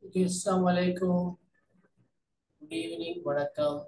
Okay அஸ்ஸலாமு அலைக்கும் good evening வணக்கம்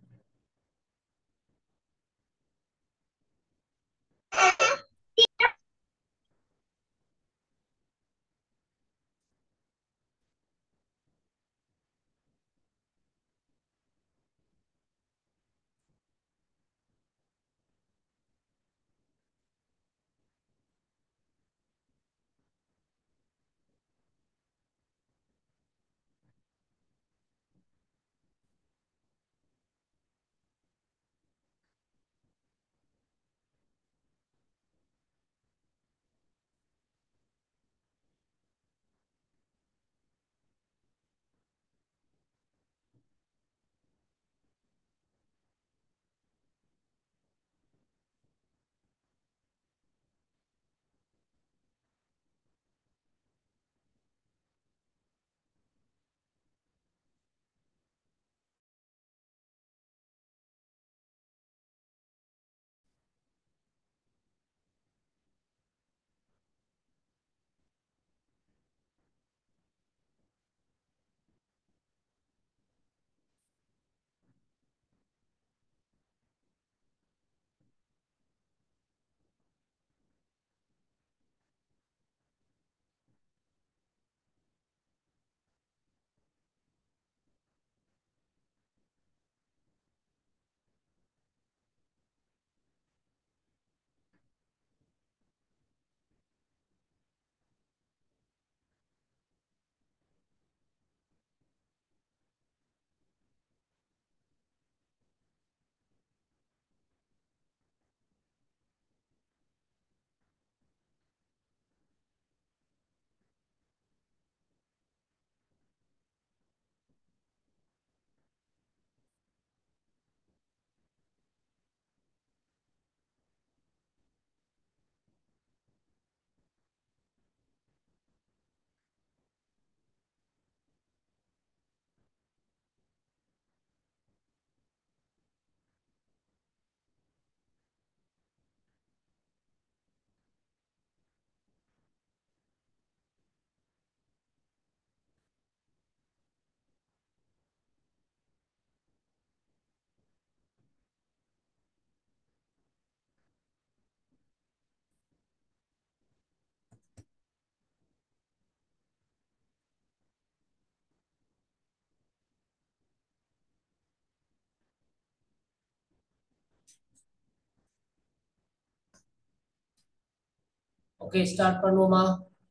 ஓகே ஸ்டார்ட் பண்ணுவோமா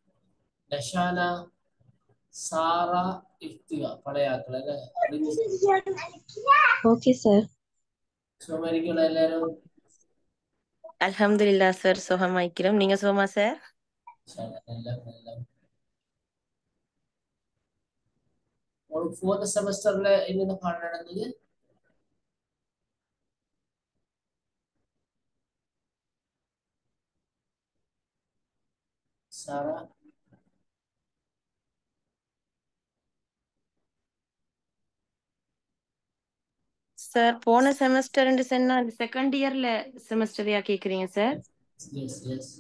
நஷானா சாரா இஃப்திகா பழைய ஆட்கள் ஓகே சார் சோமரிக்கல எல்லாரும் அல்ஹம்துலில்லா சார் சுகமாய்க்கிறோம் நீங்க சுகமா சார் சரி, எல்லாம் எல்லாம் உங்களுக்கு ஃபோர்த் செமஸ்டர்ல என்னென்ன பாடம் நடந்தது சாரா சார் போன செமஸ்டர் சொன்னா செகண்ட் இயர்ல செமஸ்டரையா கேக்குறீங்க சார் எஸ் எஸ்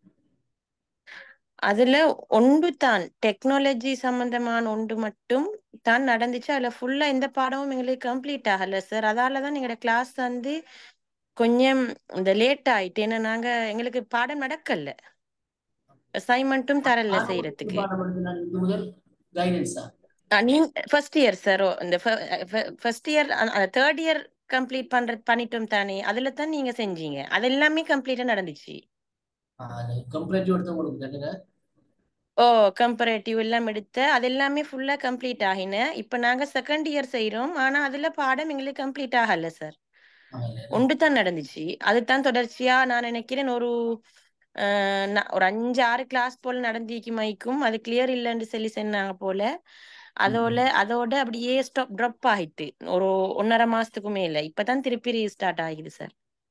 அதுல ஒன்று தான் டெக்னாலஜி சம்பந்தமான ஒன்று மட்டும் தான் நடந்துச்சு அதுல ஃபுல்லா எந்த பாடமும் எங்களுக்கு கம்ப்ளீட் ஆகல சார் அதால தான் எங்களோட கிளாஸ் வந்து கொஞ்சம் இந்த லேட் ஆயிட்டு ஏன்னா நாங்க எங்களுக்கு பாடம் நடக்கல அசைன்மெண்ட்டும் தரல செய்யறதுக்கு பாடம் எடுத்து இது முதல் கைடன்ஸா நீங்க ஃபர்ஸ்ட் இயர் சார் இந்த first year third year complete பண்றது பண்ணிட்டோம் தானே அதுல தான் நீங்க செஞ்சீங்க அது எல்லாமே கம்ப்ளீட்டா நடந்துச்சு கம்ப்ளீட் எடுத்து உங்களுக்கு தானுங்க ஓ கம்பரேட்டிவ் எல்லாம் எடுத்து அது எல்லாமே ஃபுல்லா கம்ப்ளீட் ஆகின இப்ப நாங்க செகண்ட் இயர் செய்யறோம் ஆனா அதுல பாடம் எங்களுக்கு கம்ப்ளீட் ஆகல சார் ஒன்று தான் நடந்துச்சு அதுதான் தொடர்ச்சியா நான் நினைக்கிறேன் ஒரு அஹ், ந- ஒரு அஞ்சு ஆறு கிளாஸ் போல நடந்திக்கு மைக்கும் அது கிளியர் இல்லைன்னு சொல்லி சொன்னாங்க போல அதோட அதோட அப்படியே ஸ்டாப் ட்ராப் ஆயிட்டு ஒரு ஒன்னரை மாசத்துக்கு மேல இப்பதான் திருப்பி ரீஸ்டார்ட் ஆகிது சார்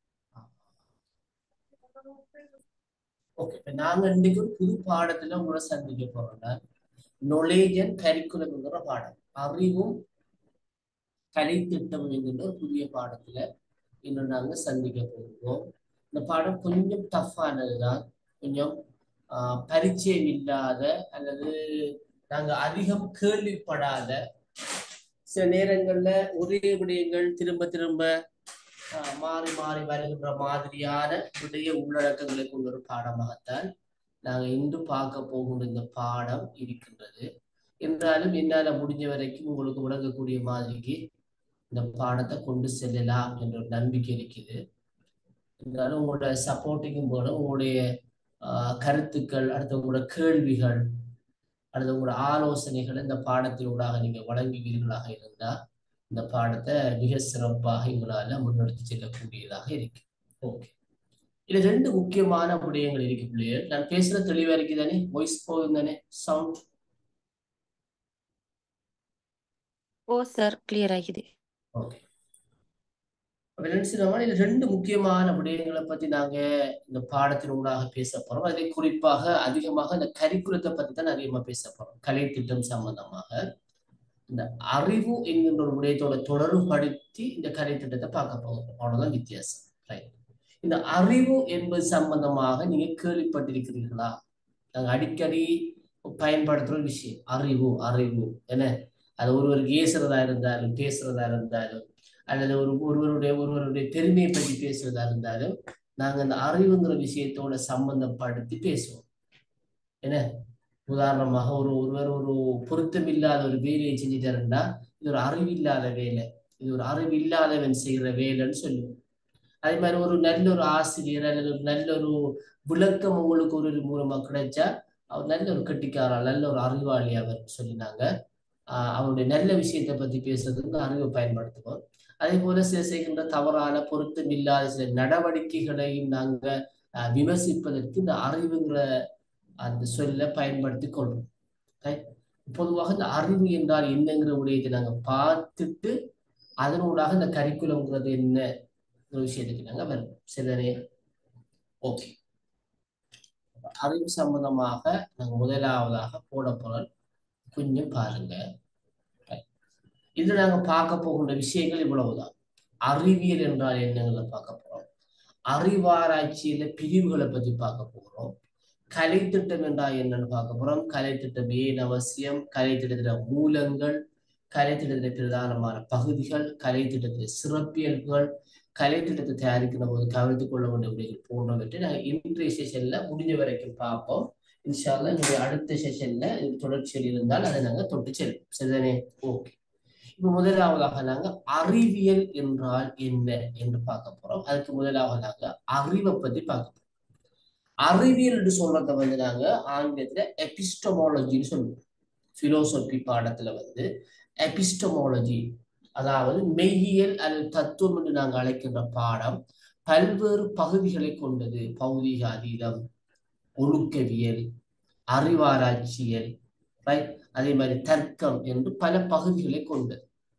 ஓகே இப்ப நாங்க இன்னைக்கு ஒரு புது பாடத்துல உங்களை சந்திக்க போறோம்னா knowledge அண்ட் கரிக்குலம்ங்கிற பாடம் அறிவும் கலைத்திட்டம் என்கின்ற ஒரு புதிய பாடத்துல இன்னும் நாங்க சந்திக்க போகிறோம் இந்த பாடம் கொஞ்சம் டஃப்பானது தான் கொஞ்சம் ஆஹ், பரிச்சயம் இல்லாத அல்லது நாங்க அதிகம் கேள்விப்படாத சில நேரங்கள்ல ஒரே விடயங்கள் திரும்ப திரும்ப ஆஹ், மாறி மாறி வருகின்ற மாதிரியான விடய உள்ளடக்கங்களை கொண்ட ஒரு பாடமாகத்தான் நாங்க இன்று பார்க்க போகின்ற இந்த பாடம் இருக்கின்றது என்றாலும் என்னால முடிஞ்ச வரைக்கும் உங்களுக்கு விளங்கக்கூடிய மாதிரிக்கு இந்த பாடத்தை கொண்டு செல்லலாம் என்ற ஒரு நம்பிக்கை இருக்குது இருந்தாலும் உங்களோட சப்போர்ட்டிங்கும் போல உங்களுடைய ஆஹ், கருத்துக்கள் அடுத்து உங்களோட கேள்விகள் அல்லது உங்களோட ஆலோசனைகள் இந்த பாடத்தினூடாக நீங்க வழங்குவீர்களாக இருந்தா இந்த பாடத்தை மிக சிறப்பாக எங்களால முன்னெடுத்து செல்லக்கூடியதாக இருக்கு ஓகே இது ரெண்டு முக்கியமான விடயங்கள் இருக்கு பிள்ளைகள் நான் பேசுற தெளிவா இருக்கு தானே வாய்ஸ் போகும் தானே சவுண்ட் ஓ சார் கிளியர் ஆகிது ஓகே அப்ப என்ன செய்யணும்னா, இது ரெண்டு முக்கியமான விடயங்களை பத்தி நாங்க இந்த பாடத்தின் ஊடாக பேச போறோம் அதை குறிப்பாக அதிகமாக இந்த கரிக்குலத்தை பத்தி தான் அதிகமா பேச போறோம் கலை திட்டம் சம்பந்தமாக இந்த அறிவு என்கின்ற ஒரு விடயத்தோட தொடர்புபடுத்தி இந்த கலை திட்டத்தை பார்க்க போகிறோம் அவ்வளவுதான் வித்தியாசம் ரைட் இந்த அறிவு என்பது சம்பந்தமாக நீங்க கேள்விப்பட்டிருக்கிறீர்களா நாங்க அடிக்கடி பயன்படுத்துற ஒரு விஷயம் அறிவு அறிவு என்ன அது ஒருவருக்கு ஏசுறதா இருந்தாலும் பேசுறதா இருந்தாலும் அல்லது ஒரு ஒருவருடைய ஒருவருடைய பெருமையை பற்றி பேசுறதா இருந்தாலும் நாங்க அந்த அறிவுங்கிற விஷயத்தோட சம்பந்தப்படுத்தி பேசுவோம் என்ன உதாரணமாக ஒரு ஒருவர் ஒரு பொருத்தமில்லாத ஒரு வேலையை செஞ்சுட்டாருன்னா இது ஒரு அறிவில்லாத வேலை இது ஒரு அறிவில்லாதவன் செய்கிற வேலைன்னு சொல்லுவோம் அதே மாதிரி ஒரு நல்ல ஒரு ஆசிரியர் அல்லது ஒரு நல்ல ஒரு விளக்கம் உங்களுக்கு ஒரு மூலமா கிடைச்சா அவர் நல்ல ஒரு கட்டிக்காரா நல்ல ஒரு அறிவாளி அவர் சொல்லினாங்க ஆஹ் அவருடைய நல்ல விஷயத்தை பத்தி பேசுறதுக்கு அறிவை பயன்படுத்துவோம் அதே போல சில செய்கின்ற தவறான பொருத்தமில்லாத சில நடவடிக்கைகளையும் நாங்க ஆஹ் விமர்சிப்பதற்கு இந்த அறிவுங்கிற அந்த சொல்ல பயன்படுத்தி கொள்றோம் Right? பொதுவாக இந்த அறிவு என்றால் என்னங்கிற விடயத்தை நாங்க பார்த்துட்டு அதனூடாக இந்த கரிக்குலம்ங்கிறது என்ன ஒரு விஷயத்துக்கு நாங்க வருவோம் சரிதானே ஓகே அறிவு சம்பந்தமாக நாங்க முதலாவதாக போட போறோம் கொஞ்சம் பாருங்க இது நாங்க பார்க்க போகின்ற விஷயங்கள் இவ்வளவுதான் அறிவியல் என்றால் என்னங்களை பார்க்க போறோம் அறிவாராய்ச்சியில பிரிவுகளை பத்தி பார்க்க போகிறோம் கலை திட்டம் என்றால் என்னன்னு பார்க்க போறோம் கலை திட்டம் ஏன் அவசியம் கலை திட்டத்தில மூலங்கள் கலை திட்டத்தில பிரதானமான பகுதிகள் கலை திட்டத்தில சிறப்பியல்புகள் கலை திட்டத்தை தயாரிக்கிற போது கவனித்துக் கொள்ள வேண்டிய விடயங்கள் போன்றவற்றை நாங்கள் இன்றைய செஷன்ல முடிஞ்ச வரைக்கும் பார்ப்போம் இன்ஷால்லா என்னுடைய அடுத்த செஷன்ல இது தொடர்ச்சியில் இருந்தால் அதை நாங்க தொட்டு செல்வோம் சரிதானே ஓகே இப்ப முதலாவதாக நாங்க அறிவியல் என்றால் என்ன என்று பார்க்க போறோம் அதுக்கு முதலாவதாக அறிவை பத்தி பார்க்க போறோம் அறிவியல் என்று சொல்றத வந்து நாங்க ஆங்கிலத்துல எபிஸ்டமாலஜின்னு சொல்லுவோம் பிலோசபி பாடத்துல வந்து எபிஸ்டமாலஜி அதாவது மெய்யியல் அல்லது தத்துவம் என்று நாங்கள் அழைக்கின்ற பாடம் பல்வேறு பகுதிகளை கொண்டது பௌதிக அதீதம் ஒழுக்கவியல் அறிவாராய்ச்சியல் ரைட் அதே மாதிரி தர்க்கம் என்று பல பகுதிகளை கொண்டது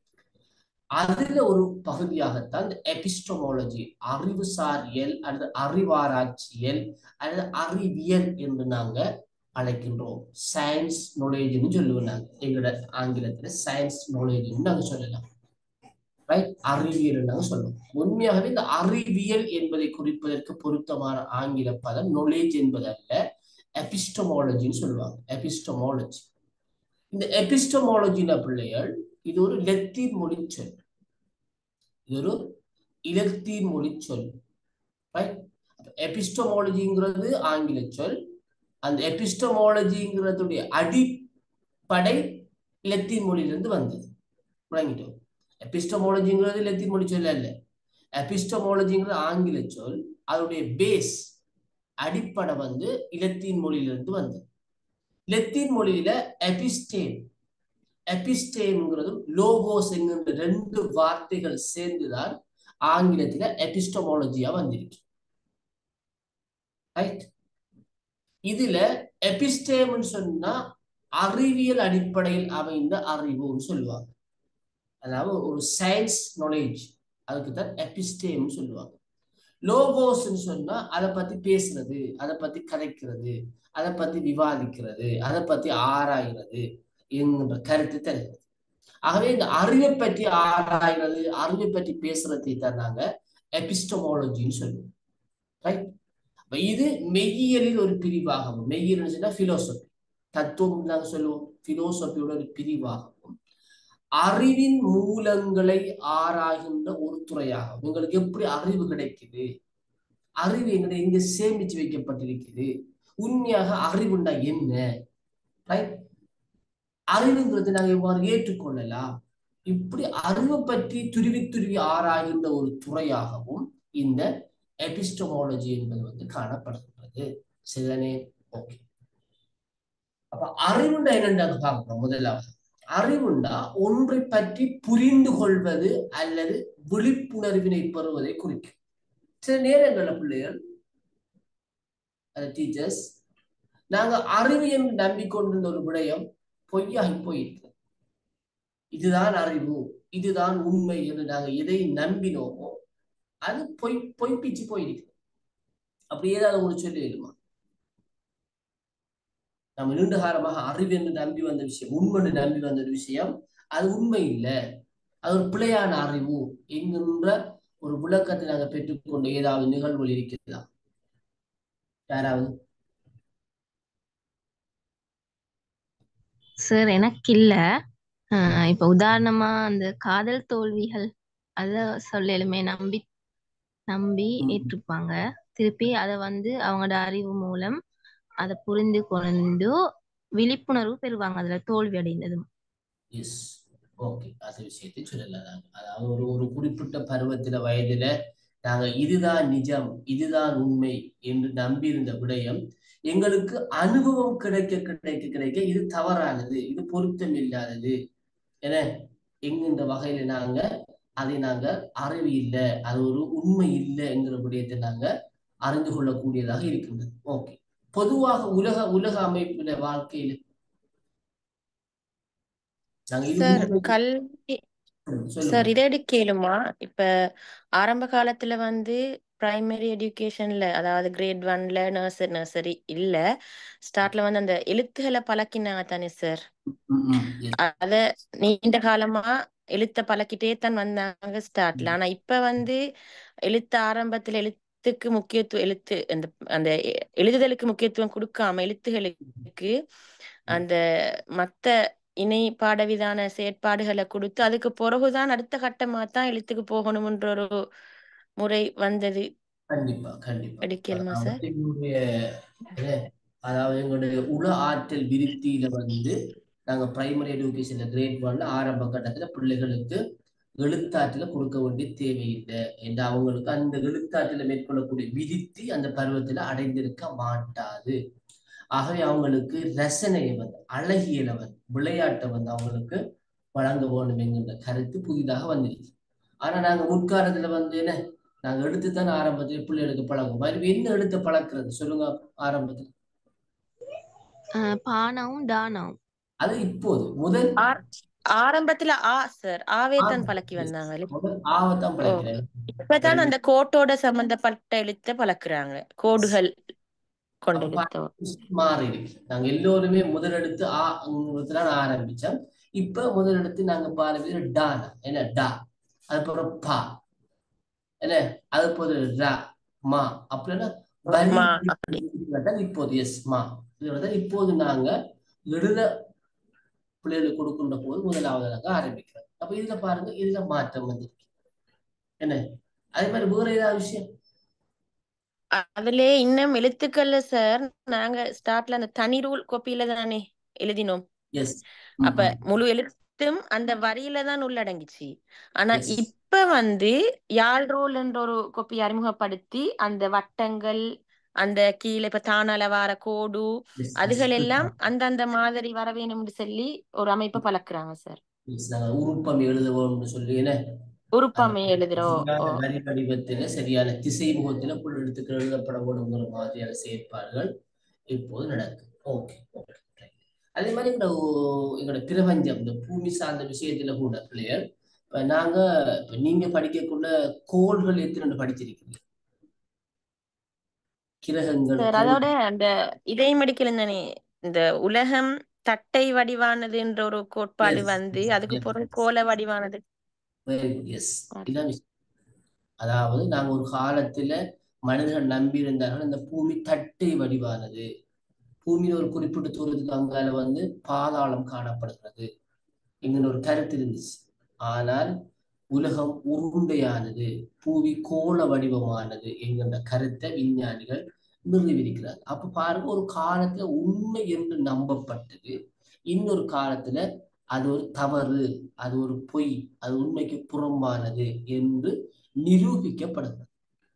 அதுல ஒரு பகுதியாகத்தான் இந்த எபிஸ்டமாலஜி அறிவுசாரியல் அல்லது அறிவாராய்ச்சியல் அல்லது அறிவியல் என்று நாங்க அழைக்கின்றோம் சயின்ஸ் நாலேஜ்னு சொல்லுவோம் நாங்க எங்களோட ஆங்கிலத்துல சயின்ஸ் நாலேஜ்னு நாங்க சொல்லலாம் ரைட் அறிவியல் நாங்க சொல்லுவோம் உண்மையாகவே இந்த அறிவியல் என்பதை குறிப்பதற்கு பொருத்தமான ஆங்கில பதம் நாலேஜ் என்பது அல்ல எபிஸ்டமாலஜின்னு சொல்லுவாங்க எபிஸ்டமாலஜி இந்த எபிஸ்டமாலஜின பிள்ளைகள் இது ஒரு லத்தீன் மொழி சொல் இது ஒரு இலத்தீன் மொழி சொல் ரைட் எபிஸ்டமாலஜிங்கிறது ஆங்கில சொல் அந்த எபிஸ்டமாலஜிங்கிறதுடைய அடிப்படை லத்தீன் மொழியிலிருந்து வந்தது விளங்கிட்டோம் எபிஸ்டமாலஜிங்கிறது லத்தீன் மொழி சொல் அல்ல எபிஸ்டமாலஜிங்கிறது ஆங்கில சொல் அதோடைய பேஸ் அடிப்படை வந்து இலத்தீன் மொழியிலிருந்து வந்தது லத்தீன் மொழியில எபிஸ்டேம் எபிஸ்டேம்ங்கிறதும் லோகோஸ் என்கின்ற ரெண்டு வார்த்தைகள் சேர்ந்துதான் ஆங்கிலத்துல எபிஸ்டமாலஜியா வந்திருக்கு ரைட் இதுல எபிஸ்டேம்னு சொன்னா அறிவியல் அடிப்படையில் அமைந்த அறிவுன்னு சொல்லுவாங்க அதாவது ஒரு சயின்ஸ் நாலேஜ் அதுக்கு தான் எபிஸ்டேம்னு சொல்லுவாங்க லோகோஸ்ன்னு சொன்னா அதை பத்தி பேசுறது அதை பத்தி கதைக்கிறது அதை பத்தி விவாதிக்கிறது அதை பத்தி ஆராய்கிறது என்கின்ற கருத்து தருகிறது ஆகவே இந்த அறிவை பற்றி ஆராய்கிறது அறிவை பற்றி பேசுறதை தான் நாங்க எபிஸ்டமாலஜின்னு சொல்லுவோம் ரைட் இது மெய்யியலில் ஒரு பிரிவாகும் மெய்யியல் சொன்னா பிலோசபி தத்துவம் நாங்க சொல்லுவோம் பிலோசபியோட ஒரு பிரிவாகவும் அறிவின் மூலங்களை ஆராய்கின்ற ஒரு துறையாகும் உங்களுக்கு எப்படி அறிவு கிடைக்குது அறிவு எங்களை எங்க சேமிச்சு வைக்கப்பட்டிருக்குது உண்மையாக அறிவுண்டா என்ன ரைட் அறிவுங்கிறது நாங்க எவ்வாறு ஏற்றுக்கொள்ளலாம் இப்படி அறிவை பற்றி துருவி துருவி ஆராய்கின்ற ஒரு துறையாகவும் இந்த எபிஸ்டமாலஜி என்பது வந்து காணப்படுகின்றது சரிதானே ஓகே அப்ப அறிவுண்டா என்னன்னு பார்க்கணும் முதலாவது அறிவுண்டா ஒன்றை பற்றி புரிந்து கொள்வது அல்லது விழிப்புணர்வினை பெறுவதை குறிக்கும் சில நேரங்கள்ல பிள்ளைகள் டீச்சர்ஸ் நாங்க அறிவு என்று நம்பிக்கொண்டிருந்த ஒரு விடயம் பொய்யாகி போயிருக்கு இதுதான் அறிவு இதுதான் உண்மை என்று நாங்க எதை நம்பினோமோ அது பொய் பொய்ப்பிச்சு போயிருக்கு அப்படி ஏதாவது உங்களுக்கு சொல்லி வேணுமா நம்ம நீண்ட காலமாக அறிவு என்று நம்பி வந்த விஷயம் உண்மை என்று நம்பி வந்த ஒரு விஷயம் அது உண்மை இல்லை அது ஒரு பிழையான அறிவு என்கின்ற ஒரு விளக்கத்தை நாங்கள் பெற்றுக்கொண்ட ஏதாவது நிகழ்வுகள் இருக்கிறதா யாராவது சார் எனக்கு இல்ல ஆஹ் இப்ப உதாரணமா அந்த காதல் தோல்விகள் அத சொல்லலுமே நம்பி நம்பி ம். ஏற்றுப்பாங்க திருப்பி அத வந்து அவங்களோட அறிவு மூலம் அத புரிந்து கொண்டு விழிப்புணர்வு பெறுவாங்க அதுல தோல்வி அடைந்ததும் எஸ் ஓகே அது விஷயத்தை சொல்லலாம் நாங்க அதாவது ஒரு ஒரு குறிப்பிட்ட பருவத்தில வயதுல நாங்க இதுதான் நிஜம் இதுதான் உண்மை என்று நம்பியிருந்த விடயம் எங்களுக்கு அனுபவம் கிடைக்க கிடைக்க கிடைக்க இது தவறானது இது பொருத்தம் இல்லாதது என என்கின்ற வகையில நாங்க அதை நாங்க அறிவு இல்லை அது ஒரு உண்மை இல்லை என்கிற விடயத்தை நாங்க அறிந்து கொள்ளக்கூடியதாக இருக்கின்றது ஓகே பொதுவாக உலக உலக அமைப்புல வாழ்க்கையில நாங்க இது சார் உண்மை கல்வி சொல்லுங்க சார் இதை கேளுமா இப்ப ஆரம்ப காலத்துல வந்து பிரைமரி எஜுகேஷன்ல அதாவது கிரேட் ஒன்ல நர்சரி நர்சரி இல்ல ஸ்டார்ட்ல வந்து அந்த எழுத்துக்களை பழக்கினாங்க தானே சார் ம், ம், yes. அத நீண்ட காலமா எழுத்த பழக்கிட்டே தான் வந்தாங்க ஸ்டார்ட்ல ஆனா இப்ப வந்து எழுத்து ஆரம்பத்துல எழுத்துக்கு முக்கியத்துவம் எழுத்து அந்த அந்த எ- எழுதுதலுக்கு முக்கியத்துவம் கொடுக்காம எழுத்துகளுக்கு அந்த மத்த இணை பாடவிதான செயற்பாடுகளை கொடுத்து அதுக்கு பிறகுதான் அடுத்த கட்டமா தான் எழுத்துக்கு போகணும்ன்ற ஒரு முறை வந்தது கண்டிப்பா கண்டிப்பா எடுக்கலுமா அதாவது சார் எங்களுடைய என்ன, அதாவது எங்களுடைய உள ஆற்றல் விருத்தியில வந்து நாங்க பிரைமரி எஜுகேஷன்ல கிரேட் ஒன்ல ஆரம்ப கட்டத்துல பிள்ளைகளுக்கு எழுத்தாற்றல கொடுக்க வேண்டிய தேவையில்லை என்று அவங்களுக்கு அந்த எழுத்தாற்றலை மேற்கொள்ளக்கூடிய விருத்தி அந்த பருவத்துல அடைந்திருக்க மாட்டாது ஆகவே அவங்களுக்கு ரசனையை வந்து அழகியலை வந்து விளையாட்டை வந்து அவங்களுக்கு வழங்க வேண்டும் என்கின்ற கருத்து புதிதாக வந்துருச்சு ஆனா நாங்க முற்காலத்துல வந்து என்ன நாங்க எடுத்துத்தானே ஆரம்பத்துல பிள்ளைகளுக்கு பழகும் மாதிரி என்ன எடுத்து பழக்கிறது சொல்லுங்க ஆரம்பத்துல ஆஹ் பானாவும் டானாவும் அது இப்போது முதல் ஆர்- ஆரம்பத்துல ஆ சார் ஆவே ஆ, தான் பழக்கி yes. வந்தாங்க இல்ல? முதல் ஆவத்தான் ஓ பழக்கிறேன் இப்பதான் அந்த கோட்டோட சம்பந்தப்பட்ட எழுத்த பழக்குறாங்க கோடுகள் கொண்ட அப்ப எழுத்தோ மாறி இருக்கு நாங்க எல்லோருமே முதலெடுத்து ஆ தான் ஆரம்பிச்சோம் இப்ப முதலெடுத்து நாங்க பாருங்க டானா என்ன டா அதுக்கப்புறம் பா என்ன அது போது ரா மா அப்படின்னா வரி மா அப்படி தான் இப்போது எஸ் மா இதோட தான் இப்போது நாங்க எழுத பிள்ளைகளுக்கு கொடுக்கின்ற போது முதலாவது நாங்க ஆரம்பிக்கிறோம் அப்ப இதுல பாருங்க இதுல மாற்றம் வந்திருக்கு என்ன அதே மாதிரி வேற ஏதாவது விஷயம் அ- அதுலயே இன்னும் எழுத்துக்கள்ல சார் நாங்க ஸ்டார்ட்ல அந்த தனி ரூல் கோப்பியில தானே எழுதினோம் எஸ் அப்ப முழு எழுத்தும் அந்த வரியில தான் உள்ளடங்கிச்சு ஆனா எஸ் இப்ப வந்து யாழ் ரூல் என்ற ஒரு கோப்பி அறிமுகப்படுத்தி அந்த வட்டங்கள் அந்த கீழே இப்ப தானால வார கோடு எஸ் அதுகள் எல்லாம் அந்தந்த மாதிரி வர வேணும்னு சொல்லி ஒரு அமைப்பை பழக்குறாங்க சார் எஸ் நாங்க உருப்பம் எழுதுவோம்னு சொல்லி என்ன உருப்பமை எழுதுறோம் சரியான ஓ வரி வடிவத்தில சரியான திசை முகத்தில புல் எழுத்துக்கள் எழுதப்பட வேணுங்கிற மாதிரியான செயற்பாடுகள் இப்போது நடக்குது ஓகே ஓகே அதே மாதிரி இந்த ஓ- எங்களோட பிரபஞ்சம் இந்த பூமி சார்ந்த விஷயத்துல கூட பிள்ளைகள் இப்ப நாங்க இப்ப நீங்க படிக்கக்குள்ள கோள்கள் எத்தனை படிச்சிருக்கீங்க கிரகங்கள் சார் கோள் அதோட அந்த இதையும் படிக்கல தானே இந்த உலகம் தட்டை வடிவானது என்ற ஒரு கோட்பாடு எஸ் வந்து எஸ் அதுக்கு எஸ் பிறகு கோள வடிவானது வெரி குட் எஸ் இதான் விஷயம் அதாவது நாங்க ஒரு காலத்துல மனிதர்கள் நம்பி இருந்தார்கள் இந்த பூமி தட்டை வடிவானது பூமியில ஒரு குறிப்பிட்ட தூரத்துக்கு அங்கால வந்து பாதாளம் காணப்படுகிறது என்கிற ஒரு கருத்து இருந்துச்சு ஆனால் உலகம் உருண்டையானது பூமி கோள வடிவமானது என்கின்ற கருத்தை விஞ்ஞானிகள் நிறுவியிருக்கிறார் அப்ப பாருங்க ஒரு காலத்துல உண்மை என்று நம்பப்பட்டது இன்னொரு காலத்துல அது ஒரு தவறு அது ஒரு பொய் அது உண்மைக்கு புறம்பானது என்று நிரூபிக்கப்படுகிறது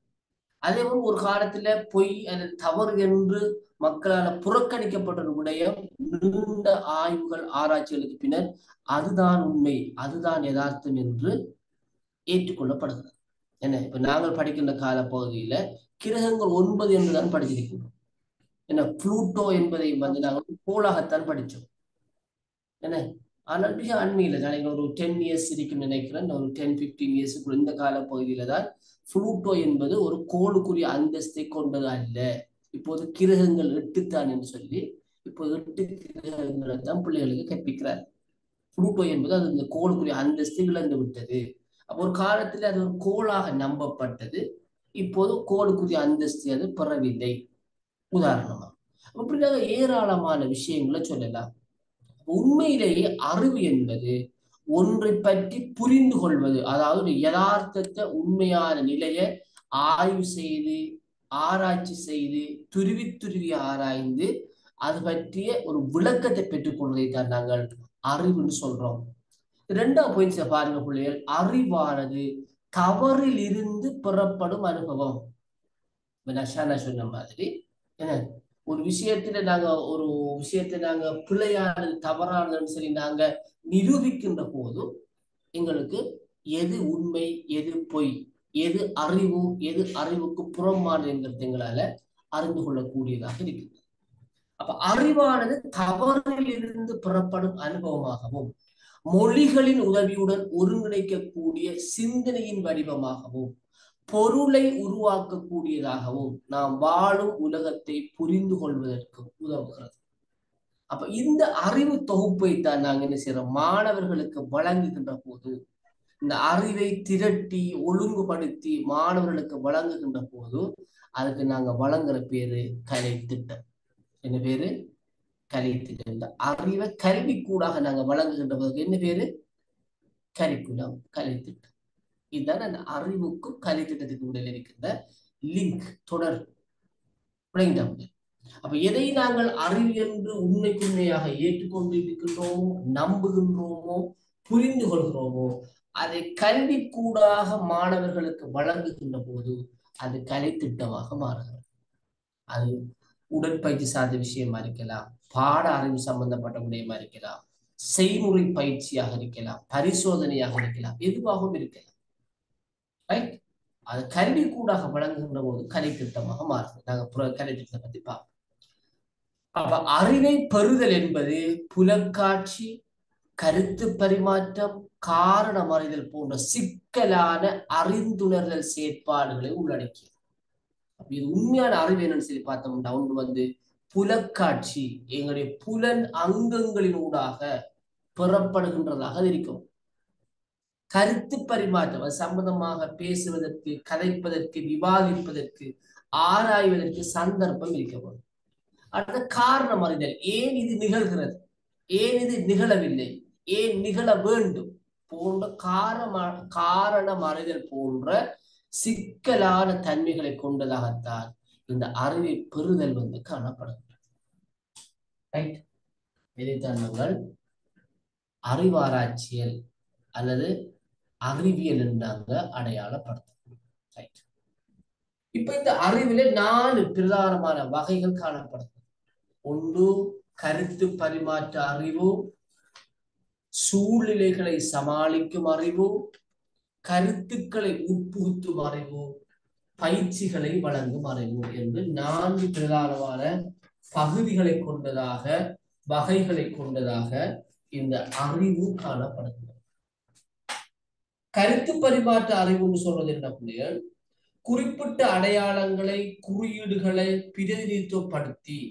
அதே போல ஒரு காலத்துல பொய் அல்லது தவறு என்று மக்களால் புறக்கணிக்கப்பட்ட ஒரு விடயம் நீண்ட ஆய்வுகள் ஆராய்ச்சிகளுக்கு பின்னர் அதுதான் உண்மை அதுதான் யதார்த்தம் என்று ஏற்றுக்கொள்ளப்படுகிறது என்ன இப்ப நாங்கள் படிக்கின்ற கால பகுதியில கிரகங்கள் ஒன்பது என்றுதான் படிச்சிருக்கின்றோம் என்ன புளூட்டோ என்பதை வந்து நாங்கள் கோளாகத்தான் படித்தோம் என்ன ஆனால் மிக அண்மையில நான் ஒரு டென் இயர்ஸ் இருக்குன்னு நினைக்கிறேன் ஒரு டென் பிப்டீன் இயர்ஸுக்குள்ள இந்த கால பகுதியில தான் புளூட்டோ என்பது ஒரு கோளுக்குரிய அந்தஸ்தை கொண்டது அல்ல இப்போது கிரகங்கள் எட்டுத்தான் என்று சொல்லி இப்போ எட்டு கிரகங்களை தான் பிள்ளைகளுக்கு கற்பிக்கிறார் புளூட்டோ என்பது அது இந்த கோளுக்குரிய அந்தஸ்தை இழந்து விட்டது அப்போ ஒரு காலத்தில் அது ஒரு கோளாக நம்பப்பட்டது இப்போது கோளுக்குரிய அந்தஸ்து அது பெறவில்லை உதாரணமா அப்படியாக ஏராளமான விஷயங்களை சொல்லலாம் உண்மையிலேயே அறிவு என்பது ஒன்றை பற்றி புரிந்து கொள்வது அதாவது யதார்த்தத்தை உண்மையான நிலையை ஆய்வு செய்து ஆராய்ச்சி செய்து துருவி துருவி ஆராய்ந்து அது பற்றிய ஒரு விளக்கத்தை பெற்றுக்கொள்வதை தான் நாங்கள் அறிவுன்னு சொல்றோம் ரெண்டாவது பாயிண்ட்ஸை பாருங்க பிள்ளைகள் அறிவானது தவறில் இருந்து பெறப்படும் அனுபவம் நஷானா சொன்ன மாதிரி என்ன ஒரு விஷயத்துல நாங்க ஒரு விஷயத்தை நாங்க பிழையானது தவறானதுன்னு சொல்லி நாங்க நிரூபிக்கின்ற போதும் எங்களுக்கு எது உண்மை எது பொய் எது அறிவு எது அறிவுக்கு புறம்பானது என்கிறது எங்களால அறிந்து கொள்ளக்கூடியதாக இருக்கிறது அப்ப அறிவானது தவறில் இருந்து பெறப்படும் அனுபவமாகவும் மொழிகளின் உதவியுடன் ஒருங்கிணைக்கக்கூடிய சிந்தனையின் வடிவமாகவும் பொருளை உருவாக்கக்கூடியதாகவும் நாம் வாழும் உலகத்தை புரிந்து கொள்வதற்கு உதவுகிறது அப்ப இந்த அறிவு தொகுப்பை தான் நாங்க என்ன செய்யறோம் மாணவர்களுக்கு வழங்குகின்ற போது இந்த அறிவை திரட்டி ஒழுங்குபடுத்தி மாணவர்களுக்கு வழங்குகின்ற போது அதுக்கு நாங்க வழங்குற பேரு கலை திட்டம் என்ன பேரு கலை திட்டம் இந்த அறிவை கல்வி கூடாக நாங்க வழங்குகின்ற போது என்ன பேரு கரிக்குலம் கலை திட்டம் இதுதான் அந்த அறிவுக்கும் கலை திட்டத்துக்கு இடையில இருக்கின்ற லிங்க் தொடர் விளங்கிட்டாங்க அப்ப எதை நாங்கள் அறிவு என்று உண்மைக்குண்மையாக ஏற்றுக்கொண்டு இருக்கின்றோமோ நம்புகின்றோமோ புரிந்து கொள்கிறோமோ அதை கல்வி கூடாக மாணவர்களுக்கு வழங்குகின்ற போது அது கலை திட்டமாக மாறுகிறது அது உடற்பயிற்சி சார்ந்த விஷயமா இருக்கலாம் பாட அறிவு சம்பந்தப்பட்ட விடயமா இருக்கலாம் செய்முறை பயிற்சியாக இருக்கலாம் பரிசோதனையாக இருக்கலாம் எதுவாகவும் இருக்கலாம் ரைட் அது கல்வி கூடாக வழங்குகின்ற போது கலை திட்டமாக மாறுது நாங்க கலை திட்டத்தை பத்தி பார்ப்போம் அப்ப அறிவை பெறுதல் என்பது புலக்காட்சி கருத்து பரிமாற்றம் காரணம் அறிதல் போன்ற சிக்கலான அறிந்துணர்தல் செயற்பாடுகளை உள்ளடக்கியது அப்ப இது உண்மையான அறிவு என்னன்னு சொல்லி பார்த்தோம்னா ஒன்று வந்து புலக்காட்சி எங்களுடைய புலன் அங்கங்களின் ஊடாக பெறப்படுகின்றதாக இருக்கும் கருத்து பரிமாற்றம் அது சம்பந்தமாக பேசுவதற்கு கதைப்பதற்கு விவாதிப்பதற்கு ஆராய்வதற்கு சந்தர்ப்பம் இருக்கப்படும் அடுத்த காரணம் அறிதல் ஏன் இது நிகழ்கிறது ஏன் இது நிகழவில்லை ஏன் நிகழ வேண்டும் போன்ற காரணமா காரணம் அறிதல் போன்ற சிக்கலான தன்மைகளை கொண்டதாகத்தான் இந்த அறிவை பெறுதல் வந்து காணப்படுகிறது ரைட் இதைத்தான் நாங்கள் அறிவாராய்ச்சியல் அல்லது அறிவியல் என்றாங்க அடையாளப்படுத்தும் ரைட் இப்ப இந்த அறிவில நாலு பிரதானமான வகைகள் காணப்படுது ஒன்று கருத்து பரிமாற்ற அறிவு சூழ்நிலைகளை சமாளிக்கும் அறிவு கருத்துக்களை உட்புகுத்தும் அறிவு பயிற்சிகளை வழங்கும் அறிவு என்று நான்கு பிரதானமான பகுதிகளை கொண்டதாக வகைகளை கொண்டதாக இந்த அறிவு காணப்படுகிறது கருத்து பரிமாற்ற அறிவுன்னு சொல்றது என்ன பிள்ளைகள் குறிப்பிட்ட அடையாளங்களை குறியீடுகளை பிரதிநிதித்துவப்படுத்தி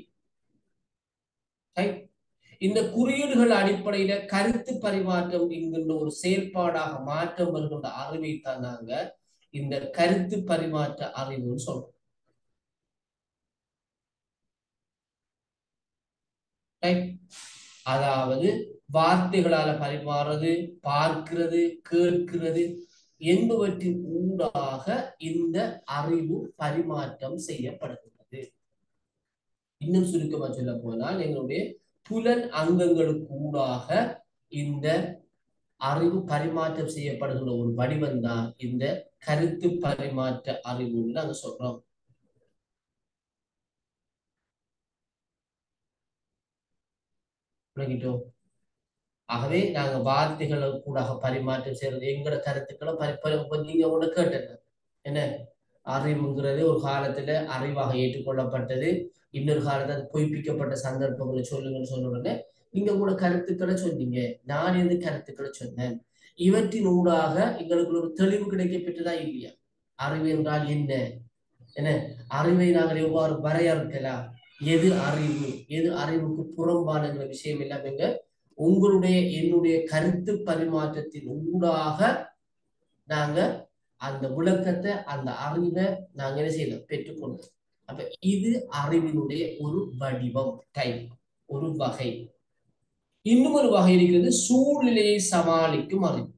இந்த குறியீடுகள் அடிப்படையில கருத்து பரிமாற்றம் என்கின்ற ஒரு செயல்பாடாக மாற்றம் வருகின்ற அறிவை தான் நாங்க இந்த கருத்து பரிமாற்ற அறிவுன்னு சொல்றோம் Right? அதாவது வார்த்தைகளால பரிமாறுறது பார்க்கிறது கேட்கிறது என்பவற்றின் ஊடாக இந்த அறிவு பரிமாற்றம் செய்யப்படுகிறது இன்னும் சுருக்கமா சொல்ல போனால் எங்களுடைய புலன் அங்கங்களுக்கு ஊடாக இந்த அறிவு பரிமாற்றம் செய்யப்படுகிற ஒரு வடிவம் தான் இந்த கருத்து பரிமாற்ற அறிவுன்னு நாங்க சொல்றோம் விளங்கிட்டோம் ஆகவே நாங்க வார்த்தைகளை கூட பரிமாற்றம் செய்யறது எங்களோட கருத்துக்களை பரி நீங்க ஒண்ணு கேட்டது என்ன அறிவுங்கிறது ஒரு காலத்துல அறிவாக ஏற்றுக்கொள்ளப்பட்டது இன்னொரு காலத்துல அது பொய்ப்பிக்கப்பட்ட சந்தர்ப்பங்களை சொல்லுங்கன்னு சொன்ன உடனே நீங்க கூட கருத்துக்களை சொன்னீங்க நான் எது கருத்துக்களை சொன்னேன் இவற்றின் ஊடாக எங்களுக்கு ஒரு தெளிவு கிடைக்க பெற்றதா இல்லையா அறிவு என்றால் என்ன என்ன அறிவை நாங்கள் எவ்வாறு வரையறுக்கலாம் எது அறிவு எது அறிவுக்கு புறம்பான விஷயம் எல்லாமேங்க உங்களுடைய என்னுடைய கருத்து பரிமாற்றத்தின் ஊடாக நாங்க அந்த விளக்கத்தை அந்த அறிவை நாங்க என்ன செய்யலாம் பெற்றுக்கொண்டோம் அப்ப இது அறிவினுடைய ஒரு வடிவம் டைப் ஒரு வகை இன்னும் ஒரு வகை இருக்கிறது சூழ்நிலையை சமாளிக்கும் அறிவு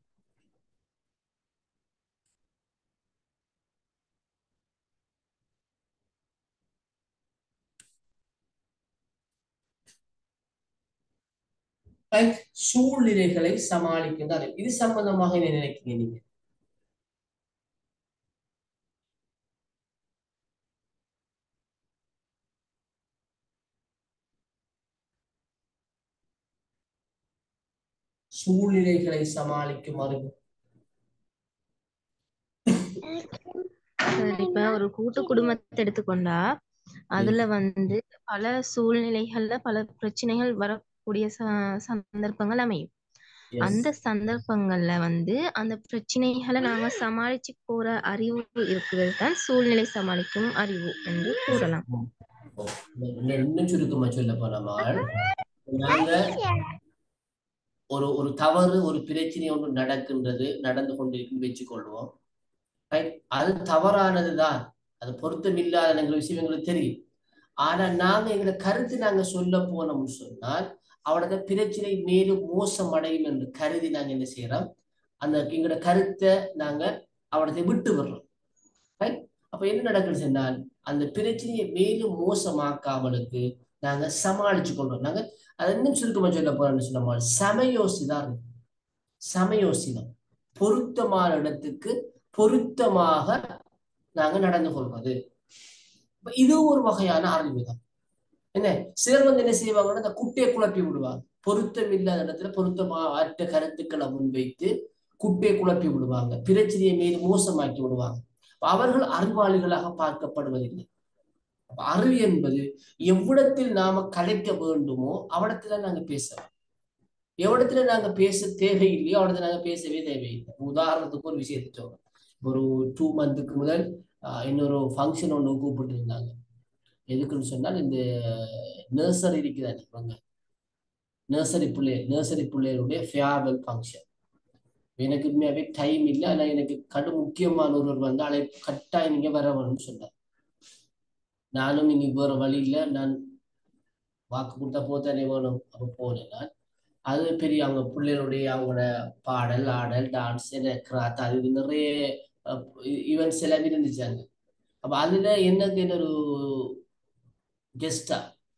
சூழ்நிலைகளை சமாளிக்கின்ற அறிவு இது சம்பந்தமாக என்ன நினைக்கிறீங்க நீங்க சூழ்நிலைகளை சமாளிக்கும் அறிவு சரி, இப்ப ஒரு கூட்டு குடும்பத்தை எடுத்துக்கொண்டா அதுல வந்து பல சூழ்நிலைகள்ல பல பிரச்சனைகள் வரக்கூடிய ச- சந்தர்ப்பங்கள் அமையும் Yes. அந்த சந்தர்ப்பங்கள்ல வந்து அந்த பிரச்சனைகளை நாங்க சமாளிச்சு போற அறிவு இருக்கிறது தான் சூழ்நிலை சமாளிக்கும் அறிவு என்று கூறலாம் ஓ, இன்னும் இன்னும் சுருக்கமா சொல்ல போனால் நாங்க ஒரு ஒரு தவறு ஒரு பிரச்சனை ஒன்று நடக்கின்றது நடந்து கொண்டிருக்கு வச்சுக்கொள்வோம் ரைட் அது தவறானதுதான் அது பொருத்தமில்லாத எங்கள் விஷயம் எங்களுக்கு தெரியும் ஆனா நாங்க எங்களை கருத்து நாங்க சொல்ல போனோம்னு சொன்னால் அவனோட பிரச்சனை மேலும் மோசம் அடையும் என்று கருதி நாங்க என்ன செய்யறோம் அந்த எங்களோட கருத்தை நாங்க அவனத்தை விட்டு விடுறோம் ரைட் அப்ப என்ன நடக்குன்னு சொன்னால் அந்த பிரச்சனையை மேலும் மோசமாக்காமலுக்கு நாங்க சமாளிச்சு கொள்றோம் நாங்க அது இன்னும் சுருக்கமா சொல்ல போறோம்னு சொன்ன சமயோசிதான் இருக்கு சமயோசிதம் பொருத்தமான இடத்துக்கு பொருத்தமாக நாங்க நடந்து கொள்வது இப்ப இது ஒரு வகையான அறிவு தான் என்ன சிலர் வந்து என்ன செய்வாங்கன்னா அந்த குட்டையை குழப்பி விடுவாங்க பொருத்தம் இல்லாத இடத்துல பொருத்தமா அற்ற கருத்துக்களை முன்வைத்து குட்டையை குழப்பி விடுவாங்க பிரச்சனையை மேலும் மோசமாக்கி விடுவாங்க அப்ப அவர்கள் அறிவாளிகளாக பார்க்கப்படுவதில்லை அப்ப அறிவு என்பது எவ்விடத்தில் நாம கலைக்க வேண்டுமோ அவ்விடத்துல நாங்க பேசலாம் எவ்விடத்துல நாங்க பேச தேவையில்லையோ அவ்விடத்துல நாங்க பேசவே தேவையில்லை உதாரணத்துக்கு ஒரு விஷயத்தை சொல்றேன் ஒரு டூ மந்த்துக்கு முதல் ஆஹ், இன்னொரு ஃபங்க்ஷன் ஒன்று கூப்பிட்டு இருந்தாங்க எதுக்குன்னு சொன்னால் இந்த நர்சரி இருக்குதானே இவங்க நர்சரி பிள்ளையர் நர்சரி பிள்ளையருடைய ஃபேர்வெல் ஃபங்க்ஷன் எனக்கு உண்மையாவே டைம் இல்லை ஆனா எனக்கு கடும் முக்கியமான ஒருவர் வந்து அழை கட்டாயம் நீங்க வர வேணும்னு சொன்னார் நானும் இனி வேற வழி இல்லை நான் வாக்கு கொடுத்தா போத்தானே வேணும் அப்ப போனேன் நான் அது பெரிய அவங்க பிள்ளைகளுடைய அவங்களோட பாடல் ஆடல் டான்ஸ் கிராத் அது இது நிறைய ஈவெண்ட்ஸ் எல்லாம் இருந்துச்சாங்க அப்ப அதுல எனக்கு என்ன ஒரு கெஸ்டா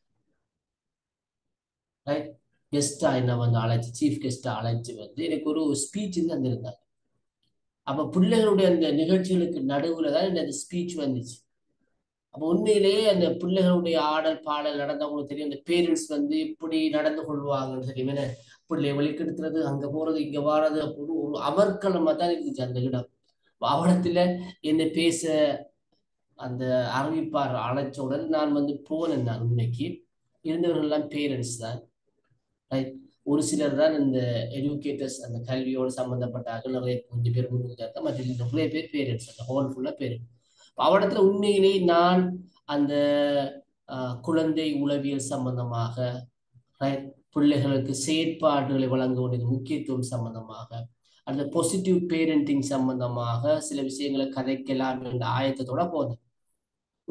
ரைட் கெஸ்டா என்ன வந்து அழைச்சு சீஃப் கெஸ்டா அழைச்சு வந்து எனக்கு ஒரு ஸ்பீச் தந்திருந்தாங்க அப்ப பிள்ளைகளுடைய அந்த நிகழ்ச்சிகளுக்கு நடுவுல தான் எனக்கு அந்த ஸ்பீச் வந்துச்சு அப்ப உண்மையிலேயே அந்த பிள்ளைகளுடைய ஆடல் பாடல் நடந்தவங்களுக்கு தெரியும் அந்த பேரண்ட்ஸ் வந்து இப்படி நடந்து கொள்வாங்கன்னு தெரியும் என்ன பிள்ளைய வெளிக்கெடுக்கிறது அங்க போறது இங்க வாரது அப்படின்னு ஒரு அமர்க்களமா தான் இருந்துச்சு அந்த இடம் அவடத்துல என்னை பேச அந்த அறிவிப்பார் அழைச்சவுடன் நான் வந்து போனேன் நான் உண்மைக்கு இருந்தவர்கள் எல்லாம் பேரண்ட்ஸ் தான் ரைட் ஒரு சிலர் தான் இந்த எஜுகேட்டர்ஸ் அந்த கல்வியோடு சம்பந்தப்பட்டார்கள் நிறைய கொஞ்சம் பேர் முன்னுக்கு மற்ற நிறைய பேர் பேரண்ட்ஸ் அந்த ஹோல் ஃபுல்லா பேரண்ட்ஸ் அவடத்துல உண்மையிலே நான் அந்த ஆஹ், குழந்தை உளவியல் சம்பந்தமாக ரைட் பிள்ளைகளுக்கு செயற்பாடுகளை வழங்க வேண்டியது முக்கியத்துவம் சம்பந்தமாக அந்த பாசிட்டிவ் பேரண்டிங் சம்பந்தமாக சில விஷயங்களை கதைக்கலாம் என்ற ஆயத்தத்தோட போனேன்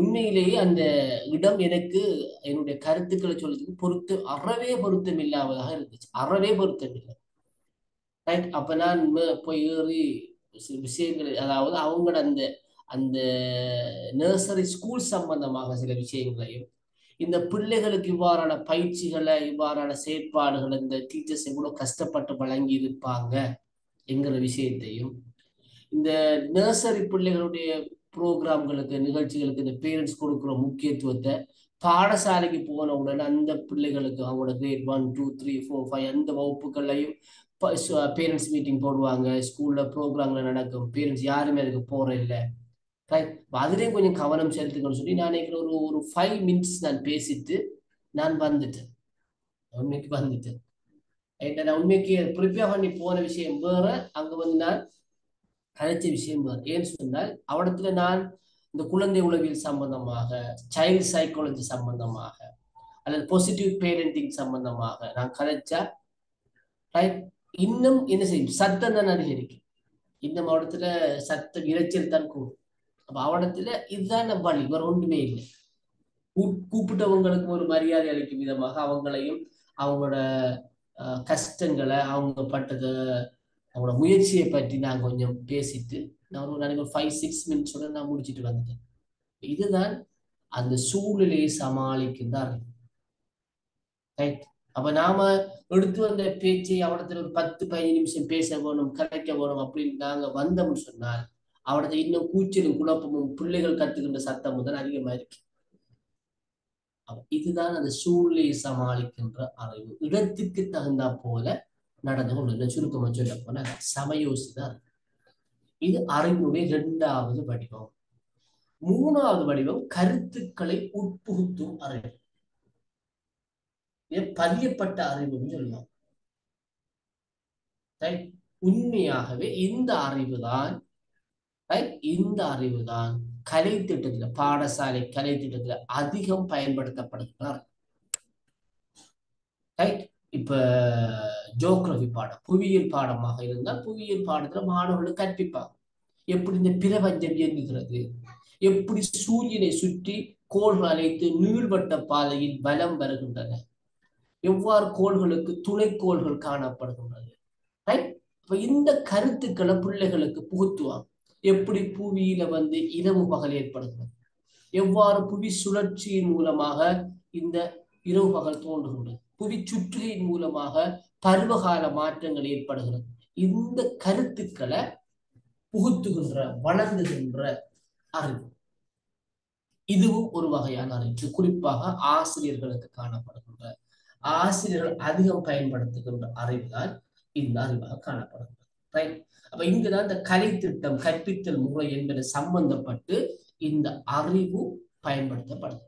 உண்மையிலேயே அந்த இடம் எனக்கு என்னுடைய கருத்துக்களை சொல்றதுக்கு பொருத்து அறவே பொருத்தம் இல்லாததாக இருந்துச்சு அறவே பொருத்தம் இல்லை ரைட் அப்ப நான் மே- போய் ஏறி சில விஷயங்கள் அதாவது அவங்களோட அந்த அந்த நர்சரி ஸ்கூல் சம்பந்தமாக சில விஷயங்களையும் இந்த பிள்ளைகளுக்கு இவ்வாறான பயிற்சிகளை இவ்வாறான செயற்பாடுகளை இந்த டீச்சர்ஸ் எவ்வளவு கஷ்டப்பட்டு வழங்கி இருப்பாங்க என்கிற விஷயத்தையும் இந்த நர்சரி பிள்ளைகளுடைய ப்ரோக்ராம்களுக்கு நிகழ்ச்சிகளுக்கு இந்த பேரண்ட்ஸ் கொடுக்குற முக்கியத்துவத்தை பாடசாலைக்கு போன உடனே அந்த பிள்ளைகளுக்கு அவங்களோட grade one two three four five அந்த வகுப்புகள்லையும் பேரண்ட்ஸ் மீட்டிங் போடுவாங்க ஸ்கூல்ல ப்ரோக்ராம்ல நடக்கும் பேரண்ட்ஸ் யாருமே அதுக்கு போற இல்லை ரைட் அதுலேயும் கொஞ்சம் கவனம் செலுத்துங்கன்னு சொல்லி நான் நினைக்கிறேன் ஒரு ஒரு ஃபைவ் மினிட்ஸ் நான் பேசிட்டு நான் வந்துட்டேன் உண்மைக்கு வந்துட்டேன் ரைட் நான் உண்மைக்கு ப்ரிப்பேர் பண்ணி போன விஷயம் வேற அங்க வந்து நான் கதைச்ச விஷயம் வேறு ஏன்னு சொன்னால் அவடத்துல நான் இந்த குழந்தை உளவியல் சம்பந்தமாக சைல்ட் சைக்காலஜி சம்பந்தமாக அல்லது பாசிட்டிவ் பேரண்டிங் சம்பந்தமாக நான் கதைச்சா ரைட் இன்னும் என்ன செய்யும் சத்தம் தான் அதிகரிக்கும் இந்த மாவட்டத்துல சத்தம் இரைச்சல் தான் கூடும் அப்ப அவடத்துல இதுதான் வழி வேற ஒன்றுமே இல்லை கூ- கூப்பிட்டவங்களுக்கு ஒரு மரியாதை அளிக்கும் விதமாக அவங்களையும் அவங்களோட அஹ், கஷ்டங்களை அவங்க பட்டது அவங்களோட முயற்சியை பற்றி நான் கொஞ்சம் பேசிட்டு நான் ஒரு நாளைக்கு ஒரு ஃபைவ் சிக்ஸ் மினிட்ஸோட நான் முடிச்சிட்டு வந்துட்டேன் இதுதான் அந்த சூழ்நிலையை சமாளிக்கும் தான் ரைட் அப்ப நாம எடுத்து வந்த பேச்சை அவடத்துல ஒரு பத்து பதினஞ்சு நிமிஷம் பேச வேணும் கலைக்க வேணும் அப்படின்னு நாங்க வந்தோம்னு சொன்னால் அவடத்தை இன்னும் கூச்சலும் குழப்பமும் பிள்ளைகள் கத்துக்கின்ற சத்தமும் தான் அதிகமா இருக்கு அப்ப இதுதான் அந்த சூழ்நிலையை சமாளிக்கின்ற அறிவு இடத்துக்கு தகுந்தா போல நடந்து கொண்டு சுருக்கமா சொல்ல போனா சமயோசி தான் இது அறிவுடைய இரண்டாவது வடிவம் மூணாவது வடிவம் கருத்துக்களை உட்புகுத்தும் அறிவு இது பதியப்பட்ட அறிவுன்னு சொல்லலாம் Right? உண்மையாகவே இந்த அறிவுதான் right? இந்த அறிவுதான் கலை திட்டத்துல பாடசாலை கலை திட்டத்துல அதிகம் பயன்படுத்தப்படுகிறார் ரைட் இப்ப ஜோக்ரபி பாடம் புவியியல் பாடமாக இருந்தால் புவியியல் பாடத்துல மாணவர்களுக்கு கற்பிப்பாங்க எப்படி இந்த பிரபஞ்சம் இயங்குகிறது எப்படி சூரியனை சுற்றி கோள்கள் அனைத்து நீள்வட்ட பாதையில் பலம் வருகின்றன எவ்வாறு கோள்களுக்கு துணைக்கோள்கள் காணப்படுகின்றது ரைட் இப்ப இந்த கருத்துக்களை பிள்ளைகளுக்கு புகுத்துவாங்க எப்படி புவியில வந்து இரவு பகல் ஏற்படுகிறது எவ்வாறு புவி சுழற்சியின் மூலமாக இந்த இரவு பகல் தோன்றுகின்றது புவி சுற்றுகையின் மூலமாக பருவகால மாற்றங்கள் ஏற்படுகிறது இந்த கருத்துக்களை புகுத்துகின்ற வழங்குகின்ற அறிவு இதுவும் ஒரு வகையான அறிவு குறிப்பாக ஆசிரியர்களுக்கு காணப்படுகின்ற ஆசிரியர்கள் அதிகம் பயன்படுத்துகின்ற அறிவுதான் இந்த அறிவாக காணப்படுகிறது ரைட் அப்ப இங்குதான் இந்த கலை திட்டம் கற்பித்தல் முறை என்பது சம்பந்தப்பட்டு இந்த அறிவு பயன்படுத்தப்படுது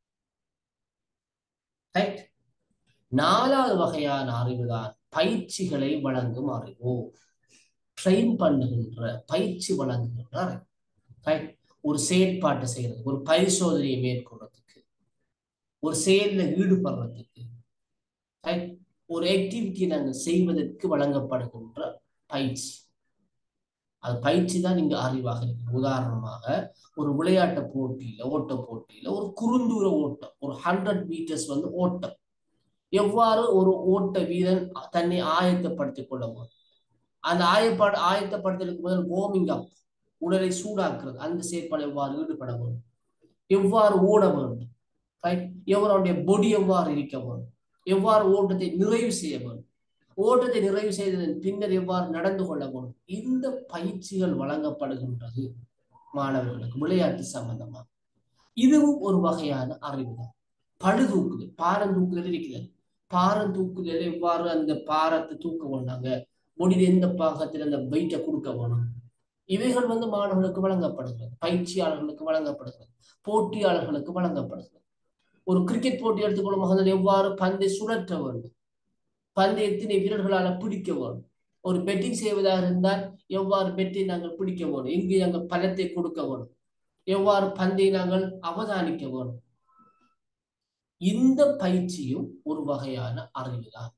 ரைட் நாலாவது வகையான அறிவுதான் பயிற்சிகளை வழங்கும் அறிவு ட்ரெயின் பண்ணுகின்ற பயிற்சி வழங்குகின்ற அறிவு ரைட் ஒரு செயற்பாட்டை செய்யறது ஒரு பரிசோதனையை மேற்கொள்றதுக்கு ஒரு செயல்ல ஈடுபடுறதுக்கு ரைட் ஒரு ஆக்டிவிட்டியை நாங்கள் செய்வதற்கு வழங்கப்படுகின்ற பயிற்சி அது பயிற்சி தான் இங்க அறிவாக இருக்கு உதாரணமாக ஒரு விளையாட்டு போட்டியில ஓட்ட போட்டியில ஒரு குறுந்தூர ஓட்டம் ஒரு ஹண்ட்ரட் மீட்டர்ஸ் வந்து ஓட்டம் எவ்வாறு ஒரு ஓட்ட வீரன் தன்னை ஆயத்தப்படுத்திக் கொள்ள வேண்டும் அந்த ஆயப்பாடு ஆயத்தப்படுத்துறதுக்கு முதல் வார்மிங் அப் உடலை சூடாக்குறது அந்த செயற்பாடு எவ்வாறு ஈடுபட வேண்டும் எவ்வாறு ஓட வேண்டும் ரைட் எவருடைய பொடி எவ்வாறு இருக்க வேண்டும் எவ்வாறு ஓட்டத்தை நிறைவு செய்ய வேண்டும் ஓட்டத்தை நிறைவு செய்ததன் பின்னர் எவ்வாறு நடந்து கொள்ள வேண்டும் இந்த பயிற்சிகள் வழங்கப்படுகின்றது மாணவர்களுக்கு விளையாட்டு சம்பந்தமா இதுவும் ஒரு வகையான அறிவுதான் பழு தூக்குதல் பாரம் தூக்குதல் இருக்கிறது பாரம் தூக்குதல் எவ்வாறு அந்த பாரத்தை தூக்க வேண்டாங்க முடிவு எந்த பாகத்தில் அந்த வெயிட்டை கொடுக்க வேணும் இவைகள் வந்து மாணவர்களுக்கு வழங்கப்படுகிறது பயிற்சியாளர்களுக்கு வழங்கப்படுகிறது போட்டியாளர்களுக்கு வழங்கப்படுகிறது ஒரு கிரிக்கெட் போட்டி எடுத்துக்கொள்ளும் அதில் எவ்வாறு பந்தை சுழற்ற வேண்டும் பந்தை எத்தனை வீரர்களால பிடிக்க வேண்டும் ஒரு பெட்டிங் செய்வதாக இருந்தால் எவ்வாறு பெட்டை நாங்கள் பிடிக்க வேண்டும் எங்கு நாங்கள் பலத்தை கொடுக்க வேண்டும் எவ்வாறு பந்தை நாங்கள் அவதானிக்க வேண்டும் இந்த பயிற்சியும் ஒரு வகையான அறிவுதான்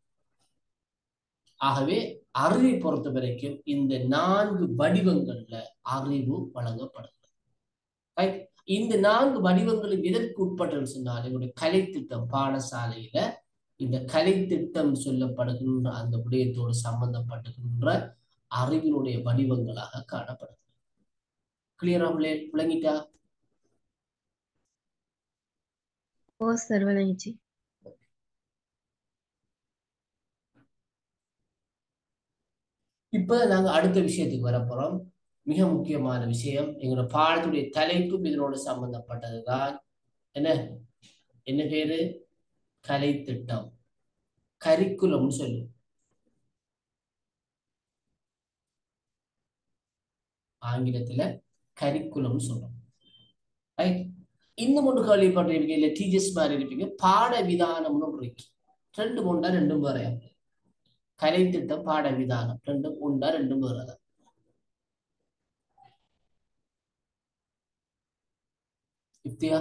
ஆகவே அறிவை பொறுத்த வரைக்கும் இந்த நான்கு வடிவங்கள்ல அறிவு வழங்கப்படுகிறது ரைட் இந்த நான்கு வடிவங்களும் எதற்கு உட்பட்டன்னு சொன்னால் எங்களுடைய கலை திட்டம் பாடசாலையில இந்த கலை திட்டம் சொல்லப்படுகின்ற அந்த விடயத்தோடு சம்பந்தப்படுகின்ற அறிவினுடைய வடிவங்களாக காணப்படுது கிளியரா விளங்கிட்டா ஓ சார் விளங்கிச்சு இப்ப நாங்க அடுத்த விஷயத்துக்கு வரப்போறோம் மிக முக்கியமான விஷயம் எங்களோட பாடத்துடைய தலைப்பும் இதனோட சம்பந்தப்பட்டதுதான் என்ன என்ன பேரு கலை திட்டம் கரிக்குலம்னு சொல்லுவோம் ஆங்கிலத்துல கரிக்குலம் சொல்றோம் ரைட் இன்னும் ஒன்று கேள்விப்பட்டிருப்பீங்க இல்ல டீச்சர்ஸ் மாதிரி இருப்பீங்க பாட விதானம்னு ஒன்று இருக்கு ரெண்டு உண்டா ரெண்டும் வேற கலை திட்டம் பாட விதானம் ரெண்டும் உண்டா ரெண்டும் வேற தான் யுக்தியா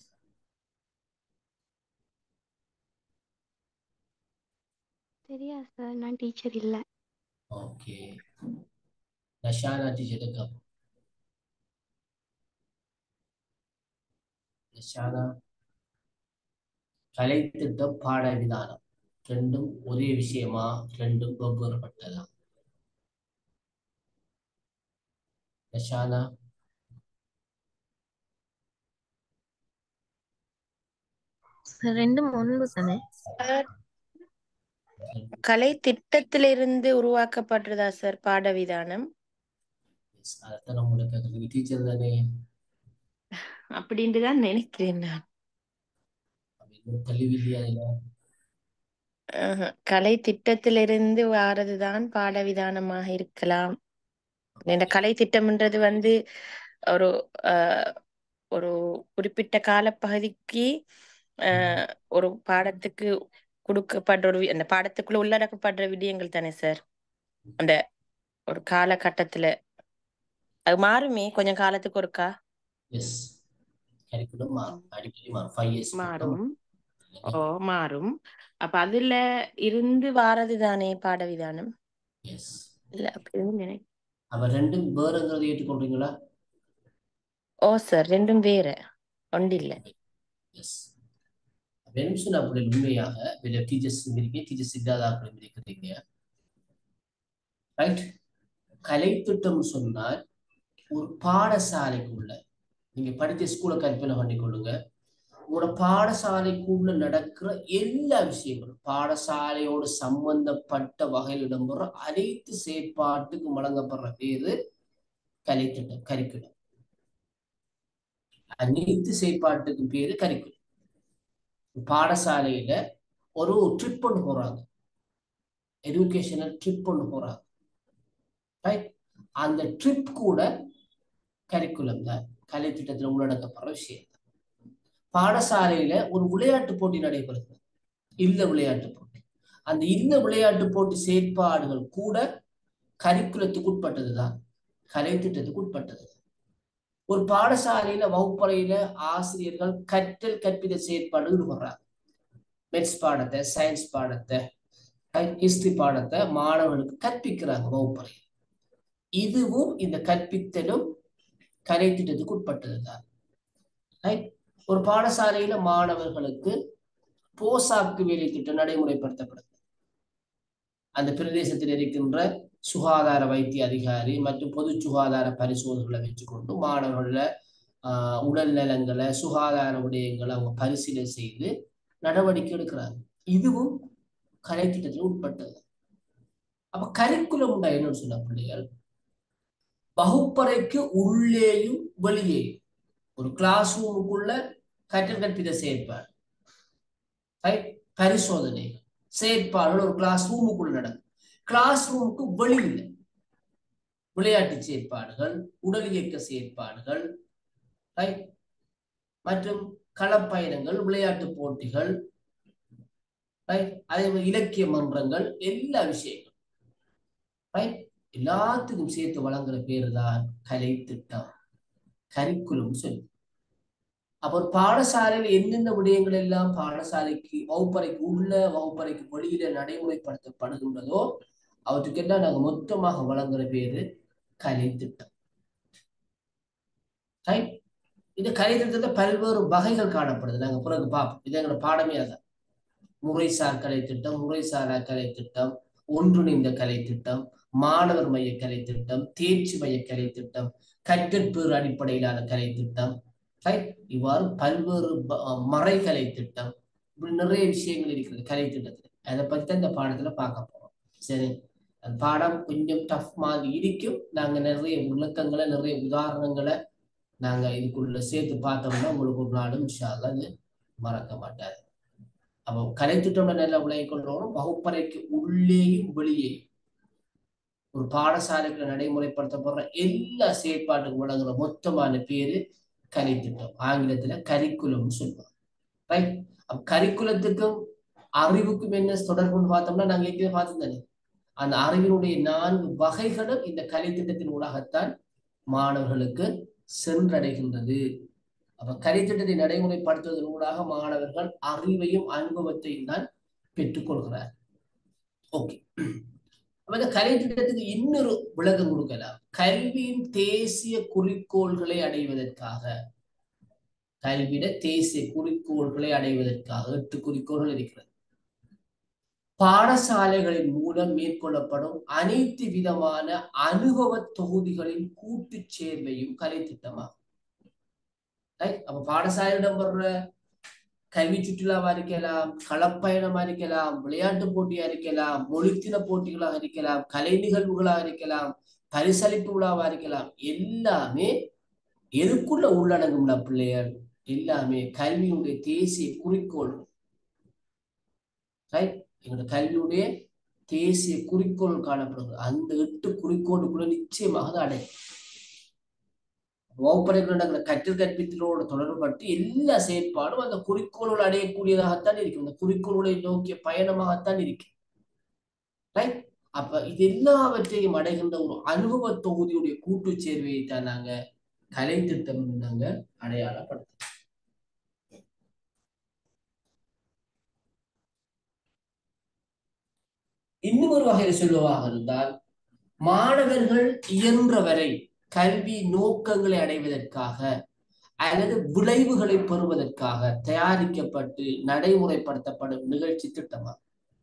தெரியாது சார் நான் டீச்சர் இல்ல ஓகே நஷானா டீச்சர் இருக்காங்க நஷானா கலை திட்டம் பாட விதானம் ரெண்டும் ஒரே விஷயமா ரெண்டும் வெவ்வேறுபட்டதா நஷானா சார் ரெண்டும் ஒன்று தானே கலை திட்டத்திலிருந்து உருவாக்கப்படுறதா சார் பாட விதானம் அதைத்தான் உங்களுக்கு கேட்கறீங்க டீச்சர் தானே அப்படின்ட்டு தான் நினைக்கிறேன் நான் இன்னும் தெளிவில்லையா இல்ல ஆஹா. கலை திட்டத்திலிருந்து வாரதுதான் பாட விதானமாக இருக்கலாம் இந்த கலை திட்டம்ன்றது வந்து ஒரு ஆஹ், ஒரு குறிப்பிட்ட காலப்பகுதிக்கு ஆஹ், ஒரு பாடத்துக்கு கொடுக்கப்படுற ஒரு வி- அந்த பாடத்துக்குள்ள உள்ளடக்கப்படுற விடயங்கள் தானே சார் அந்த ஒரு காலகட்டத்துல அது மாறுமே கொஞ்சம் காலத்துக்கு ஒருக்கா எஸ் கரிக்குலம் மாறும் அடிக்கடி மாறும் ஃபைவ் இயர்ஸ் மாறும் ஓ மாறும் அப்ப அதுல இருந்து வாரது தானே பாட விதானம் எஸ் இல்ல அப்படின்னு நினை அப்ப ரெண்டும் வேறுங்கிறத ஏற்றுக்கொள்றீங்களா ஓ சார் ரெண்டும் வேற ஒன்று இல்ல எஸ் வென்சன் அப்படி உண்மையாக வெளிய டீச்சர்ஸ் இருக்கீங்க டீச்சர்ஸ் இல்லாதாக்களும் இருக்கிறீங்க ரைட் கலை திட்டம் சொன்னால் ஒரு பாடசாலைக்குள்ள நீங்க படித்த ஸ்கூலை கற்பனை பண்ணிக்கொள்ளுங்க உங்களோட பாடசாலைக்குள்ள நடக்கிற எல்லா விஷயங்களும் பாடசாலையோடு சம்பந்தப்பட்ட வகையில் இடம்பெற அனைத்து செயற்பாட்டுக்கும் வழங்கப்படுற பேரு கலை திட்டம் கரிக்குலம் அனைத்து செயற்பாட்டுக்கும் பேரு கரிக்குலம் பாடசாலையில ஒரு ட்ரிப் ஒன்று போறாங்க எஜுகேஷனல் ட்ரிப் ஒன்று போறாங்க ரைட் அந்த ட்ரிப் கூட கரிக்குலம் தான் கலை திட்டத்தில் உள்ளடக்கப்படுற விஷயம் தான் பாடசாலையில ஒரு விளையாட்டு போட்டி நடைபெறுது இல்ல விளையாட்டு போட்டி அந்த இல்ல விளையாட்டு போட்டி செயற்பாடுகள் கூட கரிக்குலத்துக்கு உட்பட்டதுதான் கலை திட்டத்துக்கு உட்பட்டது ஒரு பாடசாலையில வகுப்பறையில ஆசிரியர்கள் கற்றல் கற்பித செயற்பாடு ஈடுபடுறாங்க மெட்ஸ் பாடத்தை சயின்ஸ் பாடத்தை ஹிஸ்டரி பாடத்தை மாணவர்களுக்கு கற்பிக்கிறாங்க வகுப்பறையில் இதுவும் இந்த கற்பித்தலும் கலை திட்டத்துக்கு உட்பட்டதுதான் ரைட் ஒரு பாடசாலையில மாணவர்களுக்கு போசாக்கு வேலை திட்டம் நடைமுறைப்படுத்தப்படுது அந்த பிரதேசத்தில் இருக்கின்ற சுகாதார வைத்திய அதிகாரி மற்றும் பொது சுகாதார பரிசோதனைகளை வச்சுக்கொண்டு மாணவர்கள ஆஹ் உடல் நலங்களை சுகாதார விடயங்களை அவங்க பரிசீலனை செய்து நடவடிக்கை எடுக்கிறாங்க இதுவும் கலை திட்டத்தில் உட்பட்டது அப்ப கரிக்குலம் உண்டா என்னன்னு சொன்ன பிள்ளைகள் வகுப்பறைக்கு உள்ளேயும் வெளியேயும் ஒரு கிளாஸ் ரூமுக்குள்ள கற்றல் கற்பித செயற்பாடு ரைட் பரிசோதனை செயற்பாடுகள் ஒரு கிளாஸ் ரூமுக்குள்ள நடக்கும் கிளாஸ் ரூமுக்கு வெளியில் விளையாட்டு செயற்பாடுகள் உடல் இயக்க செயற்பாடுகள் ரைட் மற்றும் களப்பயணங்கள் விளையாட்டு போட்டிகள் ரைட் அதே மாதிரி இலக்கிய மன்றங்கள் எல்லா விஷயங்களும் ரைட் எல்லாத்துக்கும் சேர்த்து வழங்குற பேரு தான் கலை திட்டம் கரிக்குலம் சொல்லி அப்ப ஒரு பாடசாலையில என்னென்ன விடயங்கள் எல்லாம் பாடசாலைக்கு வகுப்பறைக்கு உள்ள வகுப்பறைக்கு வெளியில நடைமுறைப்படுத்தப்படுகின்றதோ அவற்றுக்கெல்லாம் நாங்க மொத்தமாக வழங்குற பேரு கலை திட்டம் ரைட் இந்த கலை திட்டத்தை பல்வேறு வகைகள் காணப்படுது நாங்க பிறகு பார்ப்போம் இது எங்களோட பாடமே அதான் முறைசார் கலை திட்டம் முறைசாரா கலை திட்டம் ஒன்றிணைந்த கலை திட்டம் மாணவர் மைய கலை திட்டம் தேர்ச்சி மைய கலை திட்டம் கற்கற்பேறு அடிப்படையிலான கலை திட்டம் ரைட் இவ்வாறு பல்வேறு ப- மறை கலை திட்டம் இப்படி நிறைய விஷயங்கள் இருக்கிறது கலை திட்டத்துல அதை பத்தி தான் இந்த பாடத்துல பார்க்க போறோம் சரி அந்த பாடம் கொஞ்சம் டஃப் மாதிரி இருக்கும் நாங்க நிறைய விளக்கங்களை நிறைய உதாரணங்களை நாங்க இதுக்குள்ள சேர்த்து பார்த்தோம்னா உங்களுக்கு ஒரு நாளும் இன்ஷா அல்லாஹ் அது மறக்க மாட்டாது அப்போ கலை திட்டம்ல நல்ல விளங்கி கொள்றோம் வகுப்பறைக்கு உள்ளேயும் வெளியேயும் ஒரு பாடசாலைக்குள்ள நடைமுறைப்படுத்தப்படுற எல்லா செயற்பாட்டுக்கும் வழங்குற மொத்தமான பேரு கலை திட்டம் ஆங்கிலத்துல கரிக்குலம்னு சொல்லுவாங்க ரைட் அப்ப கரிக்குலத்துக்கும் அறிவுக்கும் என்ன தொடர்புன்னு பார்த்தோம்னா நாங்க ஏற்கனவே பார்த்துருந்தானே அந்த அறிவினுடைய நான்கு வகைகளும் இந்த கலை திட்டத்தின் ஊடாகத்தான் மாணவர்களுக்கு சென்றடைகின்றது அப்ப கலை திட்டத்தை நடைமுறைப்படுத்துவதன் ஊடாக மாணவர்கள் அறிவையும் அனுபவத்தையும் தான் பெற்றுக்கொள்கிறார் ஓகே அப்ப இந்த கலை திட்டத்துக்கு இன்னொரு விளக்கம் கொடுக்கலாம் கல்வியின் தேசிய குறிக்கோள்களை அடைவதற்காக கல்வியிட தேசிய குறிக்கோள்களை அடைவதற்காக எட்டு குறிக்கோள்கள் இருக்கிறது பாடசாலைகளின் மூலம் மேற்கொள்ளப்படும் அனைத்து விதமான அனுபவ தொகுதிகளின் கூட்டுச் சேர்வையும் கலை திட்டமாகும் ரைட் அப்ப பாடசாலையிடம் வர்ற கல்வி சுற்றுலாவா இருக்கலாம் களப்பயணமா இருக்கலாம் விளையாட்டு போட்டியா இருக்கலாம் மொழித்தின போட்டிகளாக இருக்கலாம் கலை நிகழ்வுகளாக இருக்கலாம் பரிசளிப்பு விழாவா இருக்கலாம் எல்லாமே எதுக்குள்ள உள்ளடங்கும்ல பிள்ளைகள் எல்லாமே கல்வியுடைய தேசிய குறிக்கோள் ரைட் எங்களோட கல்வியுடைய தேசிய குறிக்கோள் காணப்படுகிறது அந்த எட்டு குறிக்கோளுக்குள்ள நிச்சயமாக அது அடையும் வகுப்பறைகள் நடக்கிற கற்றல் கற்பித்தலோடு தொடர்பட்டு எல்லா செயற்பாடும் அந்த குறிக்கோள்கள் அடையக்கூடியதாகத்தான் இருக்கும் அந்த குறிக்கோள்களை நோக்கிய பயணமாகத்தான் இருக்கு ரைட் அப்ப இது எல்லாவற்றையும் அடைகின்ற ஒரு அனுபவ தொகுதியுடைய கூட்டு சேர்வையை தான் நாங்க கலை திட்டம் நாங்க அடையாளப்படுத்தோம் இன்னும் ஒரு வகையில் சொல்லுவாக இருந்தால் மாணவர்கள் இயன்ற வரை கல்வி நோக்கங்களை அடைவதற்காக அல்லது விளைவுகளை பெறுவதற்காக தயாரிக்கப்பட்டு நடைமுறைப்படுத்தப்படும் நிகழ்ச்சி திட்டமா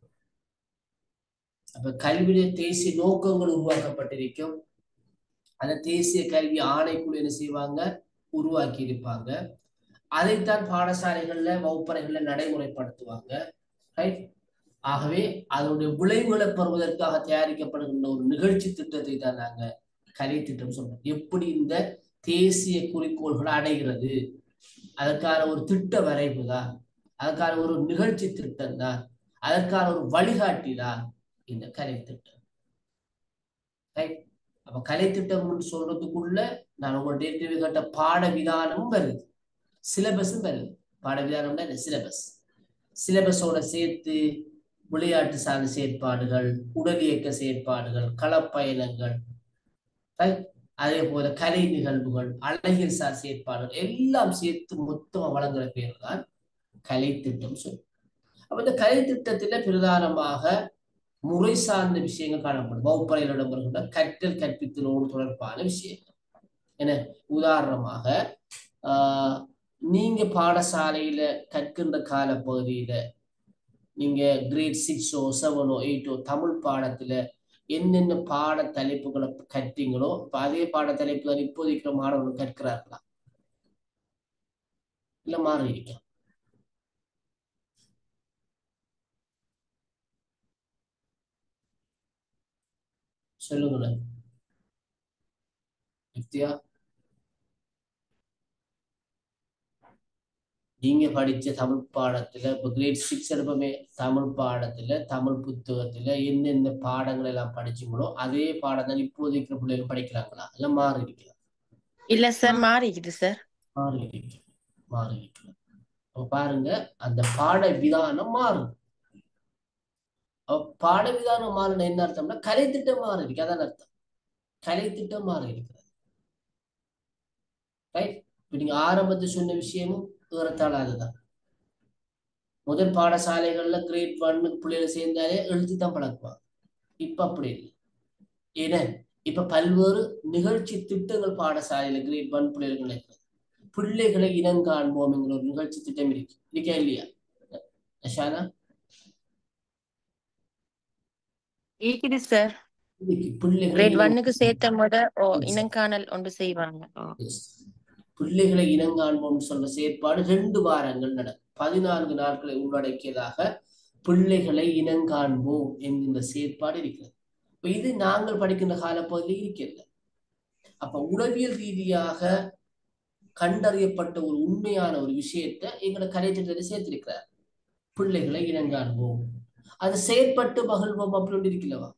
அப்ப கல்வியில தேசிய நோக்கங்கள் உருவாக்கப்பட்டிருக்கும் அந்த தேசிய கல்வி ஆணைக்குழு என்ன செய்வாங்க உருவாக்கி இருப்பாங்க அதைத்தான் பாடசாலைகள்ல வகுப்பறைகள்ல நடைமுறைப்படுத்துவாங்க ரைட் ஆகவே அதனுடைய விளைவுகளை பெறுவதற்காக தயாரிக்கப்படுகின்ற ஒரு நிகழ்ச்சி திட்டத்தை தான் நாங்க கலை திட்டம் சொல்றோம் எப்படி இந்த தேசிய குறிக்கோள்களை அடைகிறது அதற்கான ஒரு திட்ட வரைவு தான் அதற்கான ஒரு நிகழ்ச்சி திட்டம் தான் அதற்கான ஒரு வழிகாட்டி தான் இந்த கலை திட்டம் ரைட் அப்ப கலை திட்டம்னு சொல்றதுக்குள்ள நான் உங்கள்ட்ட ஏற்கனவே கேட்ட பாட விதானமும் வருது சிலபஸும் வருது பாட விதானம்னா இந்த சிலபஸ் சிலபஸோட சேர்த்து விளையாட்டு சார்ந்த செயற்பாடுகள் உடல் இயக்க செயற்பாடுகள் களப்பயணங்கள் அதே போல கலை நிகழ்வுகள் அழகியல் சார் செயற்பாடுகள் எல்லாம் சேர்த்து மொத்தமா வழங்குற பேர் தான் கலை திட்டம் சொல்லும் அப்ப இந்த கலை திட்டத்துல பிரதானமாக முறை சார்ந்த விஷயங்கள் காணப்படும் வகுப்பறையில் இடம்பெறுகின்ற கற்றல் கற்பித்தலோடு தொடர்பான விஷயங்கள் என உதாரணமாக ஆஹ் நீங்க பாடசாலையில கற்கின்ற கால பகுதியில நீங்க கிரேட் சிக்ஸோ செவனோ எயிட்டோ தமிழ் பாடத்துல என்னென்ன பாட தலைப்புகளை கற்றீங்களோ இப்ப அதே பாட தலைப்பு தான் இப்போதைக்கு மாணவர்கள் கற்கிறார்களா இல்ல மாறி இருக்கா சொல்லுங்களேன் நித்யா நீங்க படிச்ச தமிழ் பாடத்துல இப்ப கிரேட் சிக்ஸ் எடுப்போமே தமிழ் பாடத்துல தமிழ் புத்தகத்துல என்னென்ன பாடங்கள் எல்லாம் படிச்சீங்களோ அதே பாடம் தான் இப்போதைக்கு பிள்ளைகள் படிக்கிறாங்களா இல்ல மாறி இருக்கலாம் இல்ல சார் மாறிக்குது சார் மாறி இருக்கு மாறி இருக்கு அப்ப பாருங்க அந்த பாட விதானம் மாறும் பாட விதானம் மாறின என்ன அர்த்தம்னா கலை திட்டம் மாறி இருக்கு அதான் அர்த்தம் கலை திட்டம் மாறி இருக்கிறது ரைட் இப்ப நீங்க ஆரம்பத்தில் சொன்ன விஷயமும் ஏறத்தாழ அதுதான் முதல் பாடசாலைகள்ல கிரேட் ஒன்னுக்கு பிள்ளைகளை சேர்ந்தாலே எழுதி தான் பழக்குவாங்க இப்ப அப்படி இல்லை ஏன்னா இப்ப பல்வேறு நிகழ்ச்சி திட்டங்கள் பாடசாலையில கிரேட் ஒன் பிள்ளைகள் இருக்கிறது பிள்ளைகளை இனங்காண்போம் என்கிற ஒரு நிகழ்ச்சி திட்டம் இருக்கு இருக்கா இல்லையா அஷானா இருக்குது சார் இன்னைக்கு பிள்ளைகளை கிரேட் இனம் ஒன்னுக்கு சேர்த்த முத ஓ இனங்காணல் ஒன்று செய்வாங்க ஓ Yes. பிள்ளைகளை இனங்காண்போம் சொல்ற செயற்பாடு ரெண்டு வாரங்கள் நடக்கும் பதினான்கு நாட்களை உள்ளடக்கியதாக பிள்ளைகளை இனங்காண்போம் என்கின்ற செயற்பாடு இருக்கிறது இப்ப இது நாங்கள் படிக்கின்ற காலப்பகுதியில் இருக்கிறது அப்ப உளவியல் ரீதியாக கண்டறியப்பட்ட ஒரு உண்மையான ஒரு விஷயத்தை எங்களை கலைத்திட்டத்தை சேர்த்திருக்கிறார் பிள்ளைகளை இனங்காண்போம் அது செயற்பட்டு மகிழ்வோம் அப்படின்னு இருக்கலவா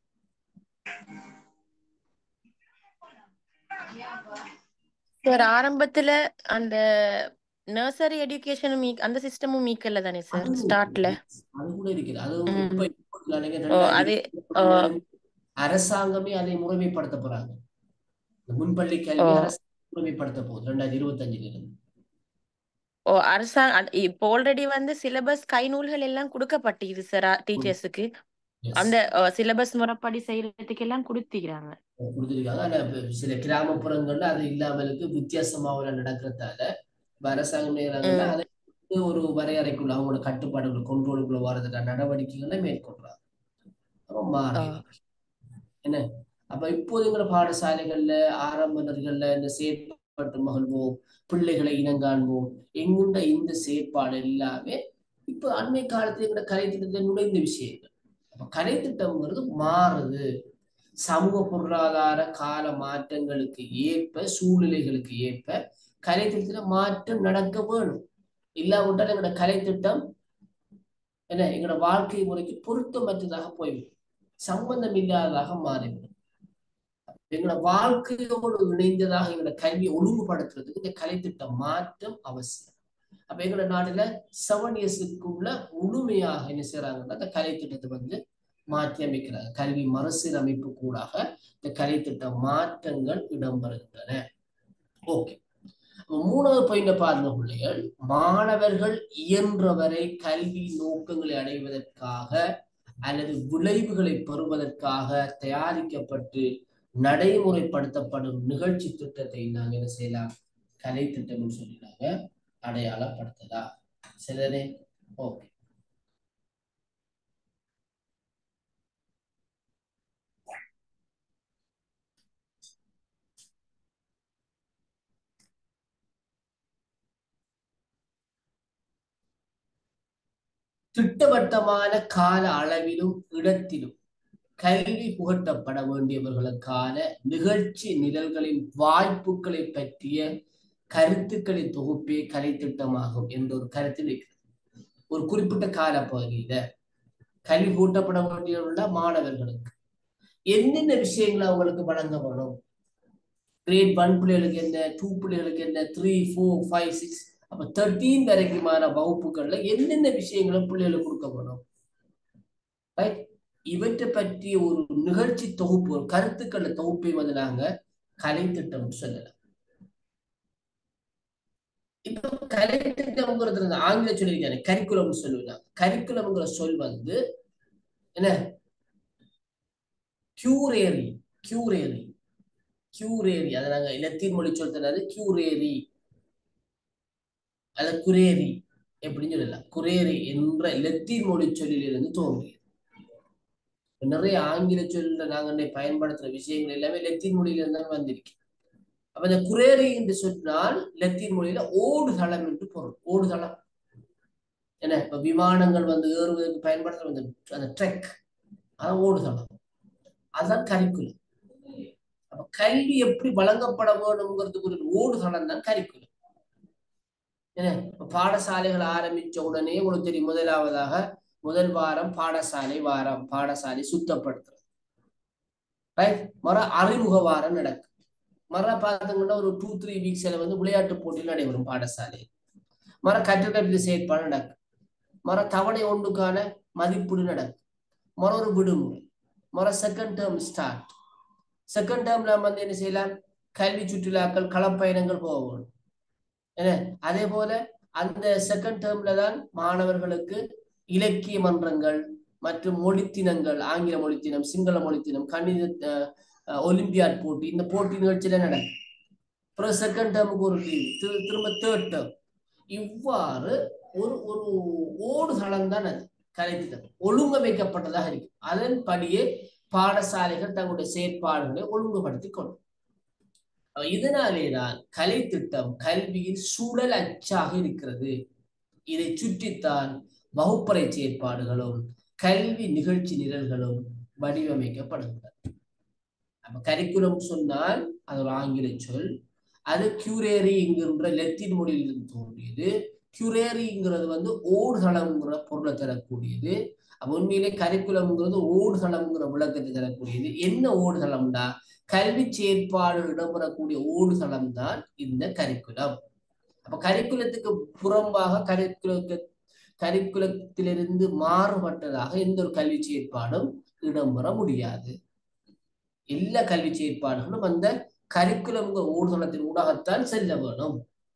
சார் ஆரம்பத்துல அந்த நர்சரி எஜுகேஷனும் அந்த சிஸ்டமும் மீக்கல்ல தானே சார் அதுவும் ஸ்டார்ட்ல அது கூட இருக்குது அது ம். இப்ப இப்ப நினைக்கிறேன் ஓ ரெண்டாயிரத்தி அது ஓ இருபத்தி நாலுல அரசாங்கமே அதை முறைமைப்படுத்த போறாங்க இந்த முன்பள்ளி கல்வி ஓ. அரசாங்கம் முறைமைப்படுத்த போகுது ரெண்டாயிரத்தி இருபத்தி அஞ்சுல இருந்து ஓ அரசாங்க இப்போ ஆல்ரெடி வந்து சிலபஸ் கைநூல்கள் எல்லாம் கொடுக்கப்பட்டிருது சார் டீச்சர்ஸுக்கு Yes. அந்த சிலபஸ் முறைப்படி செய்யறதுக்கு எல்லாம் கொடுத்திக்கிறாங்க கொடுத்திருக்காங்க ஆனா இப்ப சில கிராமப்புறங்கள்ல அது இல்லாமலுக்கு வித்தியாசமாக நடக்கிறதால இப்ப அரசாங்கம் நேரங்கள்ல ம். அதை வந்து ஒரு வரையறைக்குள்ள அவங்களோட கட்டுப்பாடுகள் கொண்டோலுக்குள்ள வரதுக்கான நடவடிக்கைகளை மேற்கொள்றாங்க அப்ப மாறி ஓ. இருக்கு. என்ன அப்ப இப்போதுங்கிற பாடசாலைகள்ல ஆரம்பனர்கள்ல இந்த செயற்பாட்டு மகிழ்வோம் பிள்ளைகளை இனங்காண்போம் எங்குண்ட இந்த செயற்பாடு எல்லாமே இப்ப அண்மை காலத்துல எங்கட கலை திட்டத்தில் நுழைந்த விஷயங்கள் அப்ப கலை திட்டம்ங்கிறது மாறுது சமூக பொருளாதார கால மாற்றங்களுக்கு ஏற்ப சூழ்நிலைகளுக்கு ஏற்ப கலை திட்டத்துல மாற்றம் நடக்க வேணும் இல்லாவிட்டால் எங்களோட கலை திட்டம் என்ன எங்களோட வாழ்க்கை முறைக்கு பொருத்தமற்றதாக போய்விடும் சம்பந்தம் இல்லாததாக மாறிவிடும் எங்களோட வாழ்க்கையோடு இணைந்ததாக எங்களோட கல்வியை ஒழுங்குபடுத்துறதுக்கு இந்த கலைத்திட்டம் மாற்றம் அவசியம் அப்ப எங்களோட நாட்டுல செவன் இயர்ஸுக்குள்ள முழுமையாக என்ன செய்யறாங்கன்னா இந்த கலைத்திட்டத்தை வந்து மாற்றி அமைக்கிறாங்க கல்வி மறுசீரமைப்பு கூடாக இந்த கலைத்திட்ட மாற்றங்கள் இடம்பெறுகின்றன ஓகே மூணாவது பாயிண்ட பாருங்க பிள்ளைகள் மாணவர்கள் இயன்றவரை கல்வி நோக்கங்களை அடைவதற்காக அல்லது விளைவுகளை பெறுவதற்காக தயாரிக்கப்பட்டு நடைமுறைப்படுத்தப்படும் நிகழ்ச்சி திட்டத்தை நாங்க என்ன செய்யலாம் கலை திட்டம்னு சொல்லி நாங்க அடையாளப்படுத்தலாம் சரிதானே ஓகே திட்டவட்டமான கால அளவிலும் இடத்திலும் கல்வி புகட்டப்பட வேண்டியவர்களுக்கான நிகழ்ச்சி நிரல்களின் வாய்ப்புகளை பற்றிய கருத்துக்களின் தொகுப்பே கலை திட்டமாகும் என்ற ஒரு கருத்தில் இருக்கிறது ஒரு குறிப்பிட்ட கால பகுதியில கல்வி கூட்டப்பட வேண்டியுள்ள மாணவர்களுக்கு என்னென்ன விஷயங்களை அவங்களுக்கு வழங்கப்படும் கிரேட் ஒன் பிள்ளைகளுக்கு என்ன டூ பிள்ளைகளுக்கு என்ன த்ரீ ஃபோர் ஃபைவ் சிக்ஸ் அப்ப தேர்ட்டீன் வரைக்குமான வகுப்புகள்ல என்னென்ன விஷயங்களை பிள்ளைகளுக்கு கொடுக்கப்படும் ரைட் இவற்றை பற்றிய ஒரு நிகழ்ச்சி தொகுப்பு ஒரு கருத்துக்களை தொகுப்பை வந்து நாங்க கலை திட்டம் சொல்லலாம் இப்போ கலை திட்டம்ங்கிறது ஆங்கில சொல்லியிருக்காங்க கரிக்குலம் சொல்லுவாங்க கரிக்குலம்ங்கிற சொல் வந்து என்ன கியூரேரி கியூரேரி கியூரேரி அதை நாங்க லத்தீன் மொழி சொல்றது கியூரேரி அல்ல குரேரி எப்படின்னு சொல்லலாம் குரேரி என்ற லத்தீன் மொழி சொல்லிலிருந்து தோன்றியது நிறைய ஆங்கில சொல்ல நாங்க பயன்படுத்துற விஷயங்கள் எல்லாமே லத்தீன் மொழியில இருந்தால் வந்திருக்கு அப்ப இந்த குரேரி என்று சொன்னால் லத்தீன் மொழியில ஓடுதளம் என்று பொருள் ஓடுதளம் என்ன இப்ப விமானங்கள் வந்து ஏறுவதற்கு பயன்படுத்துற அந்த அந்த ட்ரெக் அதான் ஓடுதளம் அதுதான் கரிக்குலம் அப்ப கல்வி எப்படி வழங்கப்பட வேணுங்கிறதுக்கு ஒரு ஓடுதளம் தான் கரிக்குலம் என்ன பாடசாலைகள் ஆரம்பிச்ச உடனே உங்களுக்கு தெரியும் முதலாவதாக முதல் வாரம் பாடசாலை வாரம் பாடசாலை சுத்தப்படுத்துறது ரைட் மர அறிமுக வாரம் நடக்கும் மர பார்த்தீங்கன்னா ஒரு டூ த்ரீ வீக்ஸ்ல வந்து விளையாட்டு போட்டியில் நடைபெறும் பாடசாலை மர கற்றுக்கல்வி செயற்பாடு நடக்கும் மர தவணை ஒன்றுக்கான மதிப்பீடு நடக்கும் மர ஒரு விடுமுறை மர செகண்ட் டேர்ம் ஸ்டார்ட் செகண்ட் டேர்ம்ல வந்து என்ன செய்யலாம் கல்வி சுற்றுலாக்கள் களப்பயணங்கள் போக வேணும் என்ன அதே போல அந்த செகண்ட் டேர்ம்ல தான் மாணவர்களுக்கு இலக்கிய மன்றங்கள் மற்றும் மொழித்தினங்கள் ஆங்கில மொழித்தினம் சிங்கள மொழித்தினம் கணித ஒலிம்பியாட் போட்டி இந்த போட்டி நிகழ்ச்சியில நடக்கும் அப்புறம் செகண்ட் டேர்முக்கு ஒரு லீவ் திரும்ப தேர்ட் டேர்ம் இவ்வாறு ஒரு ஒரு ஓடுகளம் தான் அது கலைத்திட்டம் ஒழுங்கமைக்கப்பட்டதாக இருக்கு அதன்படியே பாடசாலைகள் தங்களுடைய செயற்பாடுகளை ஒழுங்குபடுத்திக் கொள்ளும் இதனாலேதான் கலைத்திட்டம் கல்வியின் சூழல் அச்சாக இருக்கிறது இதை சுற்றித்தான் வகுப்பறை செயற்பாடுகளும் கல்வி நிகழ்ச்சி நிரல்களும் வடிவமைக்கப்படுகின்றன நம்ம கரிக்குலம் சொன்னால் அது ஒரு ஆங்கில சொல் அது கியூரேரி என்கின்ற லத்தீன் மொழியிலிருந்து தோன்றியது கியூரேரிங்கிறது வந்து ஓடுகளம்ங்கிற பொருளை தரக்கூடியது அப்ப உண்மையிலே கரிக்குலம்ங்கிறது ஓடுகளம்ங்கிற விளக்கத்தை தரக்கூடியது என்ன ஓடுகளம்டா கல்வி செயற்பாடு இடம்பெறக்கூடிய ஓடுகளம் தான் இந்த கரிக்குலம் அப்ப கரிக்குலத்துக்கு புறம்பாக கரிக்குல கரிக்குலத்திலிருந்து மாறுபட்டதாக எந்த ஒரு கல்வி செயற்பாடும் இடம்பெற முடியாது எல்லா கல்வி செயற்பாடுகளும் அந்த கரிக்குலம் ஊர்தலத்தின் ஊடாகத்தான் செல்ல வேணும்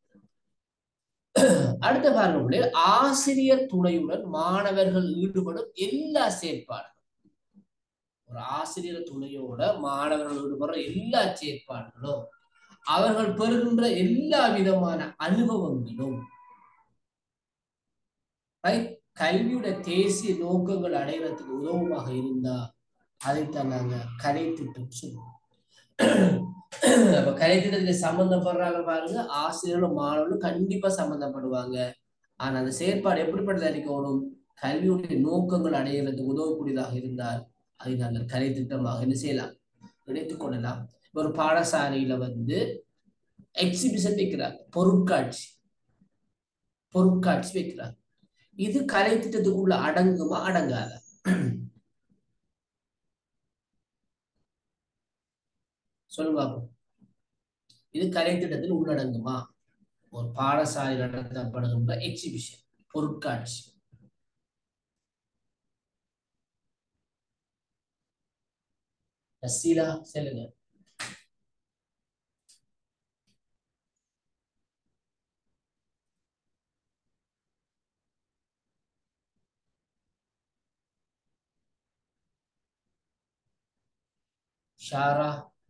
அடுத்த பாருங்க ஆசிரியர் துணையுடன் மாணவர்கள் ஈடுபடும் எல்லா செயற்பாடுகளும் ஒரு ஆசிரியர் துணையோட மாணவர்கள் ஈடுபடுற எல்லா செயற்பாடுகளும் அவர்கள் பெறுகின்ற எல்லா விதமான அனுபவங்களும் கல்வியோட தேசிய நோக்கங்கள் அடைகிறதுக்கு உதவுமாக இருந்தா அதைத்தான் நாங்க கலை திட்டம் சொல்லுவோம் அப்ப கலை திட்டத்துல சம்பந்தப்படுறாங்க பாருங்க ஆசிரியர்களும் மாணவர்களும் கண்டிப்பா சம்பந்தப்படுவாங்க ஆனா அந்த செயற்பாடு எப்படிப்பட்டதா இருக்கணும் கல்வியுடைய நோக்கங்கள் அடைகிறதுக்கு உதவக்கூடியதாக இருந்தால் அதை நாங்கள் கலை திட்டமாக என்ன செய்யலாம் நினைத்துக் கொள்ளலாம் ஒரு பாடசாலையில வந்து எக்ஸிபிஷன் வைக்கிறாங்க பொருட்காட்சி பொருட்காட்சி வைக்கிறாங்க இது கலை திட்டத்துக்குள்ள அடங்குமா அடங்காத சொல்லுங்க இது கலை திட்டத்தில் உள்ளடங்குமா ஒரு பாடசாலை நடத்தப்படுகின்ற எக்ஸிபிஷன் பொருட்காட்சி நசீலா சொல்லுங்க ஷாரா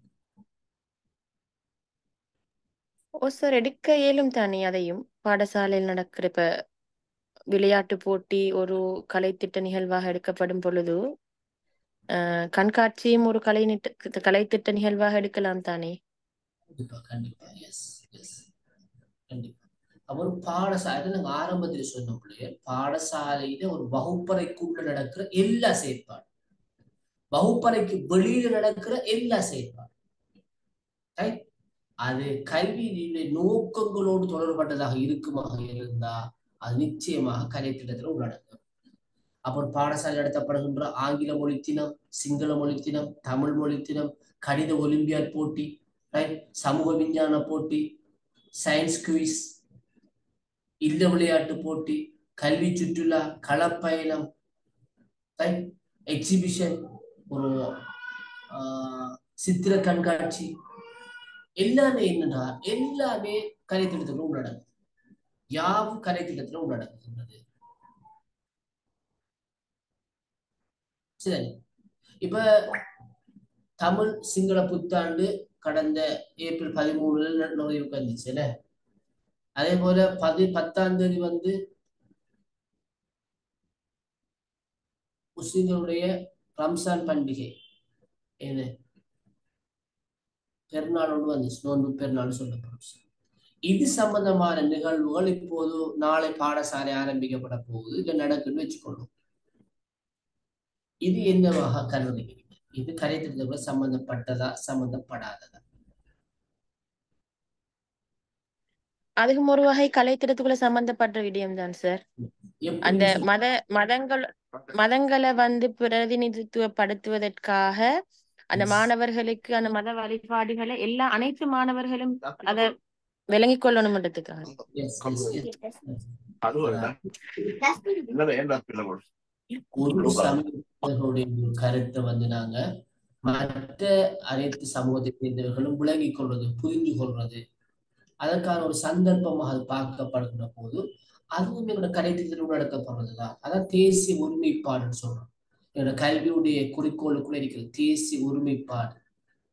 ஓ சார் எடுக்க இயலும் தானே அதையும் பாடசாலையில் நடக்கிற இப்ப விளையாட்டு போட்டி ஒரு கலைத்திட்ட நிகழ்வாக எடுக்கப்படும் பொழுது அஹ், கண்காட்சியும் ஒரு கலை நிட்ட கலைத்திட்ட நிகழ்வாக எடுக்கலாம் தானே கண்டிப்பா கண்டிப்பா எஸ் எஸ் கண்டிப்பா அவர் பாடசாலை நாங்க ஆரம்பத்தில் சொன்ன பிள்ளைய பாடசாலையில ஒரு வகுப்பறைக்குள்ள நடக்கிற எல்லா செயற்பாடு வகுப்பறைக்கு வெளியில நடக்கிற எல்லா செயற்பாடு Right? அது கல்வியினுடைய நோக்கங்களோடு தொடர்பட்டதாக இருக்குமாக இருந்தா அது நிச்சயமாக கலைத்திட்டத்தில் உள்ளடங்கும் அப்புறம் பாடசாலை நடத்தப்படுகின்ற ஆங்கில மொழித்தினம் சிங்கள மொழித்தினம் தமிழ் மொழித்தினம் கணித ஒலிம்பியாட் போட்டி ரைட் சமூக விஞ்ஞான போட்டி சயின்ஸ் குவிஸ் இல்ல விளையாட்டு போட்டி கல்வி சுற்றுலா களப்பயணம் ரைட் எக்ஸிபிஷன் ஒரு ஆஹ், சித்திர கண்காட்சி எல்லாமே என்னன்னா எல்லாமே கலைத்திட்டத்துல உள்ளடங்கும் யாவும் கலைத்திட்டத்துல உள்ளடங்குகின்றது சரி இப்ப தமிழ் சிங்கள புத்தாண்டு கடந்த ஏப்ரல் பதிமூணுல நிறைவுக்கு வந்துச்சுல அதே போல பதி பத்தாம் தேதி வந்து முஸ்லிம்களுடைய ரம்சான் பண்டிகை என்ன பெருநாள் ஒன்று வந்துச்சு நோன்பு பெருநாள் சொல்லப்படும் இது சம்பந்தமான நிகழ்வுகள் இப்போது நாளை பாடசாலை ஆரம்பிக்கப்பட போகுது இல்ல நடக்குன்னு வச்சுக்கொள்ளும் இது என்னவாக கருதுகிறீங்க இது கலைத்திட்டத்தோட சம்பந்தப்பட்டதா சம்பந்தப்படாததா அதுவும் ஒரு வகை கலைத்திட்டத்துக்குள்ள சம்பந்தப்பட்ட விடயம் தான் சார் அந்த எப்படி மத மதங்கள் மதங்களை வந்து பிரதிநிதித்துவப்படுத்துவதற்காக அந்த Yes. மாணவர்களுக்கு அந்த மத வழிபாடுகளை எல்லா அனைத்து மாணவர்களும் அத விளங்கிக் கொள்ளணும்ன்றதுக்காக Yes, yes, yes. അതുമല്ല ഇന്നലെ എന്താ പിള്ളകൾ ஒரு சமூகத்தினருடைய ஒரு கருத்தை வந்து நாங்க மற்ற அனைத்து சமூகத்தை சேர்ந்தவர்களும் விளங்கிக் கொள்வது புரிந்து கொள்வது அதற்கான ஒரு சந்தர்ப்பமாக அது பார்க்கப்படுகின்ற போது அதுவும் எங்களோட கலைத்திட்டத்தில் உள்ளடக்கப்படுறதுதான் அதான் தேசிய ஒருமைப்பாடுன்னு சொல்றோம் என்னோட கல்வியுடைய குறிக்கோளுக்குள்ள இருக்கிற தேசிய ஒருமைப்பாடு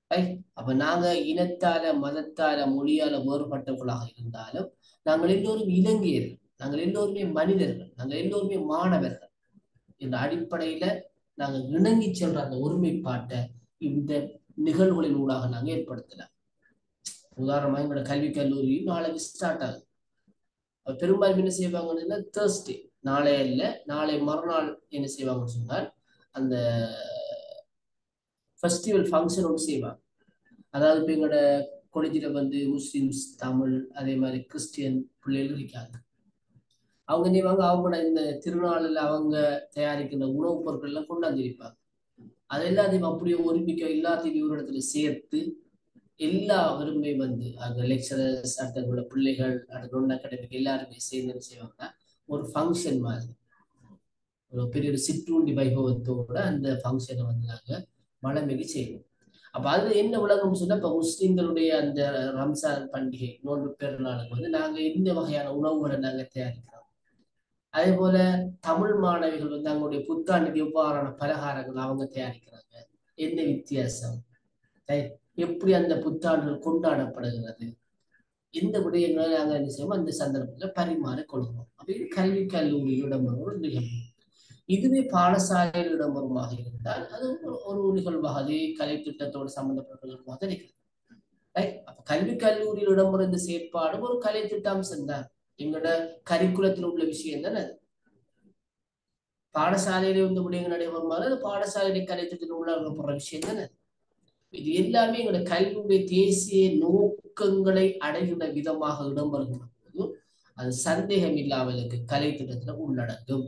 Right? அப்ப நாங்க இனத்தால மதத்தால மொழியால வேறுபட்டவர்களாக இருந்தாலும் நாங்கள் எல்லோரும் இலங்கையர்கள் நாங்கள் எல்லோருமே மனிதர்கள் நாங்கள் எல்லோருமே மாணவர்கள் என்ற அடிப்படையில நாங்கள் இணங்கி செல்ற அந்த ஒருமைப்பாட்டை இந்த நிகழ்வுகளின் ஊடாக நாங்க ஏற்படுத்தலாம் உதாரணமா எங்களோட கல்வி கல்லூரி நாளைக்கு ஸ்டார்ட் ஆகுது அப்ப பெரும்பாலும் என்ன செய்வாங்கன்னா தேர்ஸ்டே நாளை இல்ல நாளை மறுநாள் என்ன செய்வாங்கன்னு சொன்னால் அந்த ஃபெஸ்டிவல் ஃபங்க்ஷன் ஒன்று செய்வாங்க அதாவது இப்போ எங்களோட கொலேஜில் வந்து முஸ்லிம்ஸ் தமிழ் அதே மாதிரி கிறிஸ்டியன் பிள்ளைகள் இருக்காங்க அவங்க என்ன செய்வாங்க அவங்களோட இந்த திருநாளில் அவங்க தயாரிக்கின்ற உணவுப் பொருட்கள் எல்லாம் கொண்டாந்துருப்பாங்க அது எல்லாத்தையும் அப்படியே ஒருமிக்க எல்லாத்தையும் ஒரு இடத்துல சேர்த்து எல்லா விரும்பி வந்து அங்க லெக்சரர்ஸ் அடுத்த பிள்ளைகள் அடுத்த non அகாடமிக் எல்லாருமே சேர்ந்து என்ன செய்வாங்கன்னா ஒரு ஃபங்க்ஷன் மாதிரி ஒரு பெரிய ஒரு சிற்றுண்டி வைபவத்தோட அந்த ஃபங்க்ஷனை வந்து நாங்க வளமிகு செய்வோம் அப்ப அது என்ன விளக்கம் சொன்னா இப்ப முஸ்லிம்களுடைய அந்த ரம்ஜான் பண்டிகை நோன்பு பெருநாளுக்கு வந்து நாங்க இந்த வகையான உணவுகளை நாங்க தயாரிக்கிறோம் அதே போல தமிழ் மாணவிகள் வந்து அவங்களுடைய புத்தாண்டுக்கு எவ்வாறான பலகாரங்கள் அவங்க தயாரிக்கிறாங்க என்ன வித்தியாசம் Right? எப்படி அந்த புத்தாண்டுகள் கொண்டாடப்படுகிறது இந்த விடயங்களை நாங்கள் என்ன செய்வோம் அந்த சந்தர்ப்பத்தில் பரிமாறிக் கொள்கிறோம் அப்ப இது கல்வி கல்லூரியில் இடம்பெறும் ஒரு நிகழ்வு இதுவே பாடசாலையில் இடம்பெறுமாக இருந்தால் அது ஒரு- ஒரு நிகழ்வாக அதே கலை திட்டத்தோடு சம்பந்தப்பட்ட நிகழ்வாக தான் இருக்கிறது Right? அப்ப கல்வி கல்லூரியில் இடம்பெறும் இந்த செயற்பாடும் ஒரு கலை திட்ட அம்சம் தான் எங்களோட கரிக்குலத்தில் உள்ள விஷயம் தானே அது பாடசாலையில இந்த விடயங்கள் நடைபெறுமாறு அது பாடசாலையுடைய கலை திட்டத்தில் உள்ள விஷயம் தானே அது. இது எல்லாமே எங்களோட கல்வியுடைய தேசிய நோக்கங்களை அடைகின்ற விதமாக இடம்பெறுகின்ற போது அது சந்தேகம் இல்லாமலுக்கு கலை திட்டத்துல உள்ளடங்கும்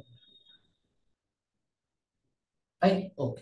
ஓகே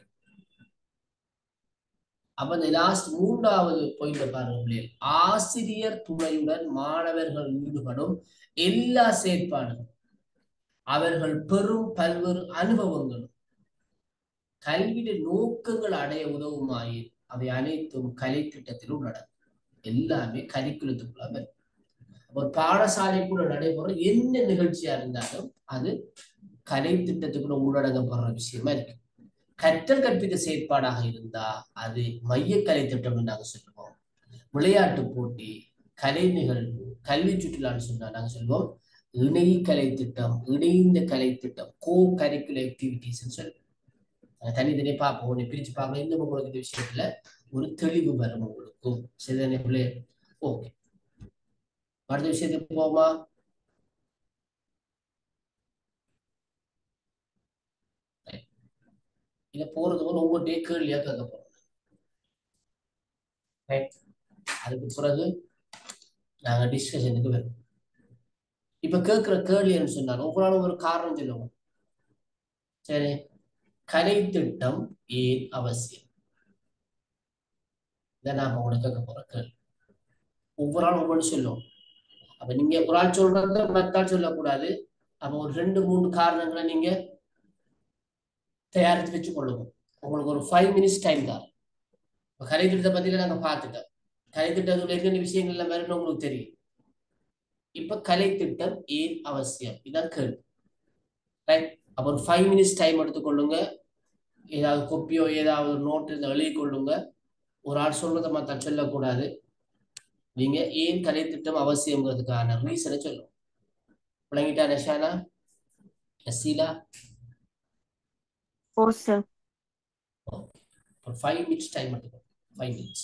அப்ப இந்த லாஸ்ட் மூன்றாவது பாயிண்ட் பாருங்க பிள்ளைகள் ஆசிரியர் துணையுடன் மாணவர்கள் ஈடுபடும் எல்லா செயற்பாடுகளும் அவர்கள் பெறும் பல்வேறு அனுபவங்களும் கல்வியில நோக்கங்கள் அடைய உதவுமாயின் அவை அனைத்தும் கலை திட்டத்தில் உள்ளடங்கும் எல்லாமே கரிக்குலத்துக்குள்ள வரும் ஒரு பாடசாலைக்குள்ள நடைபெற என்ன நிகழ்ச்சியா இருந்தாலும் அது கலை திட்டத்துக்குள்ள உள்ளடங்கப்படுற விஷயமா இருக்கு கற்றல் கற்பித்த செயற்பாடாக இருந்தா அது மைய கலை திட்டம்னு நாங்க சொல்லுவோம் விளையாட்டு போட்டி கலை நிகழ்வு கல்வி சுற்றுலான்னு சொன்னா நாங்க சொல்லுவோம் இணை கலை திட்டம் இணைந்த கலை திட்டம் கோ கரிக்குலர் ஆக்டிவிட்டிஸ் சொல்லுவோம் அதை தனித்தனியே பார்ப்போம் ஒன்று பிரிச்சு பார்க்கலாம் இந்த உங்களுக்கு இந்த விஷயத்துல ஒரு தெளிவு வரும் உங்களுக்கும் சரிதானே பிள்ளை ஓகே அடுத்த விஷயத்துக்கு போமா இதை போறது போல ஒவ்வொன்றையும் கேள்வியா கேட்க போறோம் Right. அதுக்கு பிறகு நாங்க டிஸ்கஷனுக்கு வரும் இப்ப கேட்கிற கேள்வின்னு சொன்னால் ஒவ்வொரு ஒரு காரணம் சொல்லுவோம் சரி கலை திட்டம் ஏன் அவசியம் இதை நாம உங்களை கேட்க போற கேள்வி ஒவ்வொரு ஆள் ஒவ்வொன்று சொல்லுவோம் அப்ப நீங்க ஒரு ஆள் சொல்றத மற்ற ஆள் சொல்லக்கூடாது அப்ப ஒரு ரெண்டு மூணு காரணங்களை நீங்க தயாரித்து வச்சு கொள்ளுங்க உங்களுக்கு ஒரு ஃபைவ் மினிட்ஸ் டைம் தான் இப்போ கலை திட்டத்தை பத்தியில நாங்க பார்த்துட்டோம் கலை திட்டத்துல என்னென்ன விஷயங்கள்ல வரும்னு உங்களுக்கு தெரியும் இப்ப கலை திட்டம் ஏன் அவசியம் இதான் கேள்வி ரைட் அப்ப ஒரு ஃபைவ் மினிட்ஸ் டைம் எடுத்துக்கொள்ளுங்க ஏதாவது கொப்பியோ ஏதாவது நோட்டு இதை எழுதி கொள்ளுங்க ஒரு ஆள் சொல்றதை மற்ற சொல்லக்கூடாது நீங்க ஏன் கலை திட்டம் அவசியங்கிறதுக்கான ரீசனை சொல்லும் விளங்கிட்டா நஷானா நசீலா ஓ சார் ஓகே ஒரு ஃபைவ் மினிட்ஸ் டைம் எடுத்துக்கோ ஃபைவ் மினிட்ஸ்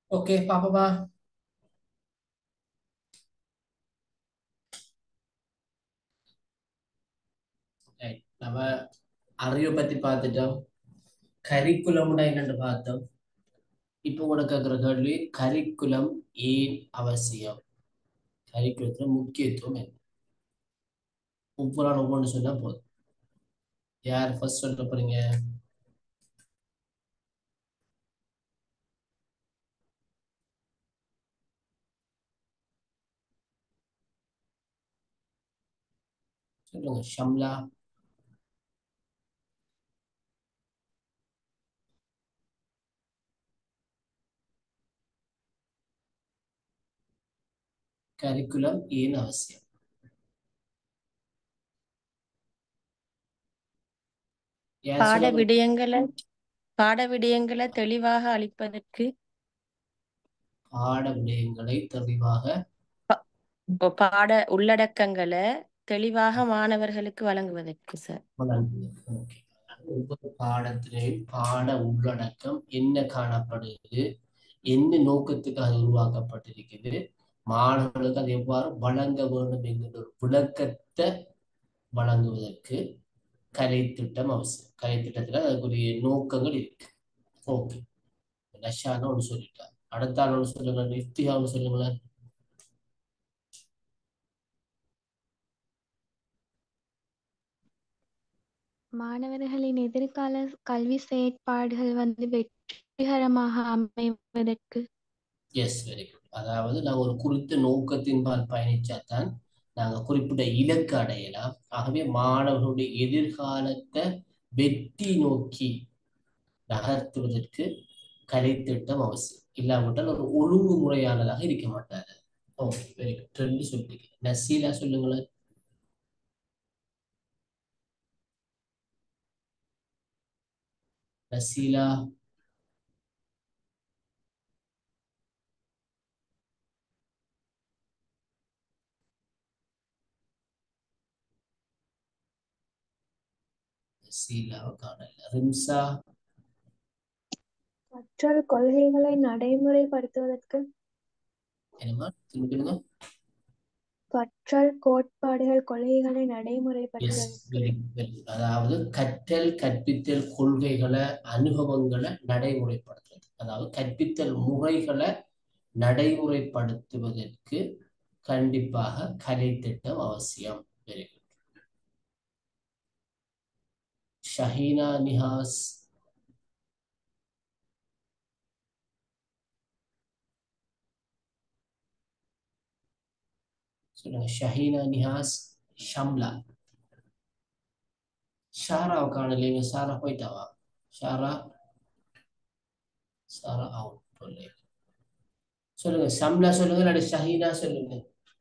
ஓகே பாப்போமா Right. நம்ம அறிவை பத்தி பார்த்துட்டோம் கரிக்குலம்னா என்னன்னு பார்த்தோம் இப்போ உனக்கு கேட்குற கேள்வி கரிக்குலம் ஏன் அவசியம் கரிக்குலத்துல முக்கியத்துவம் என்ன ஒவ்வொரு நாள் ஒவ்வொன்று சொன்னா போதும் யார் ஃபர்ஸ்ட் சொல்ல போறீங்க சொல்லுங்க ஷம்லா கரிக்குலம் ஏன் அவசியம் யார் பாட சொல்ல போறீங்க? விடயங்களை பாட விடயங்களை தெளிவாக அளிப்பதற்கு பாட விடயங்களை தெளிவாக இப்போ பாட உள்ளடக்கங்களை தெளிவாக மாணவர்களுக்கு வழங்குவதற்கு சார் வழங்குவது Okay. ஒவ்வொரு பாடத்திலையும் பாட உள்ளடக்கம் என்ன காணப்படுது என்ன நோக்கத்துக்கு அது உருவாக்கப்பட்டிருக்குது மாணவர்களுக்கு அது எவ்வாறு வழங்க வேண்டும் என்கின்ற ஒரு விளக்கத்தை வழங்குவதற்கு கலை திட்டம் அவசியம் கலை திட்டத்துல அதுக்குரிய நோக்கங்கள் இருக்கு ஓகே நஷான ஒன்று சொல்லிட்டா அடுத்த ஆள் ஒன்று சொல்லுங்க இஃப்திகா ஒன்று சொல்லுங்களேன் மாணவர்களின் எதிர்கால கல்வி செயற்பாடுகள் வந்து வெற்றிகரமாக அமைவதற்கு எஸ் வெரி குட் அதாவது நாங்கள் ஒரு குறித்த நோக்கத்தின்பால் பயணிச்சாதான் நாங்கள் குறிப்பிட்ட இலக்கு அடையலாம் ஆகவே மாணவர்களுடைய எதிர்காலத்தை வெற்றி நோக்கி நகர்த்துவதற்கு கலைத்திட்டம் அவசியம் இல்லாவிட்டால் ஒரு ஒழுங்குமுறையானதாக இருக்க மாட்டாது ஓகே வெரி குட் ரெண்டு சொல்லிட்டீங்க நசீலா சொல்லுங்களேன் நசீலா நசீலாவை காணல ரிம்சா கற்றல் கொள்கைகளை நடைமுறைப்படுத்துவதற்கு என்னமா திரும்பிடுங்க கற்றல் கோட்பாடுகள் கொள்கைகளை எஸ் நடைமுறைப்படுத்துவதற்கு வெரி வெரி அதாவது கற்றல் கற்பித்தல் கொள்கைகளை அனுபவங்களை நடைமுறைப்படுத்துறது அதாவது கற்பித்தல் முறைகளை நடைமுறைப்படுத்துவதற்கு கண்டிப்பாக கலை திட்டம் அவசியம் வெரி குட் ஷஹீனா நிஹாஸ் சொல்லுங்க ஷஹீனா நிஹாஸ் ஷம்லா ஷாராவை காணலைங்க ஷாரா போயிட்டாவா ஷாரா ஷாரா அவுட் சொல்லுங்க சொல்லுங்க ஷம்லா சொல்லுங்க இல்லாட்டி ஷஹீனா சொல்லுங்க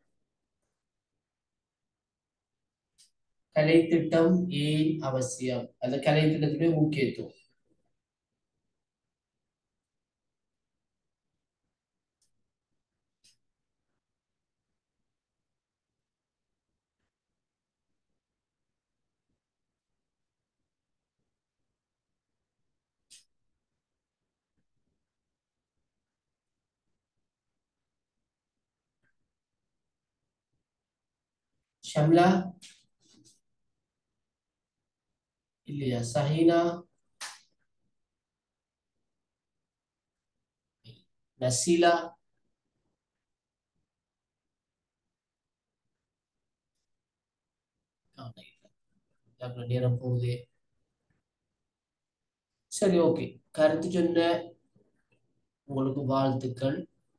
கலை திட்டம் ஏன் அவசியம் அந்த கலை திட்டத்துடைய முக்கியத்துவம் ஷம்லா இல்லையா சஹீனா நசீலா அப்புறம் நேரம் போகுது சரி ஓகே கருத்து சொன்ன உங்களுக்கு வாழ்த்துக்கள்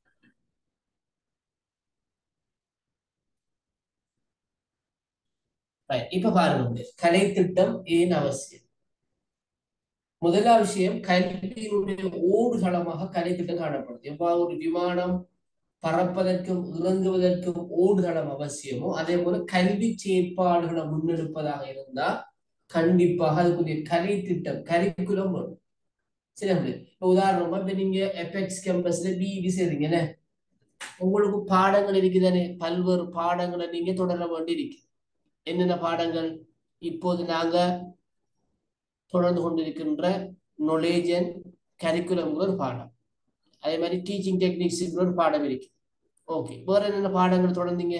Right. இப்ப பாருங்க கலை திட்டம் ஏன் அவசியம் முதலாவது விஷயம் கல்வியினுடைய ஓடுகளமாக கலை திட்டம் காணப்படுது எவ்வாறு ஒரு விமானம் பறப்பதற்கும் இறங்குவதற்கும் ஓடுகளம் அவசியமோ அதே போல கல்வி செயற்பாடுகளை முன்னெடுப்பதாக இருந்தா கண்டிப்பாக அதுக்குரிய கலை திட்டம் கரிக்குலம் வரும் சரி இப்ப உதாரணமா இப்ப நீங்க எபெக்ஸ் கேம்பஸ்ல பிஇடி செய்றீங்கன்னு உங்களுக்கு பாடங்கள் இருக்குதானே பல்வேறு பாடங்களை நீங்க தொடர வேண்டி இருக்கு என்னென்ன பாடங்கள் இப்போது நாங்க தொடர்ந்து கொண்டிருக்கின்ற நொலேஜ் அண்ட் கரிக்குலம்ங்கிற ஒரு பாடம் அதே மாதிரி டீச்சிங் டெக்னிக்ஸ் ஒரு பாடம் இருக்கு ஓகே வேற என்னென்ன பாடங்கள் தொடர்ந்தீங்க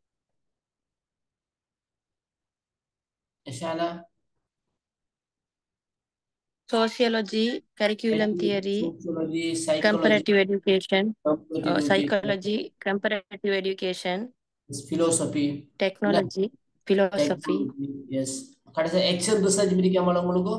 ஷாலா sociology curriculum theory sociology, psychology, comparative education comparative uh, education, psychology comparative education philosophy, technology philosophy technology, yes. கடைசி எக்ஸல் ரிசர்ச் பிடிக்காமல் உங்களுக்கு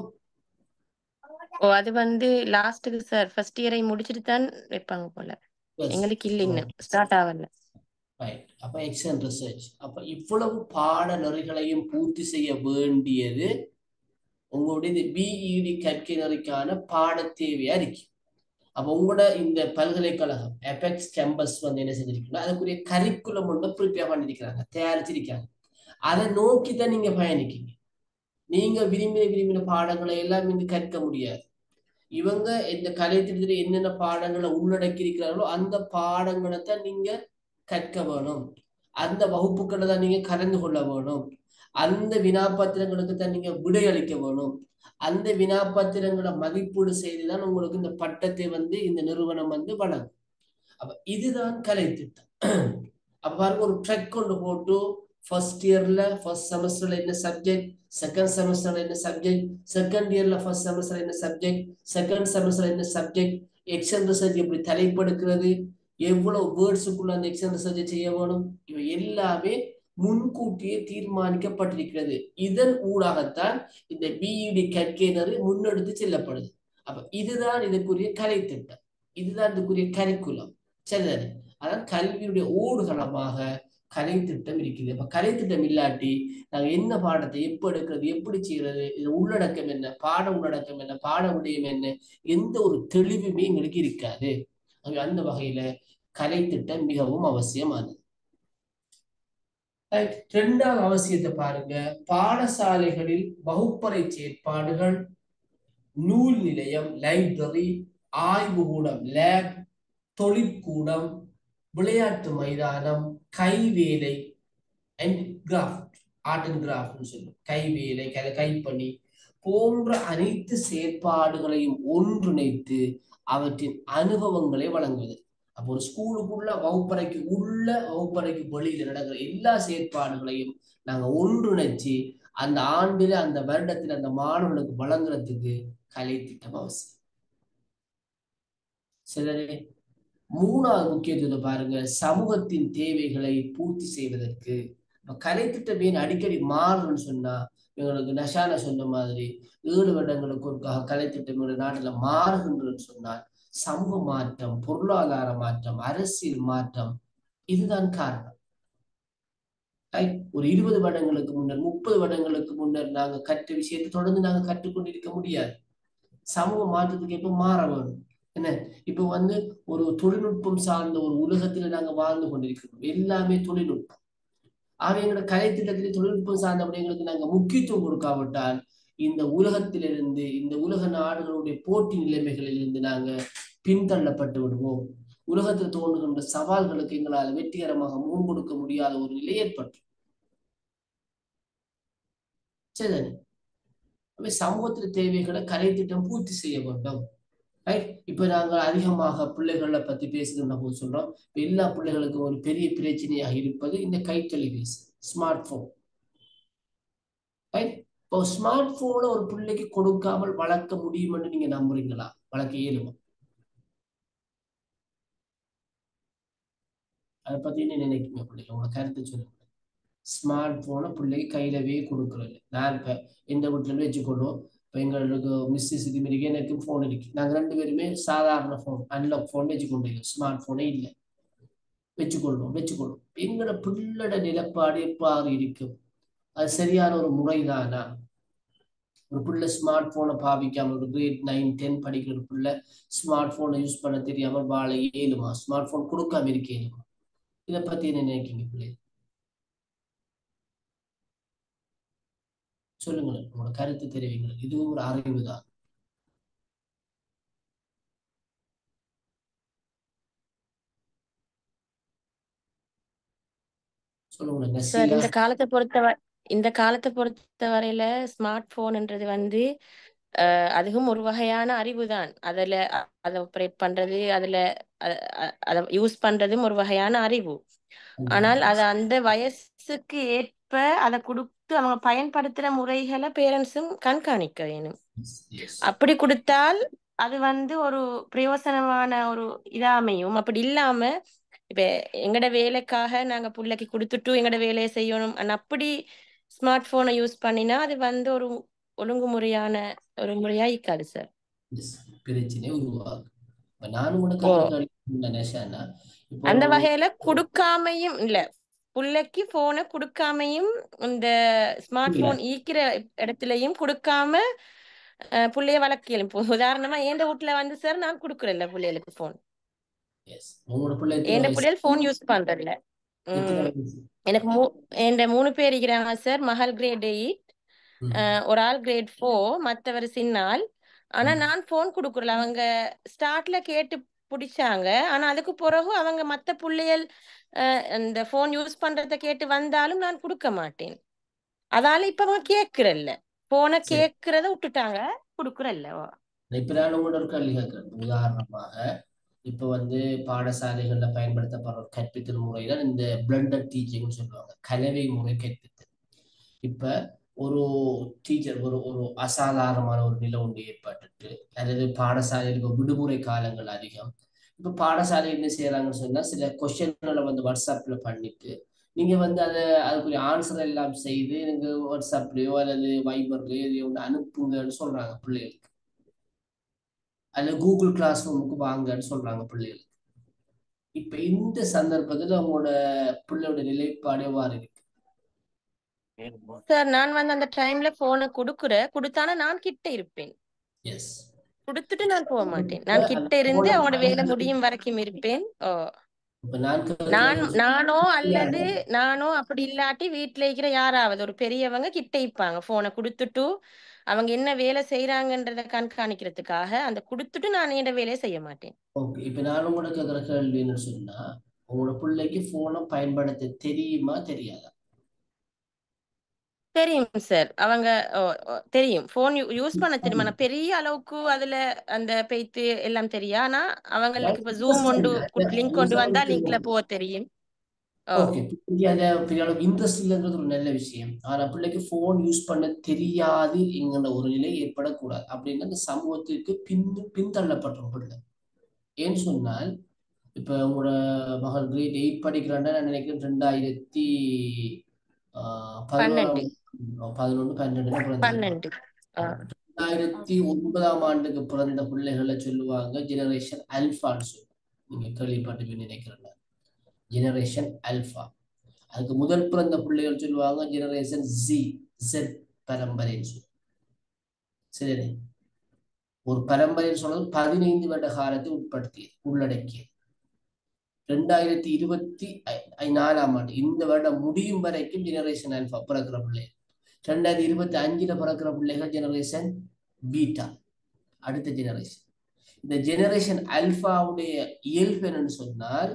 ஓ அது வந்து லாஸ்ட்டுக்கு சார் ஃபர்ஸ்ட் இயரை முடிச்சிட்டு தான் வைப்பாங்க போல Yes. எங்களுக்கு இல்லை So, இன்னும் ஸ்டார்ட் ஆகல right. அப்ப எக்ஸல் ரிசர்ச் அப்ப இவ்வளவு பாடநெறிகளையும் பூர்த்தி செய்ய வேண்டியது உங்களுடைய இந்த பிஇடி கற்கை நெறிக்கான பாட தேவையா இருக்கு அப்ப உங்களோட இந்த பல்கலைக்கழகம் எபெக்ஸ் கேம்பஸ் வந்து என்ன செஞ்சிருக்கீங்கன்னா அதுக்குரிய கரிக்குலம் ஒன்று ப்ரிப்பேர் பண்ணிருக்கிறாங்க தயாரிச்சிருக்காங்க அதை நோக்கி தான் நீங்க பயணிக்கீங்க நீங்க விரும்பின விரும்பின பாடங்களை எல்லாம் இங்கு கற்க முடியாது இவங்க இந்த கலை திட்டத்தில் என்னென்ன பாடங்களை உள்ளடக்கி இருக்கிறார்களோ அந்த பாடங்களை தான் நீங்க கற்க வேணும் அந்த வகுப்புகளை தான் நீங்க கலந்து கொள்ள வேணும் அந்த வினாப்பத்திரங்களுக்கு தான் நீங்க விடையளிக்க வேணும் அந்த வினாப்பத்திரங்களை மதிப்பீடு செய்துதான் உங்களுக்கு இந்த பட்டத்தை வந்து இந்த நிறுவனம் வந்து வழங்கும் அப்ப இதுதான் கலை திட்டம் அப்ப பாருங்க ஒரு ட்ரெக் கொண்டு போட்டு ஃபர்ஸ்ட் இயர்ல ஃபர்ஸ்ட் செமஸ்டர்ல என்ன சப்ஜெக்ட் செகண்ட் செமஸ்டர்ல என்ன சப்ஜெக்ட் செகண்ட் இயர்ல ஃபர்ஸ்ட் செமஸ்டர் என்ன சப்ஜெக்ட் செகண்ட் செமஸ்டர் என்ன சப்ஜெக்ட் எக்ஸன் ரிசர்ச் எப்படி தலைப்படுக்கிறது எவ்வளவு வேர்ட்ஸுக்குள்ள அந்த எக்ஸன் ரிசர்ச் செய்ய வேணும் இவை எல்லாமே முன்கூட்டியே தீர்மானிக்கப்பட்டிருக்கிறது இதன் ஊடாகத்தான் இந்த பிஇடி கற்கையினர் முன்னெடுத்து செல்லப்படுது அப்ப இதுதான் இதுக்குரிய கலை திட்டம் இதுதான் இதுக்குரிய கரிக்குலம் சரிதானே அதான் கல்வியுடைய ஓடுகளமாக கலை திட்டம் இருக்குது அப்ப கலை திட்டம் இல்லாட்டி நாங்க என்ன பாடத்தை எப்ப எடுக்கிறது எப்படி செய்யறது இது உள்ளடக்கம் என்ன பாட உள்ளடக்கம் என்ன பாட விடயம் என்ன எந்த ஒரு தெளிவுமே எங்களுக்கு இருக்காது ஆகவே அந்த வகையில கலை திட்டம் மிகவும் அவசியமானது Right. இரண்டாவது அவசியத்தை பாருங்க பாடசாலைகளில் வகுப்பறை செயற்பாடுகள் நூல் நிலையம் லைப்ரரி ஆய்வுகூடம் லேப் தொழிற்கூடம் விளையாட்டு மைதானம் கைவேலை அண்ட் கிராஃப்ட் ஆர்ட் அண்ட் கிராஃப்ட்னு சொல்லும் கைவேலை கை கைப்பணி போன்ற அனைத்து செயற்பாடுகளையும் ஒன்றிணைத்து அவற்றின் அனுபவங்களை வழங்குவது அப்போ ஒரு ஸ்கூலுக்குள்ள வகுப்பறைக்கு உள்ள வகுப்பறைக்கு வெளியில நடக்கிற எல்லா செயற்பாடுகளையும் நாங்க ஒன்றிணைச்சு அந்த ஆண்டுல அந்த வருடத்துல அந்த மாணவர்களுக்கு வழங்குறதுக்கு கலை திட்டம் அவசியம் சிலரே மூணாவது முக்கியத்துவத்தை பாருங்க சமூகத்தின் தேவைகளை பூர்த்தி செய்வதற்கு இப்ப கலை திட்டம் ஏன் அடிக்கடி மாறுன்னு சொன்னா எங்களுக்கு நஷான சொன்ன மாதிரி ஏழு வருடங்களுக்கு ஒருக்காக கலை திட்டம் எங்களுடைய நாட்டுல மாறுகின்றன்னு சொன்னால் சமூக மாற்றம் பொருளாதார மாற்றம் அரசியல் மாற்றம் இதுதான் காரணம் Right? ஒரு இருபது வருடங்களுக்கு முன்னர் முப்பது வருடங்களுக்கு முன்னர் நாங்க கற்ற விஷயத்தை தொடர்ந்து நாங்க கற்றுக்கொண்டிருக்க முடியாது சமூக மாற்றத்துக்கு எப்ப மாற வேணும் என்ன இப்ப வந்து ஒரு தொழில்நுட்பம் சார்ந்த ஒரு உலகத்துல நாங்க வாழ்ந்து கொண்டிருக்கிறோம் எல்லாமே தொழில்நுட்பம் ஆக எங்களோட கலை திட்டத்திலே தொழில்நுட்பம் சார்ந்த விடயங்களுக்கு நாங்க முக்கியத்துவம் கொடுக்காவிட்டால் இந்த உலகத்திலிருந்து இந்த உலக நாடுகளுடைய போட்டி நிலைமைகளில் இருந்து நாங்க பின்தள்ளப்பட்டு விடுவோம் உலகத்தில் தோன்றுகின்ற சவால்களுக்கு எங்களால் வெற்றிகரமாக முகம் கொடுக்க முடியாத ஒரு நிலை ஏற்பட்டு சரிதானே அப்ப சமூகத்தின் தேவைகளை கலை திட்டம் பூர்த்தி செய்ய வேண்டும் ரைட் இப்ப நாங்க அதிகமாக பிள்ளைகளை பத்தி பேசுகின்ற போது சொல்றோம் இப்ப எல்லா பிள்ளைகளுக்கும் ஒரு பெரிய பிரச்சனையாக இருப்பது இந்த கைத்தொலைபேசி ஸ்மார்ட் போன் ரைட் இப்போ ஸ்மார்ட் போனை ஒரு பிள்ளைக்கு கொடுக்காமல் வளர்க்க முடியும்னு நீங்க நம்புறீங்களா வளர்க்க இயலுமா அதை பத்தி என்ன நினைக்குங்க பிள்ளைங்க உங்களோட கருத்தை சொல்லுங்க ஸ்மார்ட் போனை பிள்ளைக்கு கையிலவே கொடுக்குறது நான் இப்ப எந்த வீட்டுல வச்சுக்கொள்வோம் இப்போ எங்களுக்கு மிஸ்ஸஸ் இது மாரி எனக்கும் ஃபோன் இருக்கு நாங்கள் ரெண்டு பேருமே சாதாரண ஃபோன் அன்லாக் ஃபோன் வச்சுக்கொண்டிருக்கோம் ஸ்மார்ட் ஃபோனே இல்லை வச்சுக்கொள்வோம் வச்சுக்கொள்வோம் எங்களோட பிள்ளோட நிலப்பாடு எவ்வாறு இருக்கும் அது சரியான ஒரு முறைதானா ஒரு பிள்ளை ஸ்மார்ட் போனை பாவிக்காம ஒரு கிரேட் நைன் டென் படிக்கிற ஒரு பிள்ளை ஸ்மார்ட் போனை யூஸ் பண்ண தெரியாம வாழ இயலுமா ஸ்மார்ட் போன் கொடுக்காம இருக்க இயலுமா இதை பத்தி என்ன நினைக்கிறீங்க பிள்ளை சொல்லுங்களேன் உங்களோட கருத்து தெரிவிங்களேன் இதுவும் ஒரு அறிவு தான் சொல்லுங்களேன் சார் நசீலா இந்த காலத்தை பொறுத்த வ- இந்த காலத்தை பொறுத்த வரையில ஸ்மார்ட் போன்ன்றது வந்து அஹ் அதுவும் ஒரு வகையான அறிவு தான் அதுல அ- அதை ஆப்ரேட் பண்றது அதுல அ- அ- அதை யூஸ் பண்றதும் ஒரு வகையான அறிவு ஆனால் அது அந்த வயசுக்கு ஏற்ப அதை கொடுத்து அவங்க பயன்படுத்துற முறைகளை பேரண்ட்ஸும் கண்காணிக்க வேணும் எஸ் அப்படி கொடுத்தால் அது வந்து ஒரு பிரயோசனமான ஒரு இதா அமையும் அப்படி இல்லாம இப்ப எங்கட வேலைக்காக நாங்க பிள்ளைக்கு கொடுத்துட்டு எங்கட வேலையை செய்யணும் ஆனா அப்படி ஸ்மார்ட் போனை யூஸ் பண்ணினா அது வந்து ஒரு ஒழுங்குமுறையான ஒரு முறையா இருக்காது சார் எஸ் பிரச்சனை உருவாகும் இப்ப நானும் கூட ஓ கற்றுக்க நினைச்சேன்னா இப்போ அந்த ஒரு வகையில கொடுக்காமையும் இல்ல புள்ளைக்கு போனை கொடுக்காமையும் இந்த ஸ்மார்ட் இல்ல போன் ஈக்கிற இடத்துலயும் கொடுக்காம அஹ், புள்ளைய வளர்க்கலும் இப்போ உதாரணமா எந்த வீட்டுல வந்து சார் நான் கொடுக்குறேன்ல பிள்ளைகளுக்கு போன் எஸ் உங்களோட பிள்ளை எத்தனை எந்த வயசு பிள்ளைகள் போன் யூஸ் பண்றதில்ல எத்தனை உம் வயசு எனக்கு மூ என் மூணு பேர் இருக்கிறாங்க சார் மகள் கிரேட் எயிட் ம் ஒரு ஆள் கிரேட் ஃபோர் மற்றவர் சின்னால் ஆனா ம் நான் போன் கொடுக்குறல அவங்க ஸ்டார்ட்ல கேட்டு பிடிச்சாங்க ஆனா அதுக்கு பிறகு அவங்க மத்த புள்ளைகள் அஹ், இந்த போன் யூஸ் பண்றத கேட்டு வந்தாலும் நான் கொடுக்க மாட்டேன் அதால இப்ப அவங்க கேக்குறல்ல போனை சரி கேக்குறத விட்டுட்டாங்க கொடுக்குறல்ல இப்ப நான் உங்களோட ஒரு கேள்வி கேட்கிறேன் உதாரணமாக இப்ப வந்து பாடசாலைகள்ல பயன்படுத்தப்படுற ஒரு கற்பித்தல் முறை தான் இந்த பிளண்டட் டீச்சிங்னு சொல்லுவாங்க கலவை முறை கற்பித்தல் இப்ப ஒரு டீச்சர் ஒரு ஒரு அசாதாரணமான ஒரு நிலை ஒன்று ஏற்பட்டுட்டு அல்லது பாடசாலையில் இப்ப விடுமுறை காலங்கள் அதிகம் இப்ப பாடசாலை என்ன செய்யறாங்கன்னு சொன்னா சில கொஸ்டின்களை வந்து வாட்ஸ்அப்ல பண்ணிட்டு நீங்க வந்து அதை அதுக்குரிய ஆன்சர் எல்லாம் செய்து நீங்க வாட்ஸ்அப்லயோ அல்லது வைபர்லயோ எதையோ ஒன்று அனுப்புங்கன்னு சொல்றாங்க பிள்ளைகளுக்கு அல்லது கூகுள் கிளாஸ் ரூமுக்கு வாங்கன்னு சொல்றாங்க பிள்ளைகளுக்கு இப்ப இந்த சந்தர்ப்பத்துல அவங்களோட பிள்ளையோட நிலைப்பாடு எவ்வாறு இருக்கு சார் நான் வந்து அந்த டைம்ல போனை கொடுக்குறேன் கொடுத்தானா நான் கிட்ட இருப்பேன் எஸ் கொடுத்துட்டு நான் போக மாட்டேன் நான் அந்த கிட்ட இருந்து போனை அவங்களோட வேலை பயன்படுத்தி முடியும் வரைக்கும் இருப்பேன் ஓ இப்ப நான் நான் கேட்கிற நானோ சரியான அல்லது நானோ அப்படி இல்லாட்டி வீட்ல இருக்கிற யாராவது ஒரு பெரியவங்க கிட்ட இருப்பாங்க போனை கொடுத்துட்டு அவங்க என்ன வேலை செய்யறாங்கன்றத கண்காணிக்கிறதுக்காக அந்த கொடுத்துட்டு நான் என் வேலையை செய்ய மாட்டேன் ஓகே இப்ப நான் உங்களோட கேட்கிற கேள்வி என்ன சொன்னா உங்களோட பிள்ளைக்கு போனை பயன்படுத்த தெரியுமா தெரியாதா தெரியும் சார் அவங்க ஓ, ஓ, தெரியும் போன் யூஸ் பண்ண தெரியும் ஆனா பெரிய அளவுக்கு அதுல அந்த பெய்த்து எல்லாம் தெரியும் ஆனா அவங்களுக்கு இப்ப ஜூம் இன்ட்ரெஸ்ட் கொண்டு இல்லை லிங்க் நீங்க கொண்டு வந்தா சொல்றது லிங்க்ல போக தெரியும் ஓ ஓகே தெரியாத பெரிய அளவுக்கு இன்ட்ரெஸ்ட் இல்லைன்றது ஒரு நல்ல விஷயம் ஆனா பிள்ளைக்கு போன் யூஸ் பண்ண தெரியாது என்கிற ஒரு நிலை ஏற்படக்கூடாது அப்படின்னு அந்த சமூகத்திற்கு பின் பின்தள்ளப்படுறோம் பிள்ளை ஏன்னு சொன்னால் இப்ப உங்களோட மகள் கிரேட் எயிட் படிக்கிறான்னா நான் நினைக்கிறேன் ரெண்டாயிரத்தி ஆஹ் பன்னெண்டு பதினோராம் பதினொன்று பன்னெண்டுல பிறந்திருப்பாங்க பன்னெண்டு ஆ ரெண்டாயிரத்தி ஒன்பதாம் ஆண்டுக்கு பிறந்த பிள்ளைகளை சொல்லுவாங்க ஜெனரேஷன் அல்ஃபான்னு சொல்லி நீங்க கேள்விப்பட்டு நினைக்கிறேன் ஜெனரேஷன் அல்ஃபா அதுக்கு முதல் பிறந்த பிள்ளைகள் சொல்லுவாங்க ஜெனரேஷன் ஜி ஜெட் பரம்பரைன்னு சொல்லி சரி ஒரு பரம்பரைன்னு சொன்னது பதினைந்து வருட காலத்தை உட்படுத்தியது உள்ளடக்கியது ரெண்டாயிரத்தி இருபத்தி ஐ- நாலாம் ஆண்டு இந்த வருடம் முடியும் வரைக்கும் ஜெனரேஷன் அல்ஃபா பிறக்கிற பிள்ளைகள் ரெண்டாயிரத்தி இருபத்தி அஞ்சுல பிறக்கிற பிள்ளைகள் ஜெனரேஷன் பீட்டா அடுத்த ஜெனரேஷன் இந்த ஜெனரேஷன் அல்ஃபாவுடைய இயல்பு என்னன்னு சொன்னால்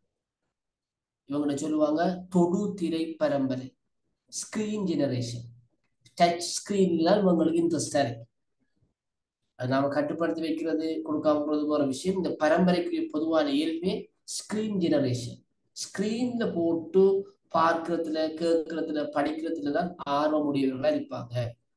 இவங்களை சொல்லுவாங்க தொடு திரை பரம்பரை ஸ்கிரீன் ஜெனரேஷன் டச் ஸ்கிரீன்ல இவங்களுக்கு இன்ட்ரெஸ்டா இருக்கு அது நாம கட்டுப்படுத்தி வைக்கிறது கொடுக்காம போறது போற விஷயம் இந்த பரம்பரைக்குரிய பொதுவான இயல்பே ஸ்கிரீன் ஜெனரேஷன் ஸ்கிரீன்ல போட்டு பார்க்கறதுல கேட்கறதுல படிக்கிறதுல தான் ஆர்வம் உடையவர்களா இருப்பாங்க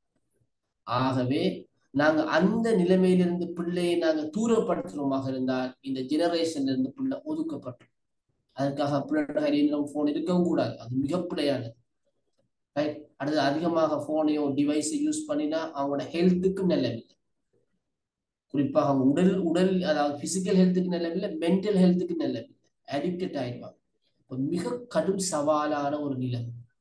ஆகவே நாங்க அந்த நிலைமையிலிருந்து பிள்ளையை நாங்க தூரப்படுத்துறோமாக இருந்தால் இந்த ஜெனரேஷன்ல இருந்து பிள்ளை ஒதுக்கப்பட்டோம் அதுக்காக பிள்ளையோட கையில் போன் இருக்கவும் கூடாது அது மிக பிழையானது ரைட் அடுத்து அதிகமாக போனையோ டிவைஸை யூஸ் பண்ணினா அவங்களோட ஹெல்த்துக்கும் நல்லவில்லை குறிப்பாக அவங்க உடல் உடல் அதாவது பிசிக்கல் ஹெல்த்துக்கு நல்லவில்லை மென்டல் ஹெல்த்துக்கு நல்லவில்லை அடிக்டட் ஆயிடுவாங்க இப்ப மிக கடும் சவாலான ஒரு நிலை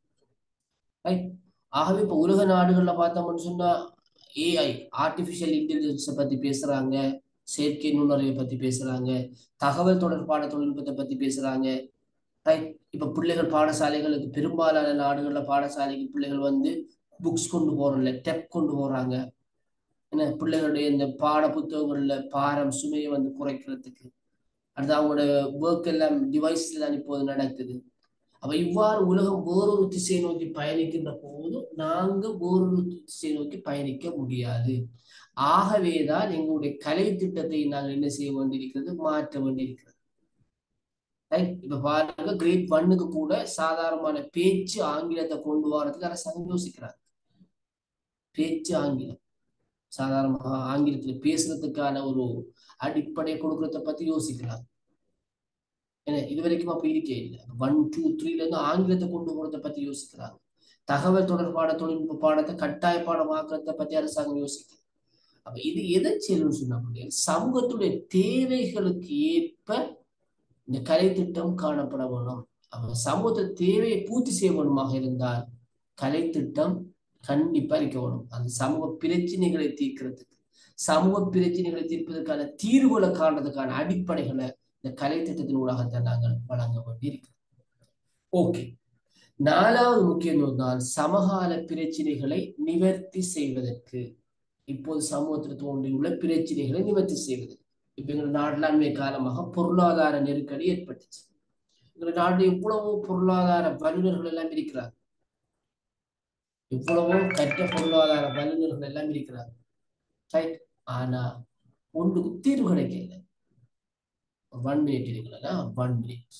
ரைட் ஆகவே இப்ப உலக நாடுகள்ல பார்த்தோம்னு சொன்னா ஏஐ ஆர்டிபிஷியல் இன்டெலிஜென்ஸை பத்தி பேசுறாங்க செயற்கை நுண்ணறிவை பத்தி பேசுறாங்க தகவல் தொடர்பான தொழில்நுட்பத்தை பத்தி பேசுறாங்க ரைட் இப்ப பிள்ளைகள் பாடசாலைகளுக்கு பெரும்பாலான நாடுகள்ல பாடசாலைக்கு பிள்ளைகள் வந்து புக்ஸ் கொண்டு போறதில்ல டெப் கொண்டு போறாங்க என்ன பிள்ளைகளுடைய இந்த பாட புத்தகங்கள்ல பாரம் சுமையை வந்து குறைக்கிறதுக்கு அடுத்து அவங்களோட ஒர்க் எல்லாம் டிவைஸ்ல தான் இப்போது நடக்குது அப்ப இவ்வாறு உலகம் வேறொரு திசை நோக்கி பயணிக்கின்ற போது நாங்க வேறொரு திசை நோக்கி பயணிக்க முடியாது ஆகவேதான் எங்களுடைய கலை திட்டத்தை நாங்கள் என்ன செய்ய வேண்டியிருக்கிறது மாற்ற வேண்டியிருக்கிறது ரைட் இப்ப பாருங்க கிரேட் ஒன்னுக்கு கூட சாதாரணமான பேச்சு ஆங்கிலத்தை கொண்டு வரதுக்கு அரசாங்கம் யோசிக்கிறாங்க பேச்சு ஆங்கிலம் சாதாரணமாக ஆங்கிலத்துல பேசுறதுக்கான ஒரு அடிப்படை கொடுக்கறத பத்தி யோசிக்கிறாங்க ஏன்னா இது வரைக்கும் அப்ப இருக்கே இல்லை ஒன் டூ த்ரீல இருந்து ஆங்கிலத்தை கொண்டு போறத பத்தி யோசிக்கிறாங்க தகவல் தொடர்பான தொழில்நுட்ப பாடத்தை கட்டாய பாடமாக்குறத பத்தி அரசாங்கம் யோசிக்குது அப்ப இது எதை செய்யணும்னு சொன்னா சமூகத்துடைய தேவைகளுக்கு ஏற்ப இந்த கலை திட்டம் காணப்பட வேணும் அப்ப சமூகத்து தேவையை பூர்த்தி செய்ய வேணுமாக இருந்தால் கலை திட்டம் கண்டிப்பா இருக்க வேணும் அந்த சமூக பிரச்சனைகளை தீர்க்கிறதுக்கு சமூக பிரச்சனைகளை தீர்ப்பதற்கான தீர்வுகளை காண்றதுக்கான அடிப்படைகளை இந்த கலை திட்டத்தின் ஊடாகத்தான் நாங்கள் வழங்க வேண்டியிருக்கிறோம் ஓகே நாலாவது முக்கியம் தான் சமகால பிரச்சனைகளை நிவர்த்தி செய்வதற்கு இப்போது சமூகத்தில் தோன்றியுள்ள பிரச்சனைகளை நிவர்த்தி செய்வது இப்ப எங்கள் நாட்டில் அண்மை காலமாக பொருளாதார நெருக்கடி ஏற்பட்டுச்சு எங்கள் நாட்டில் எவ்வளவோ பொருளாதார வல்லுநர்கள் எல்லாம் இருக்கிறார் எவ்வளவோ கற்ற பொருளாதார வல்லுநர்கள் எல்லாம் இருக்கிறார் ரைட் ஆனா ஒன்றுக்கு தீர்வு கிடைக்கல ஒன் மினிட் இருக்கிறதா ஒன் மினிட்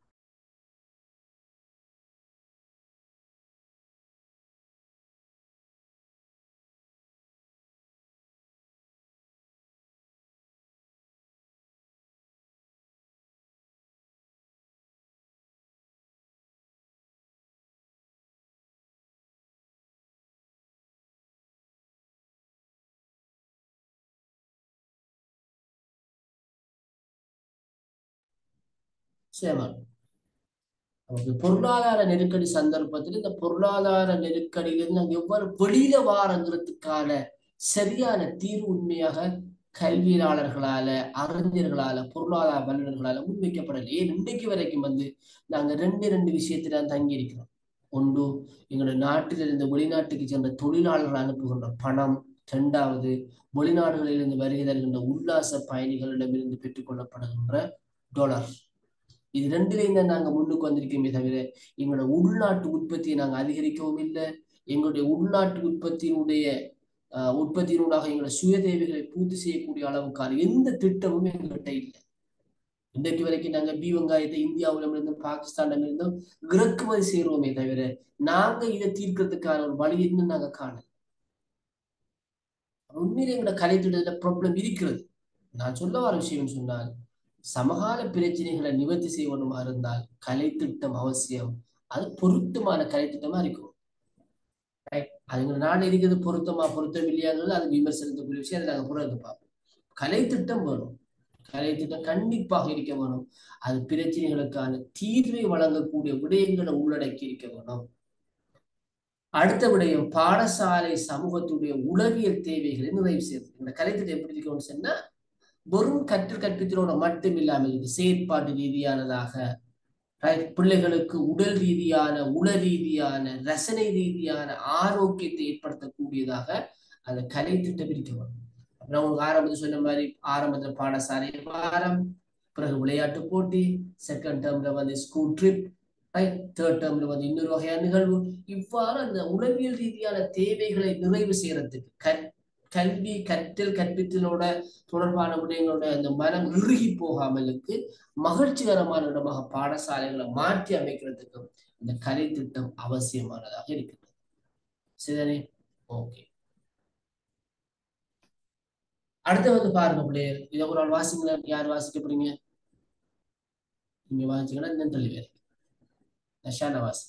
சேவன் பொருளாதார நெருக்கடி சந்தர்ப்பத்தில் இந்த பொருளாதார நெருக்கடியிலிருந்து நாங்கள் எவ்வாறு வெளியில வாரங்கிறதுக்கான சரியான தீர்வு உண்மையாக கல்வியாளர்களால அறிஞர்களால பொருளாதார வல்லுநர்களால முன்வைக்கப்படலை ஏன் இன்றைக்கு வரைக்கும் வந்து நாங்க ரெண்டு ரெண்டு விஷயத்துல தங்கி இருக்கிறோம் ஒன்று எங்களுடைய நாட்டிலிருந்து வெளிநாட்டுக்கு சென்ற தொழிலாளர்கள் அனுப்புகின்ற பணம் இரண்டாவது வெளிநாடுகளிலிருந்து வருகை தருகின்ற உல்லாச பயணிகளிடமிருந்து பெற்றுக்கொள்ளப்படுகின்ற டாலர் இது ரெண்டுலையும் தான் நாங்க முன்னுக்கு வந்திருக்கோமே தவிர எங்களோட உள்நாட்டு உற்பத்தியை நாங்க அதிகரிக்கவும் இல்லை எங்களுடைய உள்நாட்டு உற்பத்தியினுடைய உற்பத்தியினூடாக எங்களோட சுய தேவைகளை பூர்த்தி செய்யக்கூடிய அளவுக்கான எந்த திட்டமும் எங்கள்கிட்ட இல்லை இன்றைக்கு வரைக்கும் நாங்க பி வெங்காயத்தை இந்தியாவிடமிருந்தும் பாகிஸ்தானிடமிருந்தும் இறக்குமதி செய்யறோமே தவிர நாங்க இதை தீர்க்கிறதுக்கான ஒரு வழி இன்னும் நாங்க காணல உண்மையிலே எங்களோட கலை திட்டத்துல ப்ராப்ளம் இருக்கிறது நான் சொல்ல வர விஷயம் சொன்னால் சமகால பிரச்சனைகளை நிவர்த்தி செய்யணுமா இருந்தால் கலை திட்டம் அவசியம் அது பொருத்தமான கலை திட்டமா இருக்கும் அதுங்க நாடு இருக்கிறது பொருத்தமா பொருத்தம் இல்லையாங்கிறது அது விமர்சனத்துக்குரிய விஷயம் அதை நாங்கள் புறந்து பார்ப்போம் கலை திட்டம் வேணும் கலை திட்டம் கண்டிப்பாக இருக்க வேணும் அது பிரச்சனைகளுக்கான தீர்வை வழங்கக்கூடிய விடயங்களை உள்ளடக்கி இருக்க வேணும் அடுத்த விடயம் பாடசாலை சமூகத்துடைய உளவியல் தேவைகளை நிறைவு செய்யுது இந்த கலைத்திட்டம் எப்படி இருக்கணும்னு சொன்னா வெறும் கற்றல் கற்பித்தலோட மட்டும் இல்லாமல் இது செயற்பாட்டு ரீதியானதாக பிள்ளைகளுக்கு உடல் ரீதியான உள ரீதியான ரசனை ரீதியான ஆரோக்கியத்தை ஏற்படுத்தக்கூடியதாக அந்த கலை திட்டம் இருக்க வேண்டும் அப்புறம் உங்களுக்கு ஆரம்பத்தில் சொன்ன மாதிரி ஆரம்பத்துல பாடசாலை வாரம் பிறகு விளையாட்டு போட்டி செகண்ட் டேர்ம்ல வந்து ஸ்கூல் ட்ரிப் ரைட் தேர்ட் டேர்ம்ல வந்து இன்னொரு வகையான நிகழ்வு இவ்வாறு அந்த உளவியல் ரீதியான தேவைகளை நிறைவு செய்யறதுக்கு கற் கல்வி கற்றல் கற்பித்தலோட தொடர்பான விடயங்களோட அந்த மனம் இறுகி போகாமலுக்கு மகிழ்ச்சிகரமான இடமாக பாடசாலைகளை மாற்றி அமைக்கிறதுக்கு இந்த கலை திட்டம் அவசியமானதாக இருக்கிறது சரிதானே ஓகே அடுத்து வந்து பாருங்க பிள்ளையர் இதை ஒரு நாள் வாசிங்களா யார் வாசிக்க போறீங்க நீங்க வாசிச்சீங்கன்னா இன்னும் தெளிவே நஷான வாசி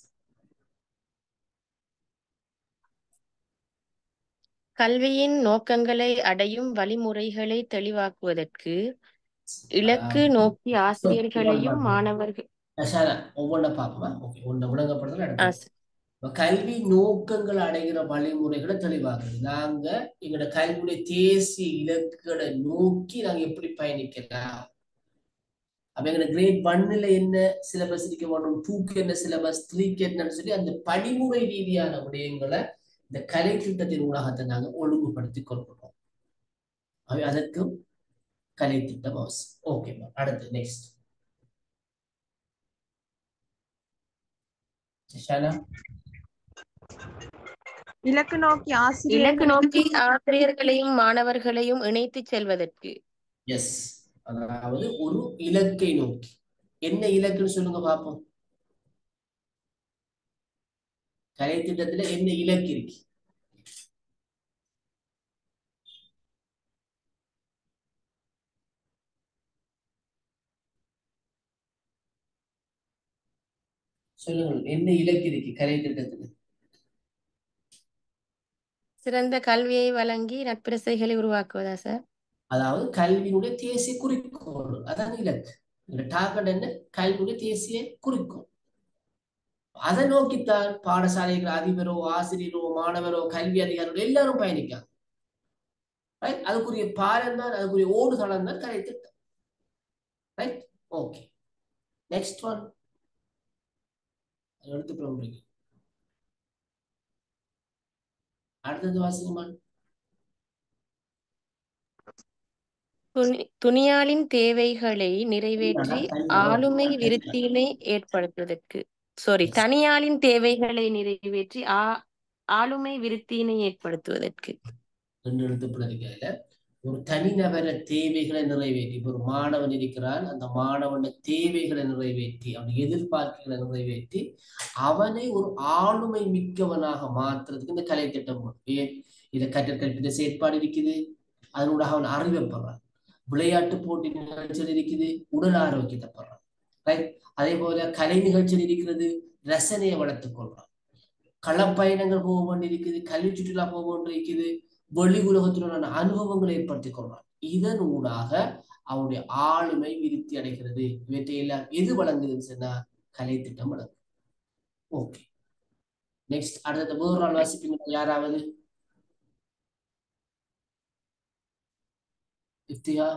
கல்வியின் நோக்கங்களை அடையும் வழிமுறைகளை தெளிவாக்குவதற்கு இலக்கு நோக்கி ஆசிரியர்களையும் மாணவர்கள் ஒவ்வொன்றை பார்ப்போமா ஓகே ஒன்றை விளங்கப்படுறதுல அடுத்து கல்வி நோக்கங்கள் அடைகிற வழிமுறைகளை தெளிவாக்குது நாங்க எங்களோட கல்வியுடைய தேசிய இலக்குகளை நோக்கி நாங்க எப்படி பயணிக்கலாம் அப்ப எங்களோட கிரேட் ஒன்னுல என்ன சிலபஸ் இருக்க வேணும் டூக்கு என்ன சிலபஸ் த்ரீக்கு என்னன்னு சொல்லி அந்த படிமுறை ரீதியான விடயங்களை இந்த கலை திட்டத்தின் ஊடாகத்தை நாங்க ஒழுங்குபடுத்தி கொள்கிறோம் அவை அதற்கும் கலை திட்டம் அவசியம் ஓகே அடுத்து நெக்ஸ்ட் ஷாலா இலக்கு நோக்கி இலக்கு ஆசிரியர்கள் நோக்கி ஆசிரியர்களையும் மாணவர்களையும் இணைத்து செல்வதற்கு எஸ் அதாவது ஒரு இலக்கை நோக்கி என்ன இலக்குன்னு சொல்லுங்க பார்ப்போம் கலை திட்டத்துல என்ன இலக்கு இருக்கு சொல்லுங்கள் என்ன இலக்கு இருக்கு கலை திட்டத்துல சிறந்த கல்வியை வழங்கி நட்பிரசைகளை உருவாக்குவதா சார் அதாவது கல்வியினுடைய தேசிய குறிக்கோள் அதான் இலக்கு இந்த டார்கெட் என்ன கல்வியுடைய தேசிய குறிக்கோள் அதை நோக்கித்தான் பாடசாலைகள் அதிபரோ ஆசிரியரோ மாணவரோ கல்வி அதிகாரிகளோ எல்லாரும் பயணிக்காங்க ரைட் அதுக்குரிய பாலம் தான் அதுக்குரிய ஓடுதளம் தான் கலை திட்டம் ரைட் ஓகே நெக்ஸ்ட் ஒன் எடுத்து பிரமுடிங்க அடுத்தது வாசிங்கம்மா துணி- துணியாளின் தேவைகளை நிறைவேற்றி ஆளுமை விருத்தியினை ஏற்படுத்துவதற்கு சாரி தனியாளின் தேவைகளை நிறைவேற்றி ஆ ஆளுமை விருத்தியினை ஏற்படுத்துவதற்கு ரெண்டு எழுத்து பிள்ளைகள ஒரு தனிநபர தேவைகளை நிறைவேற்றி இப்ப ஒரு மாணவன் இருக்கிறான் அந்த மாணவன தேவைகளை நிறைவேற்றி அவன் எதிர்பார்ப்புகளை நிறைவேற்றி அவனை ஒரு ஆளுமை மிக்கவனாக மாத்துறதுக்கு இந்த கலை திட்டம் போடும். ஏன் இதை கற்றல் கற்பித்த செயற்பாடு இருக்குது அதனோட அவன் அறிவைப்படுறான் விளையாட்டு போட்டி நிகழ்ச்சிகள் இருக்குது உடல் ஆரோக்கியத்தை பெறான் ரைட் அதே போல கலை நிகழ்ச்சிகள் இருக்கிறது ரசனையை வளர்த்துக் கொள்றான் களப்பயணங்கள் போக வேண்டியிருக்குது கல்வி சுற்றுலா போக வேண்டியிருக்குது வெளி உலகத்துடனான அனுபவங்களை ஏற்படுத்திக் கொள்றான் இதன் ஊடாக அவனுடைய ஆளுமை விருத்தி அடைகிறது இவற்றை எல்லாம் எது வழங்குதுன்னு சொன்னா கலை திட்டம் வழங்கும் ஓகே நெக்ஸ்ட் அடுத்த வேறு நாள் வாசிப்பீங்க யாராவது இஃப்தியா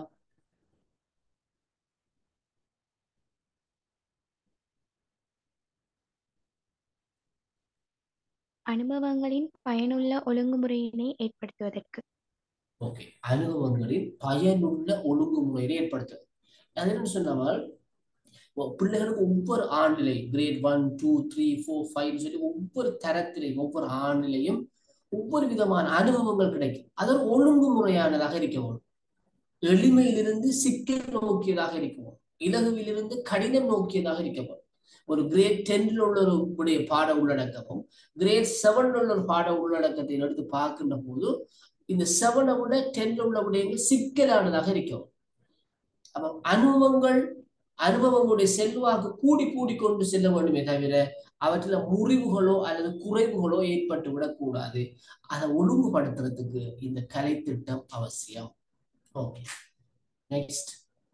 அனுபவங்களின் பயனுள்ள ஒழுங்குமுறையினை ஏற்படுத்துவதற்கு ஓகே அனுபவங்களின் பயனுள்ள ஒழுங்குமுறையை ஏற்படுத்தும் அது என்ன சொன்னால் ஒ- பிள்ளைகளுக்கு ஒவ்வொரு ஆண்டிலை grade one two three four five சொல்லி ஒவ்வொரு தரத்திலையும் ஒவ்வொரு ஆண்டிலையும் ஒவ்வொரு விதமான அனுபவங்கள் கிடைக்கும் அது ஒரு ஒழுங்குமுறையானதாக இருக்க வேணும் எளிமையிலிருந்து சிக்கல் நோக்கியதாக இருக்க வேணும் இலகுவிலிருந்து கடினம் நோக்கியதாக இருக்க வேணும் ஒரு கிரேட் டென்ல உள்ள ஒரு உடைய பாட உள்ளடக்கமும் கிரேட் செவன்ல உள்ள ஒரு பாட உள்ளடக்கத்தை எடுத்து பார்க்கின்ற போது இந்த செவனை விட டென்ல உள்ள விடயங்கள் சிக்கலானதாக இருக்கும் அப்ப அனுபவங்கள் அனுபவங்களுடைய செல்வாக்கு கூடி கூடி கொண்டு செல்ல வேண்டுமே தவிர அவற்றில் முறிவுகளோ அல்லது குறைவுகளோ ஏற்பட்டு விடக்கூடாது அதை ஒழுங்குபடுத்துறதுக்கு இந்த கலை திட்டம் அவசியம் ஓகே நெக்ஸ்ட்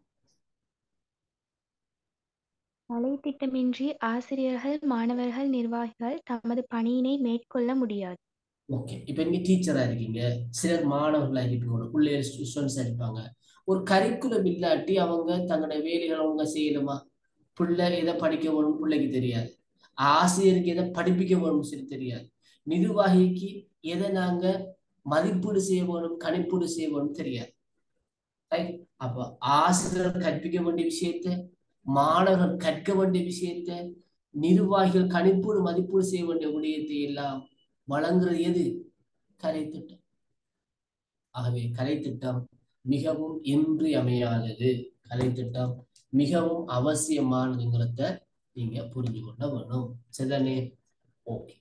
கலை திட்டமின்றி ஆசிரியர்கள் மாணவர்கள் நிர்வாகிகள் தமது பணியினை மேற்கொள்ள முடியாது ஓகே இப்போ நீங்க டீச்சரா இருக்கீங்க சிலர் மாணவர்களா இருப்பீங்க பிள்ளைகள் ஸ்டூடெண்ட்ஸா இருப்பாங்க ஒரு கரிக்குலம் இல்லாட்டி அவங்க தங்களுடைய வேலைகளை அவங்க செய்யணுமா பிள்ளை எதை படிக்க வேணும் பிள்ளைக்கு தெரியாது ஆசிரியருக்கு எதை படிப்பிக்க வேணும் சொல்லி தெரியாது நிர்வாகிக்கு எதை நாங்க மதிப்பீடு செய்ய வேணும் கணிப்பீடு செய்ய வேணும் தெரியாது ரைட் அப்ப ஆசிரியர் கற்பிக்க வேண்டிய விஷயத்த மாணவர்கள் கற்க வேண்டிய விஷயத்த நிர்வாகிகள் கணிப்பீடு மதிப்பீடு செய்ய வேண்டிய விடயத்தை எல்லாம் வழங்குறது எது கலை திட்டம் ஆகவே கலை திட்டம் மிகவும் இன்றியமையாதது கலை திட்டம் மிகவும் அவசியமானதுங்கிறத நீங்க புரிஞ்சு கொள்ள வேணும் சரிதானே ஓகே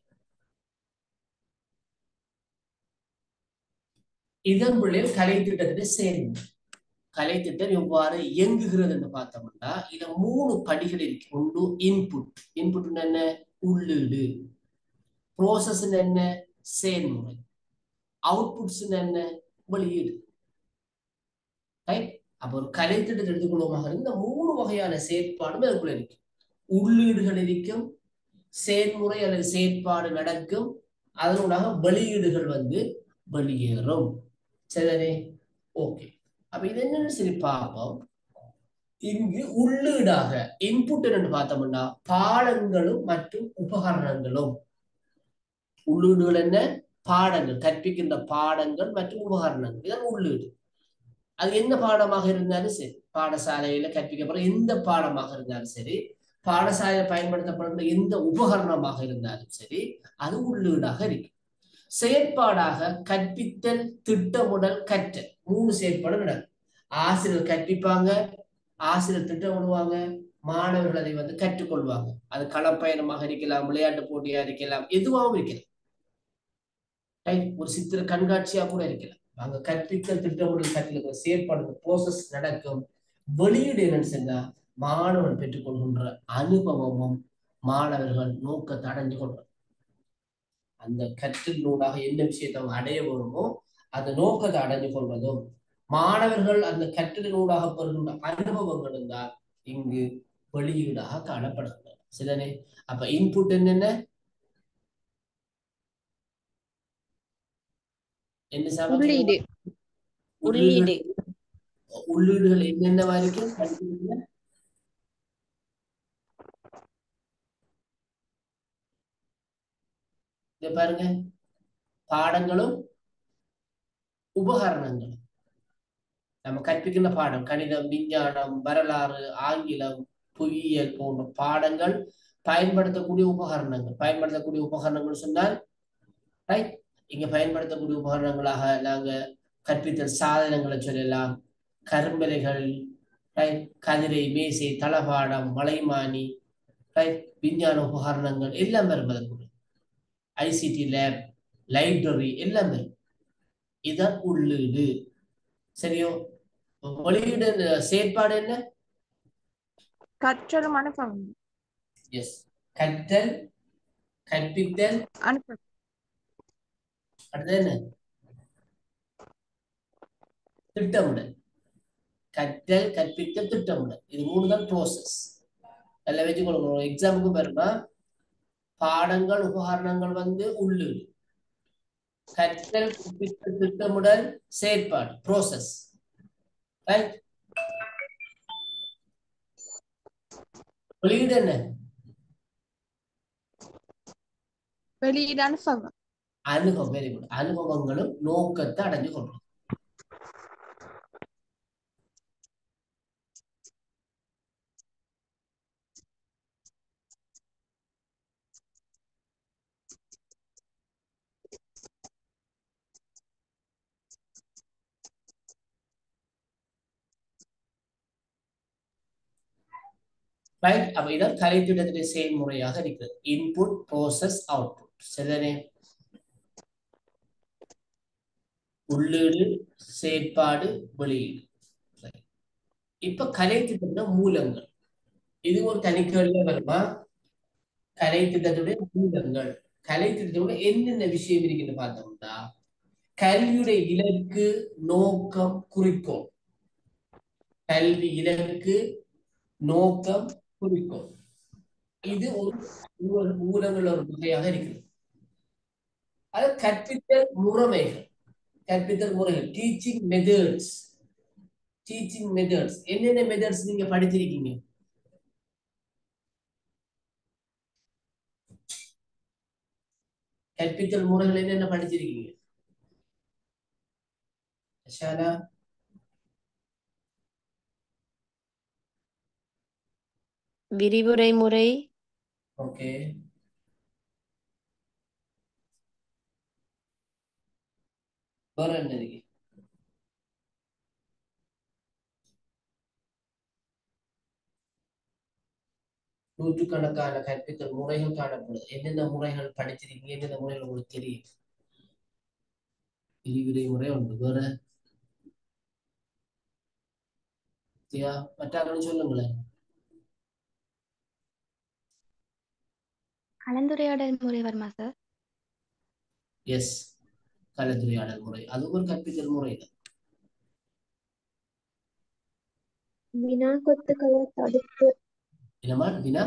இதன் விளைவு கலை திட்டத்திட்ட சேர்ந்து கலை திட்டம் எவ்வாறு இயங்குகிறது என்று பார்த்தோம்னா இதுல மூணு படிகள் இருக்கு ஒன்று இன்புட் இன்புட் என்ன உள்ளீடு ப்ரோசஸ் என்ன செயல்முறை அவுட்புட்ஸ் என்ன வெளியீடு ரைட் அப்போ ஒரு கலை திட்டத்தை எடுத்துக்கொள்வோமாக இந்த மூணு வகையான செயற்பாடும் அதுக்குள்ள இருக்கு உள்ளீடுகள் இருக்கும் செயல்முறை அல்லது செயற்பாடு நடக்கும் அதனூடாக வெளியீடுகள் வந்து வெளியேறும் சரிதானே ஓகே அப்ப இது என்னன்னு சரி பார்ப்போம் இங்கு உள்ளீடாக இன்புட் என்று பார்த்தோம்னா பாடங்களும் மற்றும் உபகரணங்களும் உள்ளீடுகள் என்ன பாடங்கள் கற்பிக்கின்ற பாடங்கள் மற்றும் உபகரணங்கள் இதான் உள்ளீடு அது என்ன பாடமாக இருந்தாலும் சரி பாடசாலையில கற்பிக்கப்படுற எந்த பாடமாக இருந்தாலும் சரி பாடசாலை பயன்படுத்தப்படுகிற எந்த உபகரணமாக இருந்தாலும் சரி அது உள்ளீடாக இருக்கு செயற்பாடாக கற்பித்தல் திட்டமிடல் கற்றல் மூணு செயற்பாடு நடக்கும் ஆசிரியர் கற்பிப்பாங்க ஆசிரியர் திட்டமிடுவாங்க மாணவர்கள் அதை வந்து கற்றுக்கொள்வாங்க அது களப்பயணமாக இருக்கலாம் விளையாட்டு போட்டியா இருக்கலாம் எதுவாகவும் இருக்கலாம் ரைட் ஒரு சித்திர கண்காட்சியா கூட இருக்கலாம் அங்க கற்பித்தல் திட்டமிடல் கற்றலுக்கு செயற்பாடு ப்ரோசஸ் நடக்கும் வெளியீடு என்னன்னு சொன்னா மாணவன் பெற்றுக்கொள்கின்ற அனுபவமும் மாணவர்கள் நோக்கத்தை அடைஞ்சு கொள்வார் அந்த கற்றலினூடாக என்ன விஷயத்தை அவங்க அடைய வேணுமோ அந்த நோக்கத்தை அடைஞ்சு கொள்வதும் மாணவர்கள் அந்த கற்றலினூடாக பெறுகின்ற அனுபவங்களும் தான் இங்கு வெளியீடாக காணப்படுகின்றன சிலனே அப்ப இன்புட் என்னென்ன என்ன சாமி? உள்ளீடு உள்ளீடு உள்ளீடு உள்ளீடுகள் என்னென்னவா இருக்கும் படிக்கிறீங்களா? இங்க பாருங்க பாடங்களும் உபகரணங்களும் நம்ம கற்பிக்கின்ற பாடம் கணிதம் விஞ்ஞானம் வரலாறு ஆங்கிலம் புவியியல் போன்ற பாடங்கள் பயன்படுத்தக்கூடிய உபகரணங்கள் பயன்படுத்தக்கூடிய உபகரணங்கள் சொன்னால் ரைட் இங்க பயன்படுத்தக்கூடிய உபகரணங்களாக நாங்க கற்பித்தல் சாதனங்களை சொல்லலாம் கரும்பலைகள் ரைட் கதிரை மேசை தளபாடம் மலைமானி ரைட் விஞ்ஞான உபகரணங்கள் எல்லாம் வரும் அதற்குள்ள ஐசிடி லேப் லைப்ரரி எல்லாம் வரும் இதான் உள்ளீடு சரியோ வெளியீடு செயற்பாடு என்ன கற்றலும் அனுபவம் எஸ் கற்றல் கற்பித்தல் அனுபவம் அடுத்தது என்ன திட்டமிடல் கற்றல் கற்பித்தல் திட்டமிடல் இது மூணு தான் ப்ரோசஸ் எல்லாம் வச்சு கொடுக்கணும் எக்ஸாமுக்கு பாருமா பாடங்கள் உபகரணங்கள் வந்து உள்ளீடு கற்றல் கற்பித்தல் திட்டமிடல் செயற்பாடு ப்ரோசஸ் ரைட் வெளியீடு என்ன வெளியீடு அனுபவம் அனுபவம் வெரி குட் அனுபவங்களும் நோக்கத்தை அடைஞ்சு கொள்றோம் ரைட் அப்ப இதான் கலைத்திட்டத்தின் செயல்முறையாக இருக்கிறது இன்புட் ப்ரோசஸ் அவுட்புட் சரிதானே உள்ளீடு செயற்பாடு வெளியீடு Right. இப்ப கலைத்திட்டத்துல மூலங்கள் இது ஒரு தனி கேள்வியா வருமா கலைத்திட்டத்துடைய மூலங்கள் கலைத்திட்டத்தோட என்னென்ன விஷயம் இருக்குன்னு பார்த்தோம்னா கல்வியுடைய இலக்கு நோக்கம் குறிக்கோள் கல்வி இலக்கு நோக்கம் குறிக்கோள் இது ஒரு மூல- மூலங்கள் ஒரு வகையாக இருக்குது அது கற்பித்தல் முறைமைகள் கற்பித்தல் முறைகள் டீச்சிங் மெத்தட்ஸ் டீச்சிங் மெத்தட்ஸ் என்னென்ன மெத்தட்ஸ் நீங்க படிச்சிருக்கீங்க கற்பித்தல் முறைகள் என்னென்ன படிச்சிருக்கீங்க ஷாலா விரிவுரை முறை ஓகே வேற என்ன இருக்கு நூற்றுக்கணக்கான கற்பித்தல் முறைகள் காணப்படுது என்னென்ன முறைகள் படிச்சிருக்கீங்க என்னென்ன முறைகள் உங்களுக்கு தெரியும் விரிவுரை முறை உண்டு வேற சரியா மற்றாக்களும் சொல்லுங்களேன் கலந்துரையாடல் முறை வருமா சார் எஸ் கலந்துரையாடல் முறை அதுவும் ஒரு கற்பித்தல் முறை தான் வினா கொத்துக்களை தடுத்து என்னமா வினா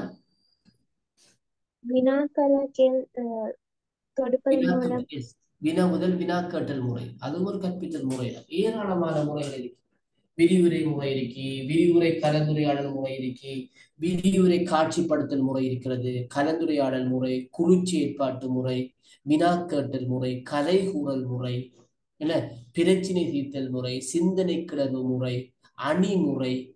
வினாக்களை கேள் அஹ், தொடுப்பதன் மூலம் வினாக்கள் yes. வினா முதல் வினாக்கட்டல் முறை அதுவும் ஒரு கற்பித்தல் முறை தான் ஏராளமான முறைகள் இருக்கு விரிவுரை முறை இருக்கு விரிவுரை கலந்துரையாடல் முறை இருக்கு விரிவுரை காட்சிப்படுத்தல் முறை இருக்கிறது கலந்துரையாடல் முறை குழு ஏற்பாட்டு முறை வினாக்கட்டல் முறை கதை கூறல் முறை என்ன பிரச்சினை தீர்த்தல் முறை சிந்தனை கிளர்வு முறை அணி முறை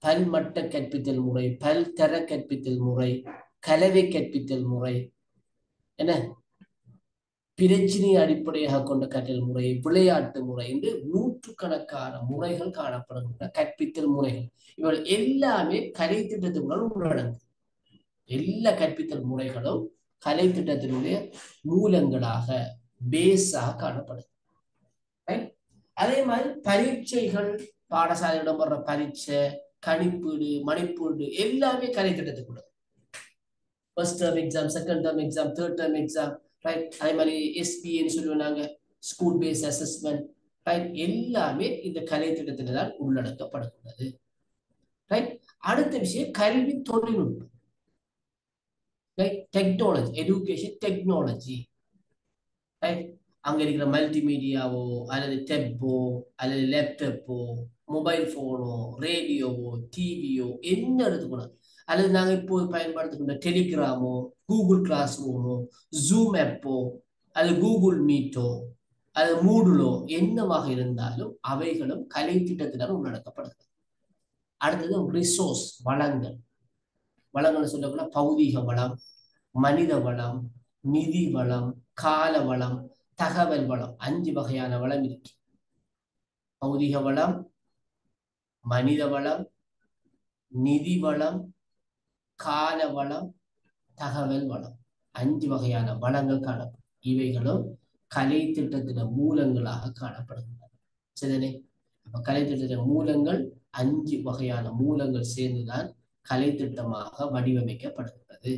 பல்மட்ட கற்பித்தல் முறை பல்தர கற்பித்தல் முறை கலவை கற்பித்தல் முறை என்ன பிரச்சனையை அடிப்படையாக கொண்ட கற்றல் முறை விளையாட்டு முறை என்று நூற்றுக்கணக்கான முறைகள் காணப்படுகின்றன கற்பித்தல் முறைகள் இவள் எல்லாமே கலை திட்டத்துக்குள்ள உள்ளடங்கு எல்லா கற்பித்தல் முறைகளும் கலை திட்டத்தினுடைய மூலங்களாக பேஸாக காணப்படுது Right? அதே மாதிரி பரீட்சைகள் பாடசாலையில் இடம்பெற பரீட்சை கணிப்பீடு மணிப்பீடு எல்லாமே கலை திட்டத்துக்குள்ள first term exam second term exam third term exam right அதே மாதிரி எஸ்பின்னு சொல்லுவாங்க ஸ்கூல் பேஸ் அசஸ்மெண்ட் ரைட் எல்லாமே இந்த கலை திட்டத்தில் தான் உள்ளடக்கப்படுகிறது ரைட் அடுத்த விஷயம் கல்வி தொழில்நுட்பம் right technology education technology right அங்க இருக்கிற மல்டிமீடியாவோ அல்லது டெப்போ அல்லது லேப்டாப்போ மொபைல் போனோ ரேடியோவோ டிவியோ என்ன எடுத்துக்கணும் அல்லது நாங்கள் இப்போது பயன்படுத்துகின்ற டெலிகிராமோ கூகுள் கிளாஸ் ரூமோ ஜூம் ஆப்போ அல்லது கூகுள் மீட்டோ அல்லது மூடுலோ என்னவாக இருந்தாலும் அவைகளும் கலை திட்டத்தினால் உள்ளடக்கப்படுகிறது அடுத்தது ரிசோர்ஸ் வளங்கள் வளங்கள் சொல்லக்கூட பௌதீக வளம் மனித வளம் நிதி வளம் கால வளம் தகவல் வளம் அஞ்சு வகையான வளம் இருக்கு பௌதிக வளம் மனித வளம் நிதி வளம் கால வளம் தகவல் வளம் அஞ்சு வகையான வளங்கள் காணப்படும் இவைகளும் கலை திட்டத்தின மூலங்களாக காணப்படுகின்றன சரிதானே அப்ப கலை திட்டத்தின மூலங்கள் அஞ்சு வகையான மூலங்கள் சேர்ந்துதான் கலை திட்டமாக வடிவமைக்கப்படுகிறது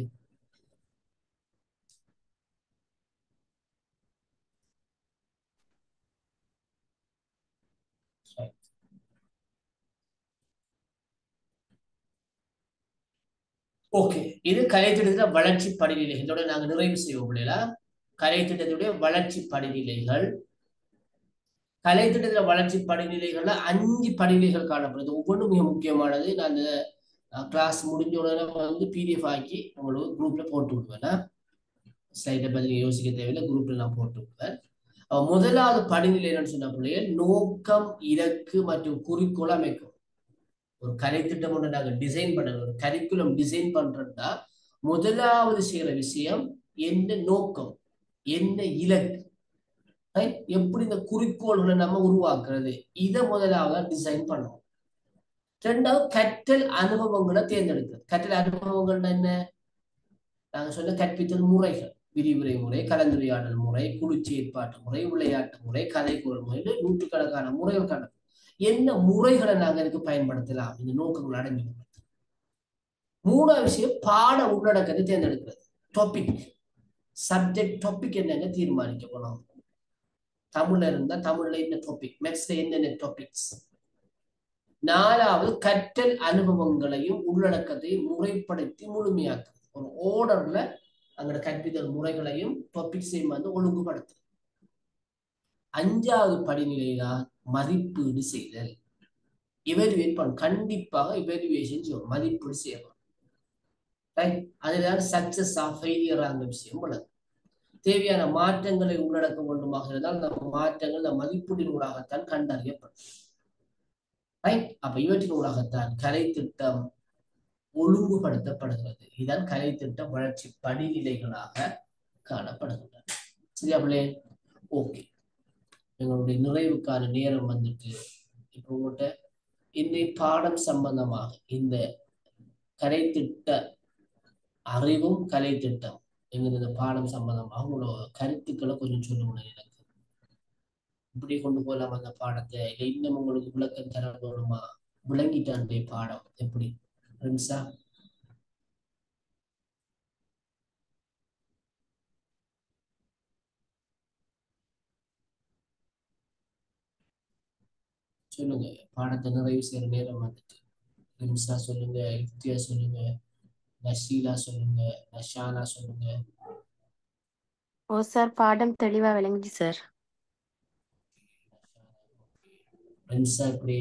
ஓகே இது கலை திட்டத்துல வளர்ச்சி படிநிலை இதோட நாங்க நிறைவு செய்வோம் இல்லையா கலை திட்டத்துடைய வளர்ச்சி படிநிலைகள் கலை திட்டத்துல வளர்ச்சி படிநிலைகள்ல அஞ்சு படிநிலைகள் காணப்படுது ஒவ்வொன்றும் மிக முக்கியமானது நான் அந்த கிளாஸ் முடிஞ்ச உடனே வந்து பிடிஎஃப் ஆக்கி உங்களுக்கு குரூப்ல போட்டு விடுவேன் ஸ்லைடை பத்தி யோசிக்க தேவையில்லை குரூப்ல நான் போட்டு விடுவேன் அப்ப முதலாவது படிநிலை என்னன்னு சொன்ன பிள்ளைகள் நோக்கம் இலக்கு மற்றும் குறிக்கோள் அமைக்கும் ஒரு கலை திட்டம் ஒன்று நாங்கள் டிசைன் பண்ண ஒரு கரிக்குலம் டிசைன் பண்றோம்னா முதலாவது செய்யற விஷயம் என்ன நோக்கம் என்ன இலக்கு right? எப்படி இந்த குறிக்கோள்களை நம்ம உருவாக்குறது இதை முதலாவது டிசைன் பண்ணணும் ரெண்டாவது கற்றல் அனுபவங்களை தேர்ந்தெடுக்கிறது கற்றல் அனுபவங்கள்னா என்ன நாங்க சொன்ன கற்பித்தல் முறைகள் விரிவுரை முறை கலந்துரையாடல் முறை குழு செயற்பாட்டு முறை விளையாட்டு முறை கதை குரல் முறை நூற்றுக்கணக்கான முறைகள் காண என்ன முறைகளை நாங்க இதுக்கு பயன்படுத்தலாம் இந்த நோக்கங்கள் அடைஞ்சு மூணாவது விஷயம் பாட உள்ளடக்கத்தை தேர்ந்தெடுக்கிறது டாபிக் சப்ஜெக்ட் டாபிக் என்னங்க தீர்மானிக்க போனோம் தமிழ்ல இருந்தா தமிழ்ல என்ன டாபிக் மேத்ஸ்ல என்னென்ன டாபிக்ஸ் நாலாவது கற்றல் அனுபவங்களையும் உள்ளடக்கத்தையும் முறைப்படுத்தி முழுமையாக்குறது ஒரு ஓர்டர்ல அங்கட கற்பித்தல் முறைகளையும் டாபிக்ஸையும் வந்து ஒழுங்குபடுத்து அஞ்சாவது படிநிலை தான் மதிப்பீடு செய்தல் இவலுவேட் பண்ண கண்டிப்பாக இவலுவேஷன் செய்யணும் மதிப்பீடு செய்யணும் ரைட் அதுதான் சக்சஸ் ஆஃப் ஃபெயிலியர் அந்த விஷயம் உள்ளது தேவையான மாற்றங்களை உள்ளடக்க வேண்டுமாக இருந்தால் அந்த மாற்றங்கள் அந்த மதிப்பீட்டின் ஊடாகத்தான் கண்டறியப்படும் ரைட் அப்ப இவற்றின் ஊடாகத்தான் கலை திட்டம் ஒழுங்குபடுத்தப்படுகிறது இதுதான் கலை திட்டம் வளர்ச்சி படிநிலைகளாக காணப்படுகின்றன சரியா பிள்ளை ஓகே எங்களுடைய நிறைவுக்கான நேரம் வந்துட்டு இப்போ உங்கள்கிட்ட இன்னை பாடம் சம்பந்தமாக இந்த கலை திட்ட அறிவும் கலை திட்டம் என்கிற பாடம் சம்பந்தமாக உங்களோட கருத்துக்களை கொஞ்சம் சொல்லுங்க எனக்கு இப்படி கொண்டு போகலாம் அந்த பாடத்தை இல்லை இன்னும் உங்களுக்கு விளக்கம் தர வேணுமா விளங்கிட்டான் பாடம் எப்படி ஃப்ரெண்ட்ஸா சொல்லுங்க பாடத்தை நிறைவு செய்யற நேரம் வந்துட்டு ரிம்சா சொல்லுங்க யுக்தியா சொல்லுங்க நஷீலா சொல்லுங்க நஷானா சொல்லுங்க ஓ சார் பாடம் தெளிவா விளங்குச்சு சார் ரிம்சா எப்படி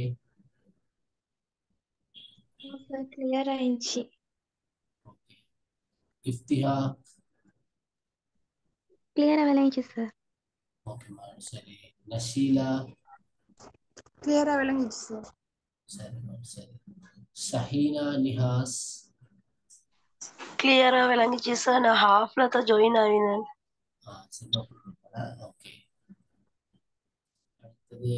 கிளியர் ஆயிடுச்சு இஃப்திஹா கிளியரா விளங்கிச்சு சார் ஓகேம்மா சரி நஷீலா கிளியரா விளங்குச்சு சார் சரிம்மா சரி சஹீனா நிஹாஸ் கிளியரா விளங்குச்சு சார் நான் ஹாஃப்ல தான் ஜாயின் ஆகினேன் ஆ சிங்கப்பூர் ஓகே அடுத்தது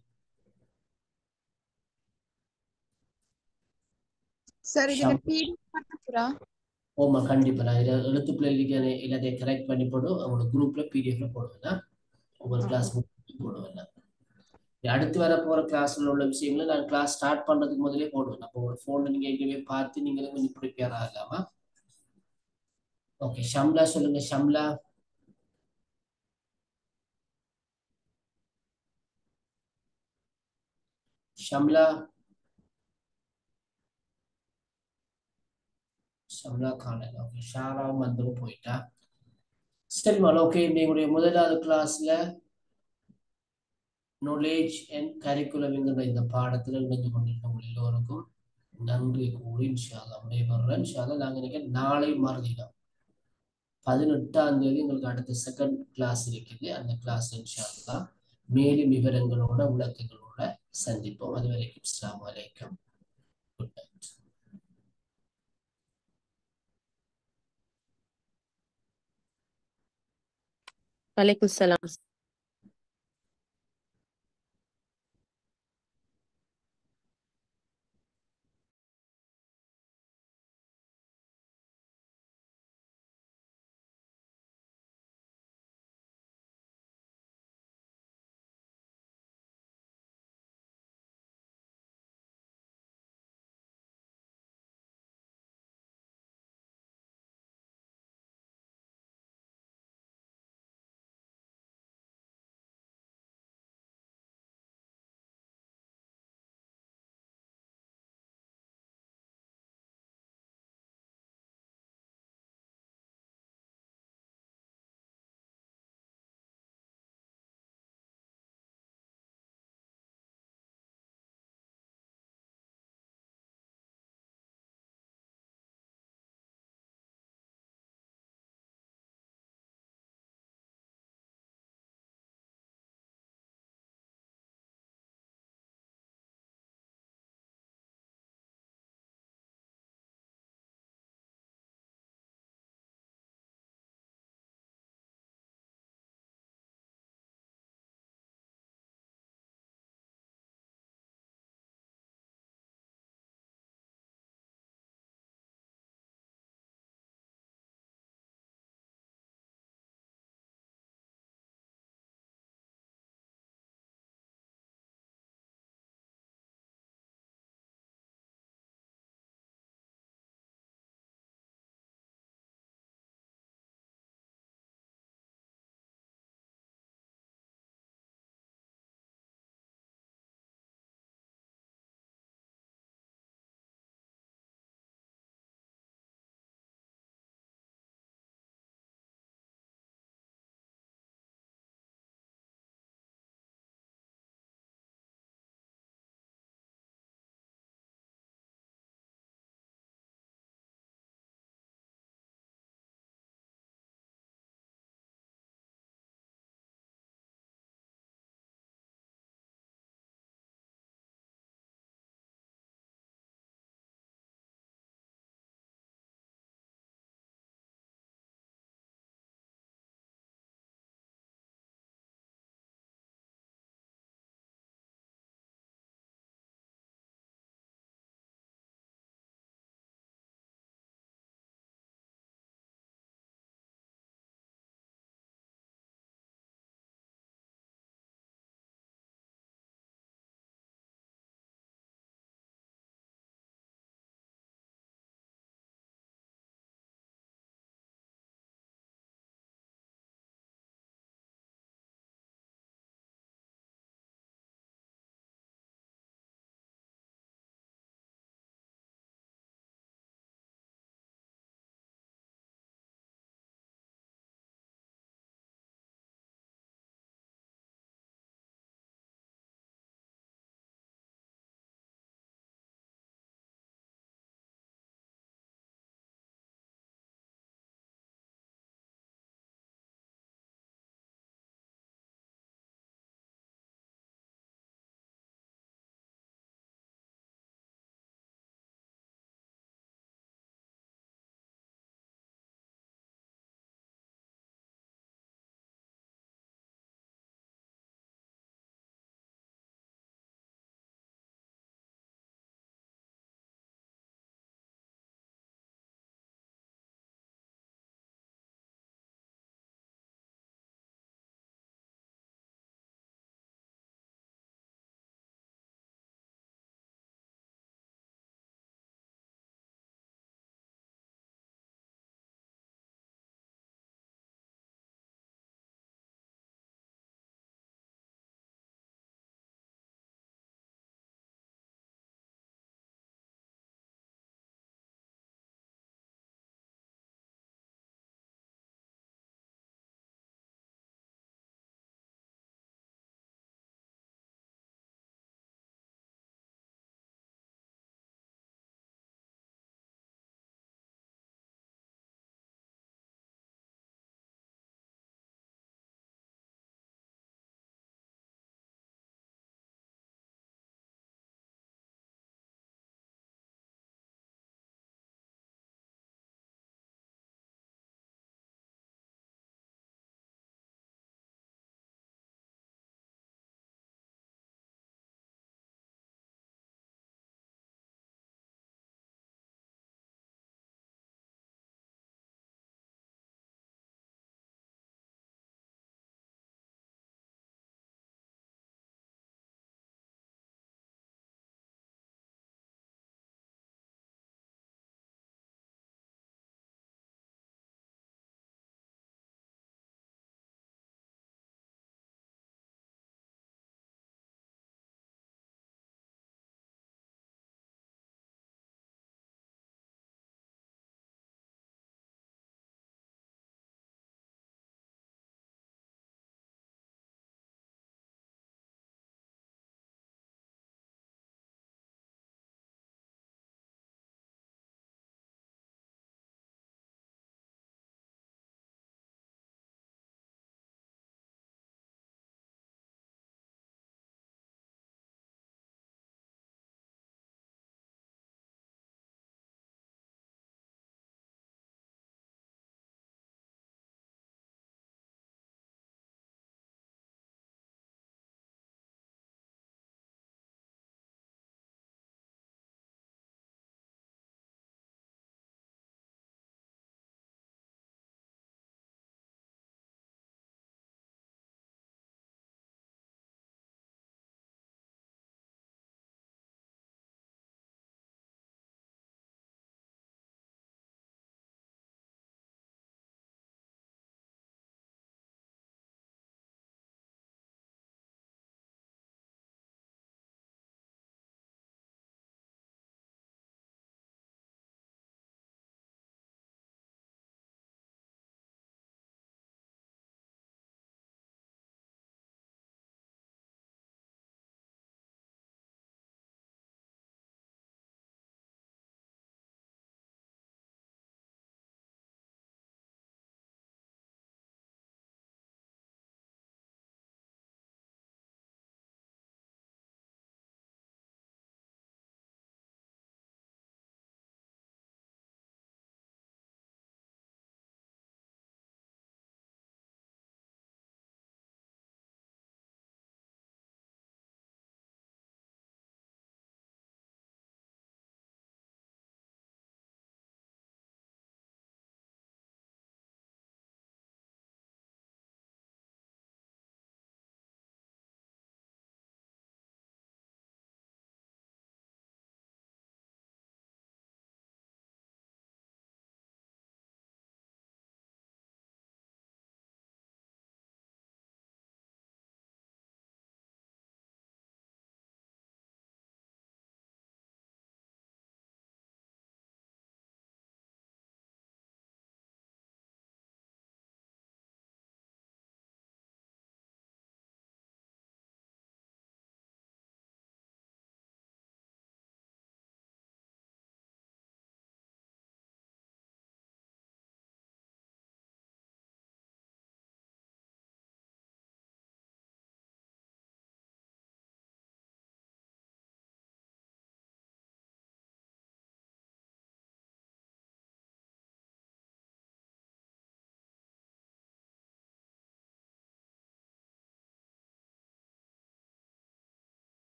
சார் இதுல ஷம். பிடிஎஃப் பண்ண ஓமா கண்டிப்பா நான் இதை எழுத்து பிள்ளைகளுக்கு எல்லாத்தையும் கரெக்ட் பண்ணி போட்டு அவங்களோட குரூப்ல பிடிஎஃப்ல போடுவேன் ஒவ்வொரு கிளாஸ் போடுவேன் அடுத்து வர போற கிளாஸ்ல உள்ள விஷயங்களை நான் கிளாஸ் ஸ்டார்ட் பண்றதுக்கு முதலே போடுவேன் அப்போ உங்களோட போன்ல நீங்க எங்கேயுமே பார்த்து நீங்களும் கொஞ்சம் ப்ரிப்பேர் ஆகலாமா ஓகே ஷம்லா சொல்லுங்க ஷம்லா ஷம்லா ஷம்லா காணல ஓகே ஷாராவும் வந்தும் போயிட்டா சரிம்மா ஓகே உங்களுடைய முதலாவது கிளாஸ்ல நாலேஜ் அண்ட் கரிக்குலம்ங்கிற இந்த பாடத்தில் இணைந்து கொண்டிருக்கவங்க எல்லோருக்கும் நன்றி கூறி இன்ஷால்லா விடைபெறேன் இன்ஷால்லா நாங்கள் நினைக்க நாளை மறுதினம் பதினெட்டாம் தேதி எங்களுக்கு அடுத்த செகண்ட் கிளாஸ் இருக்குது அந்த கிளாஸ் இன்ஷால்லா மேலும் விவரங்களோட விளக்கங்களோட சந்திப்போம் அது வரைக்கும் அஸ்ஸலாமு அலைக்கும் குட் நைட் வலைக்கும் சலாம்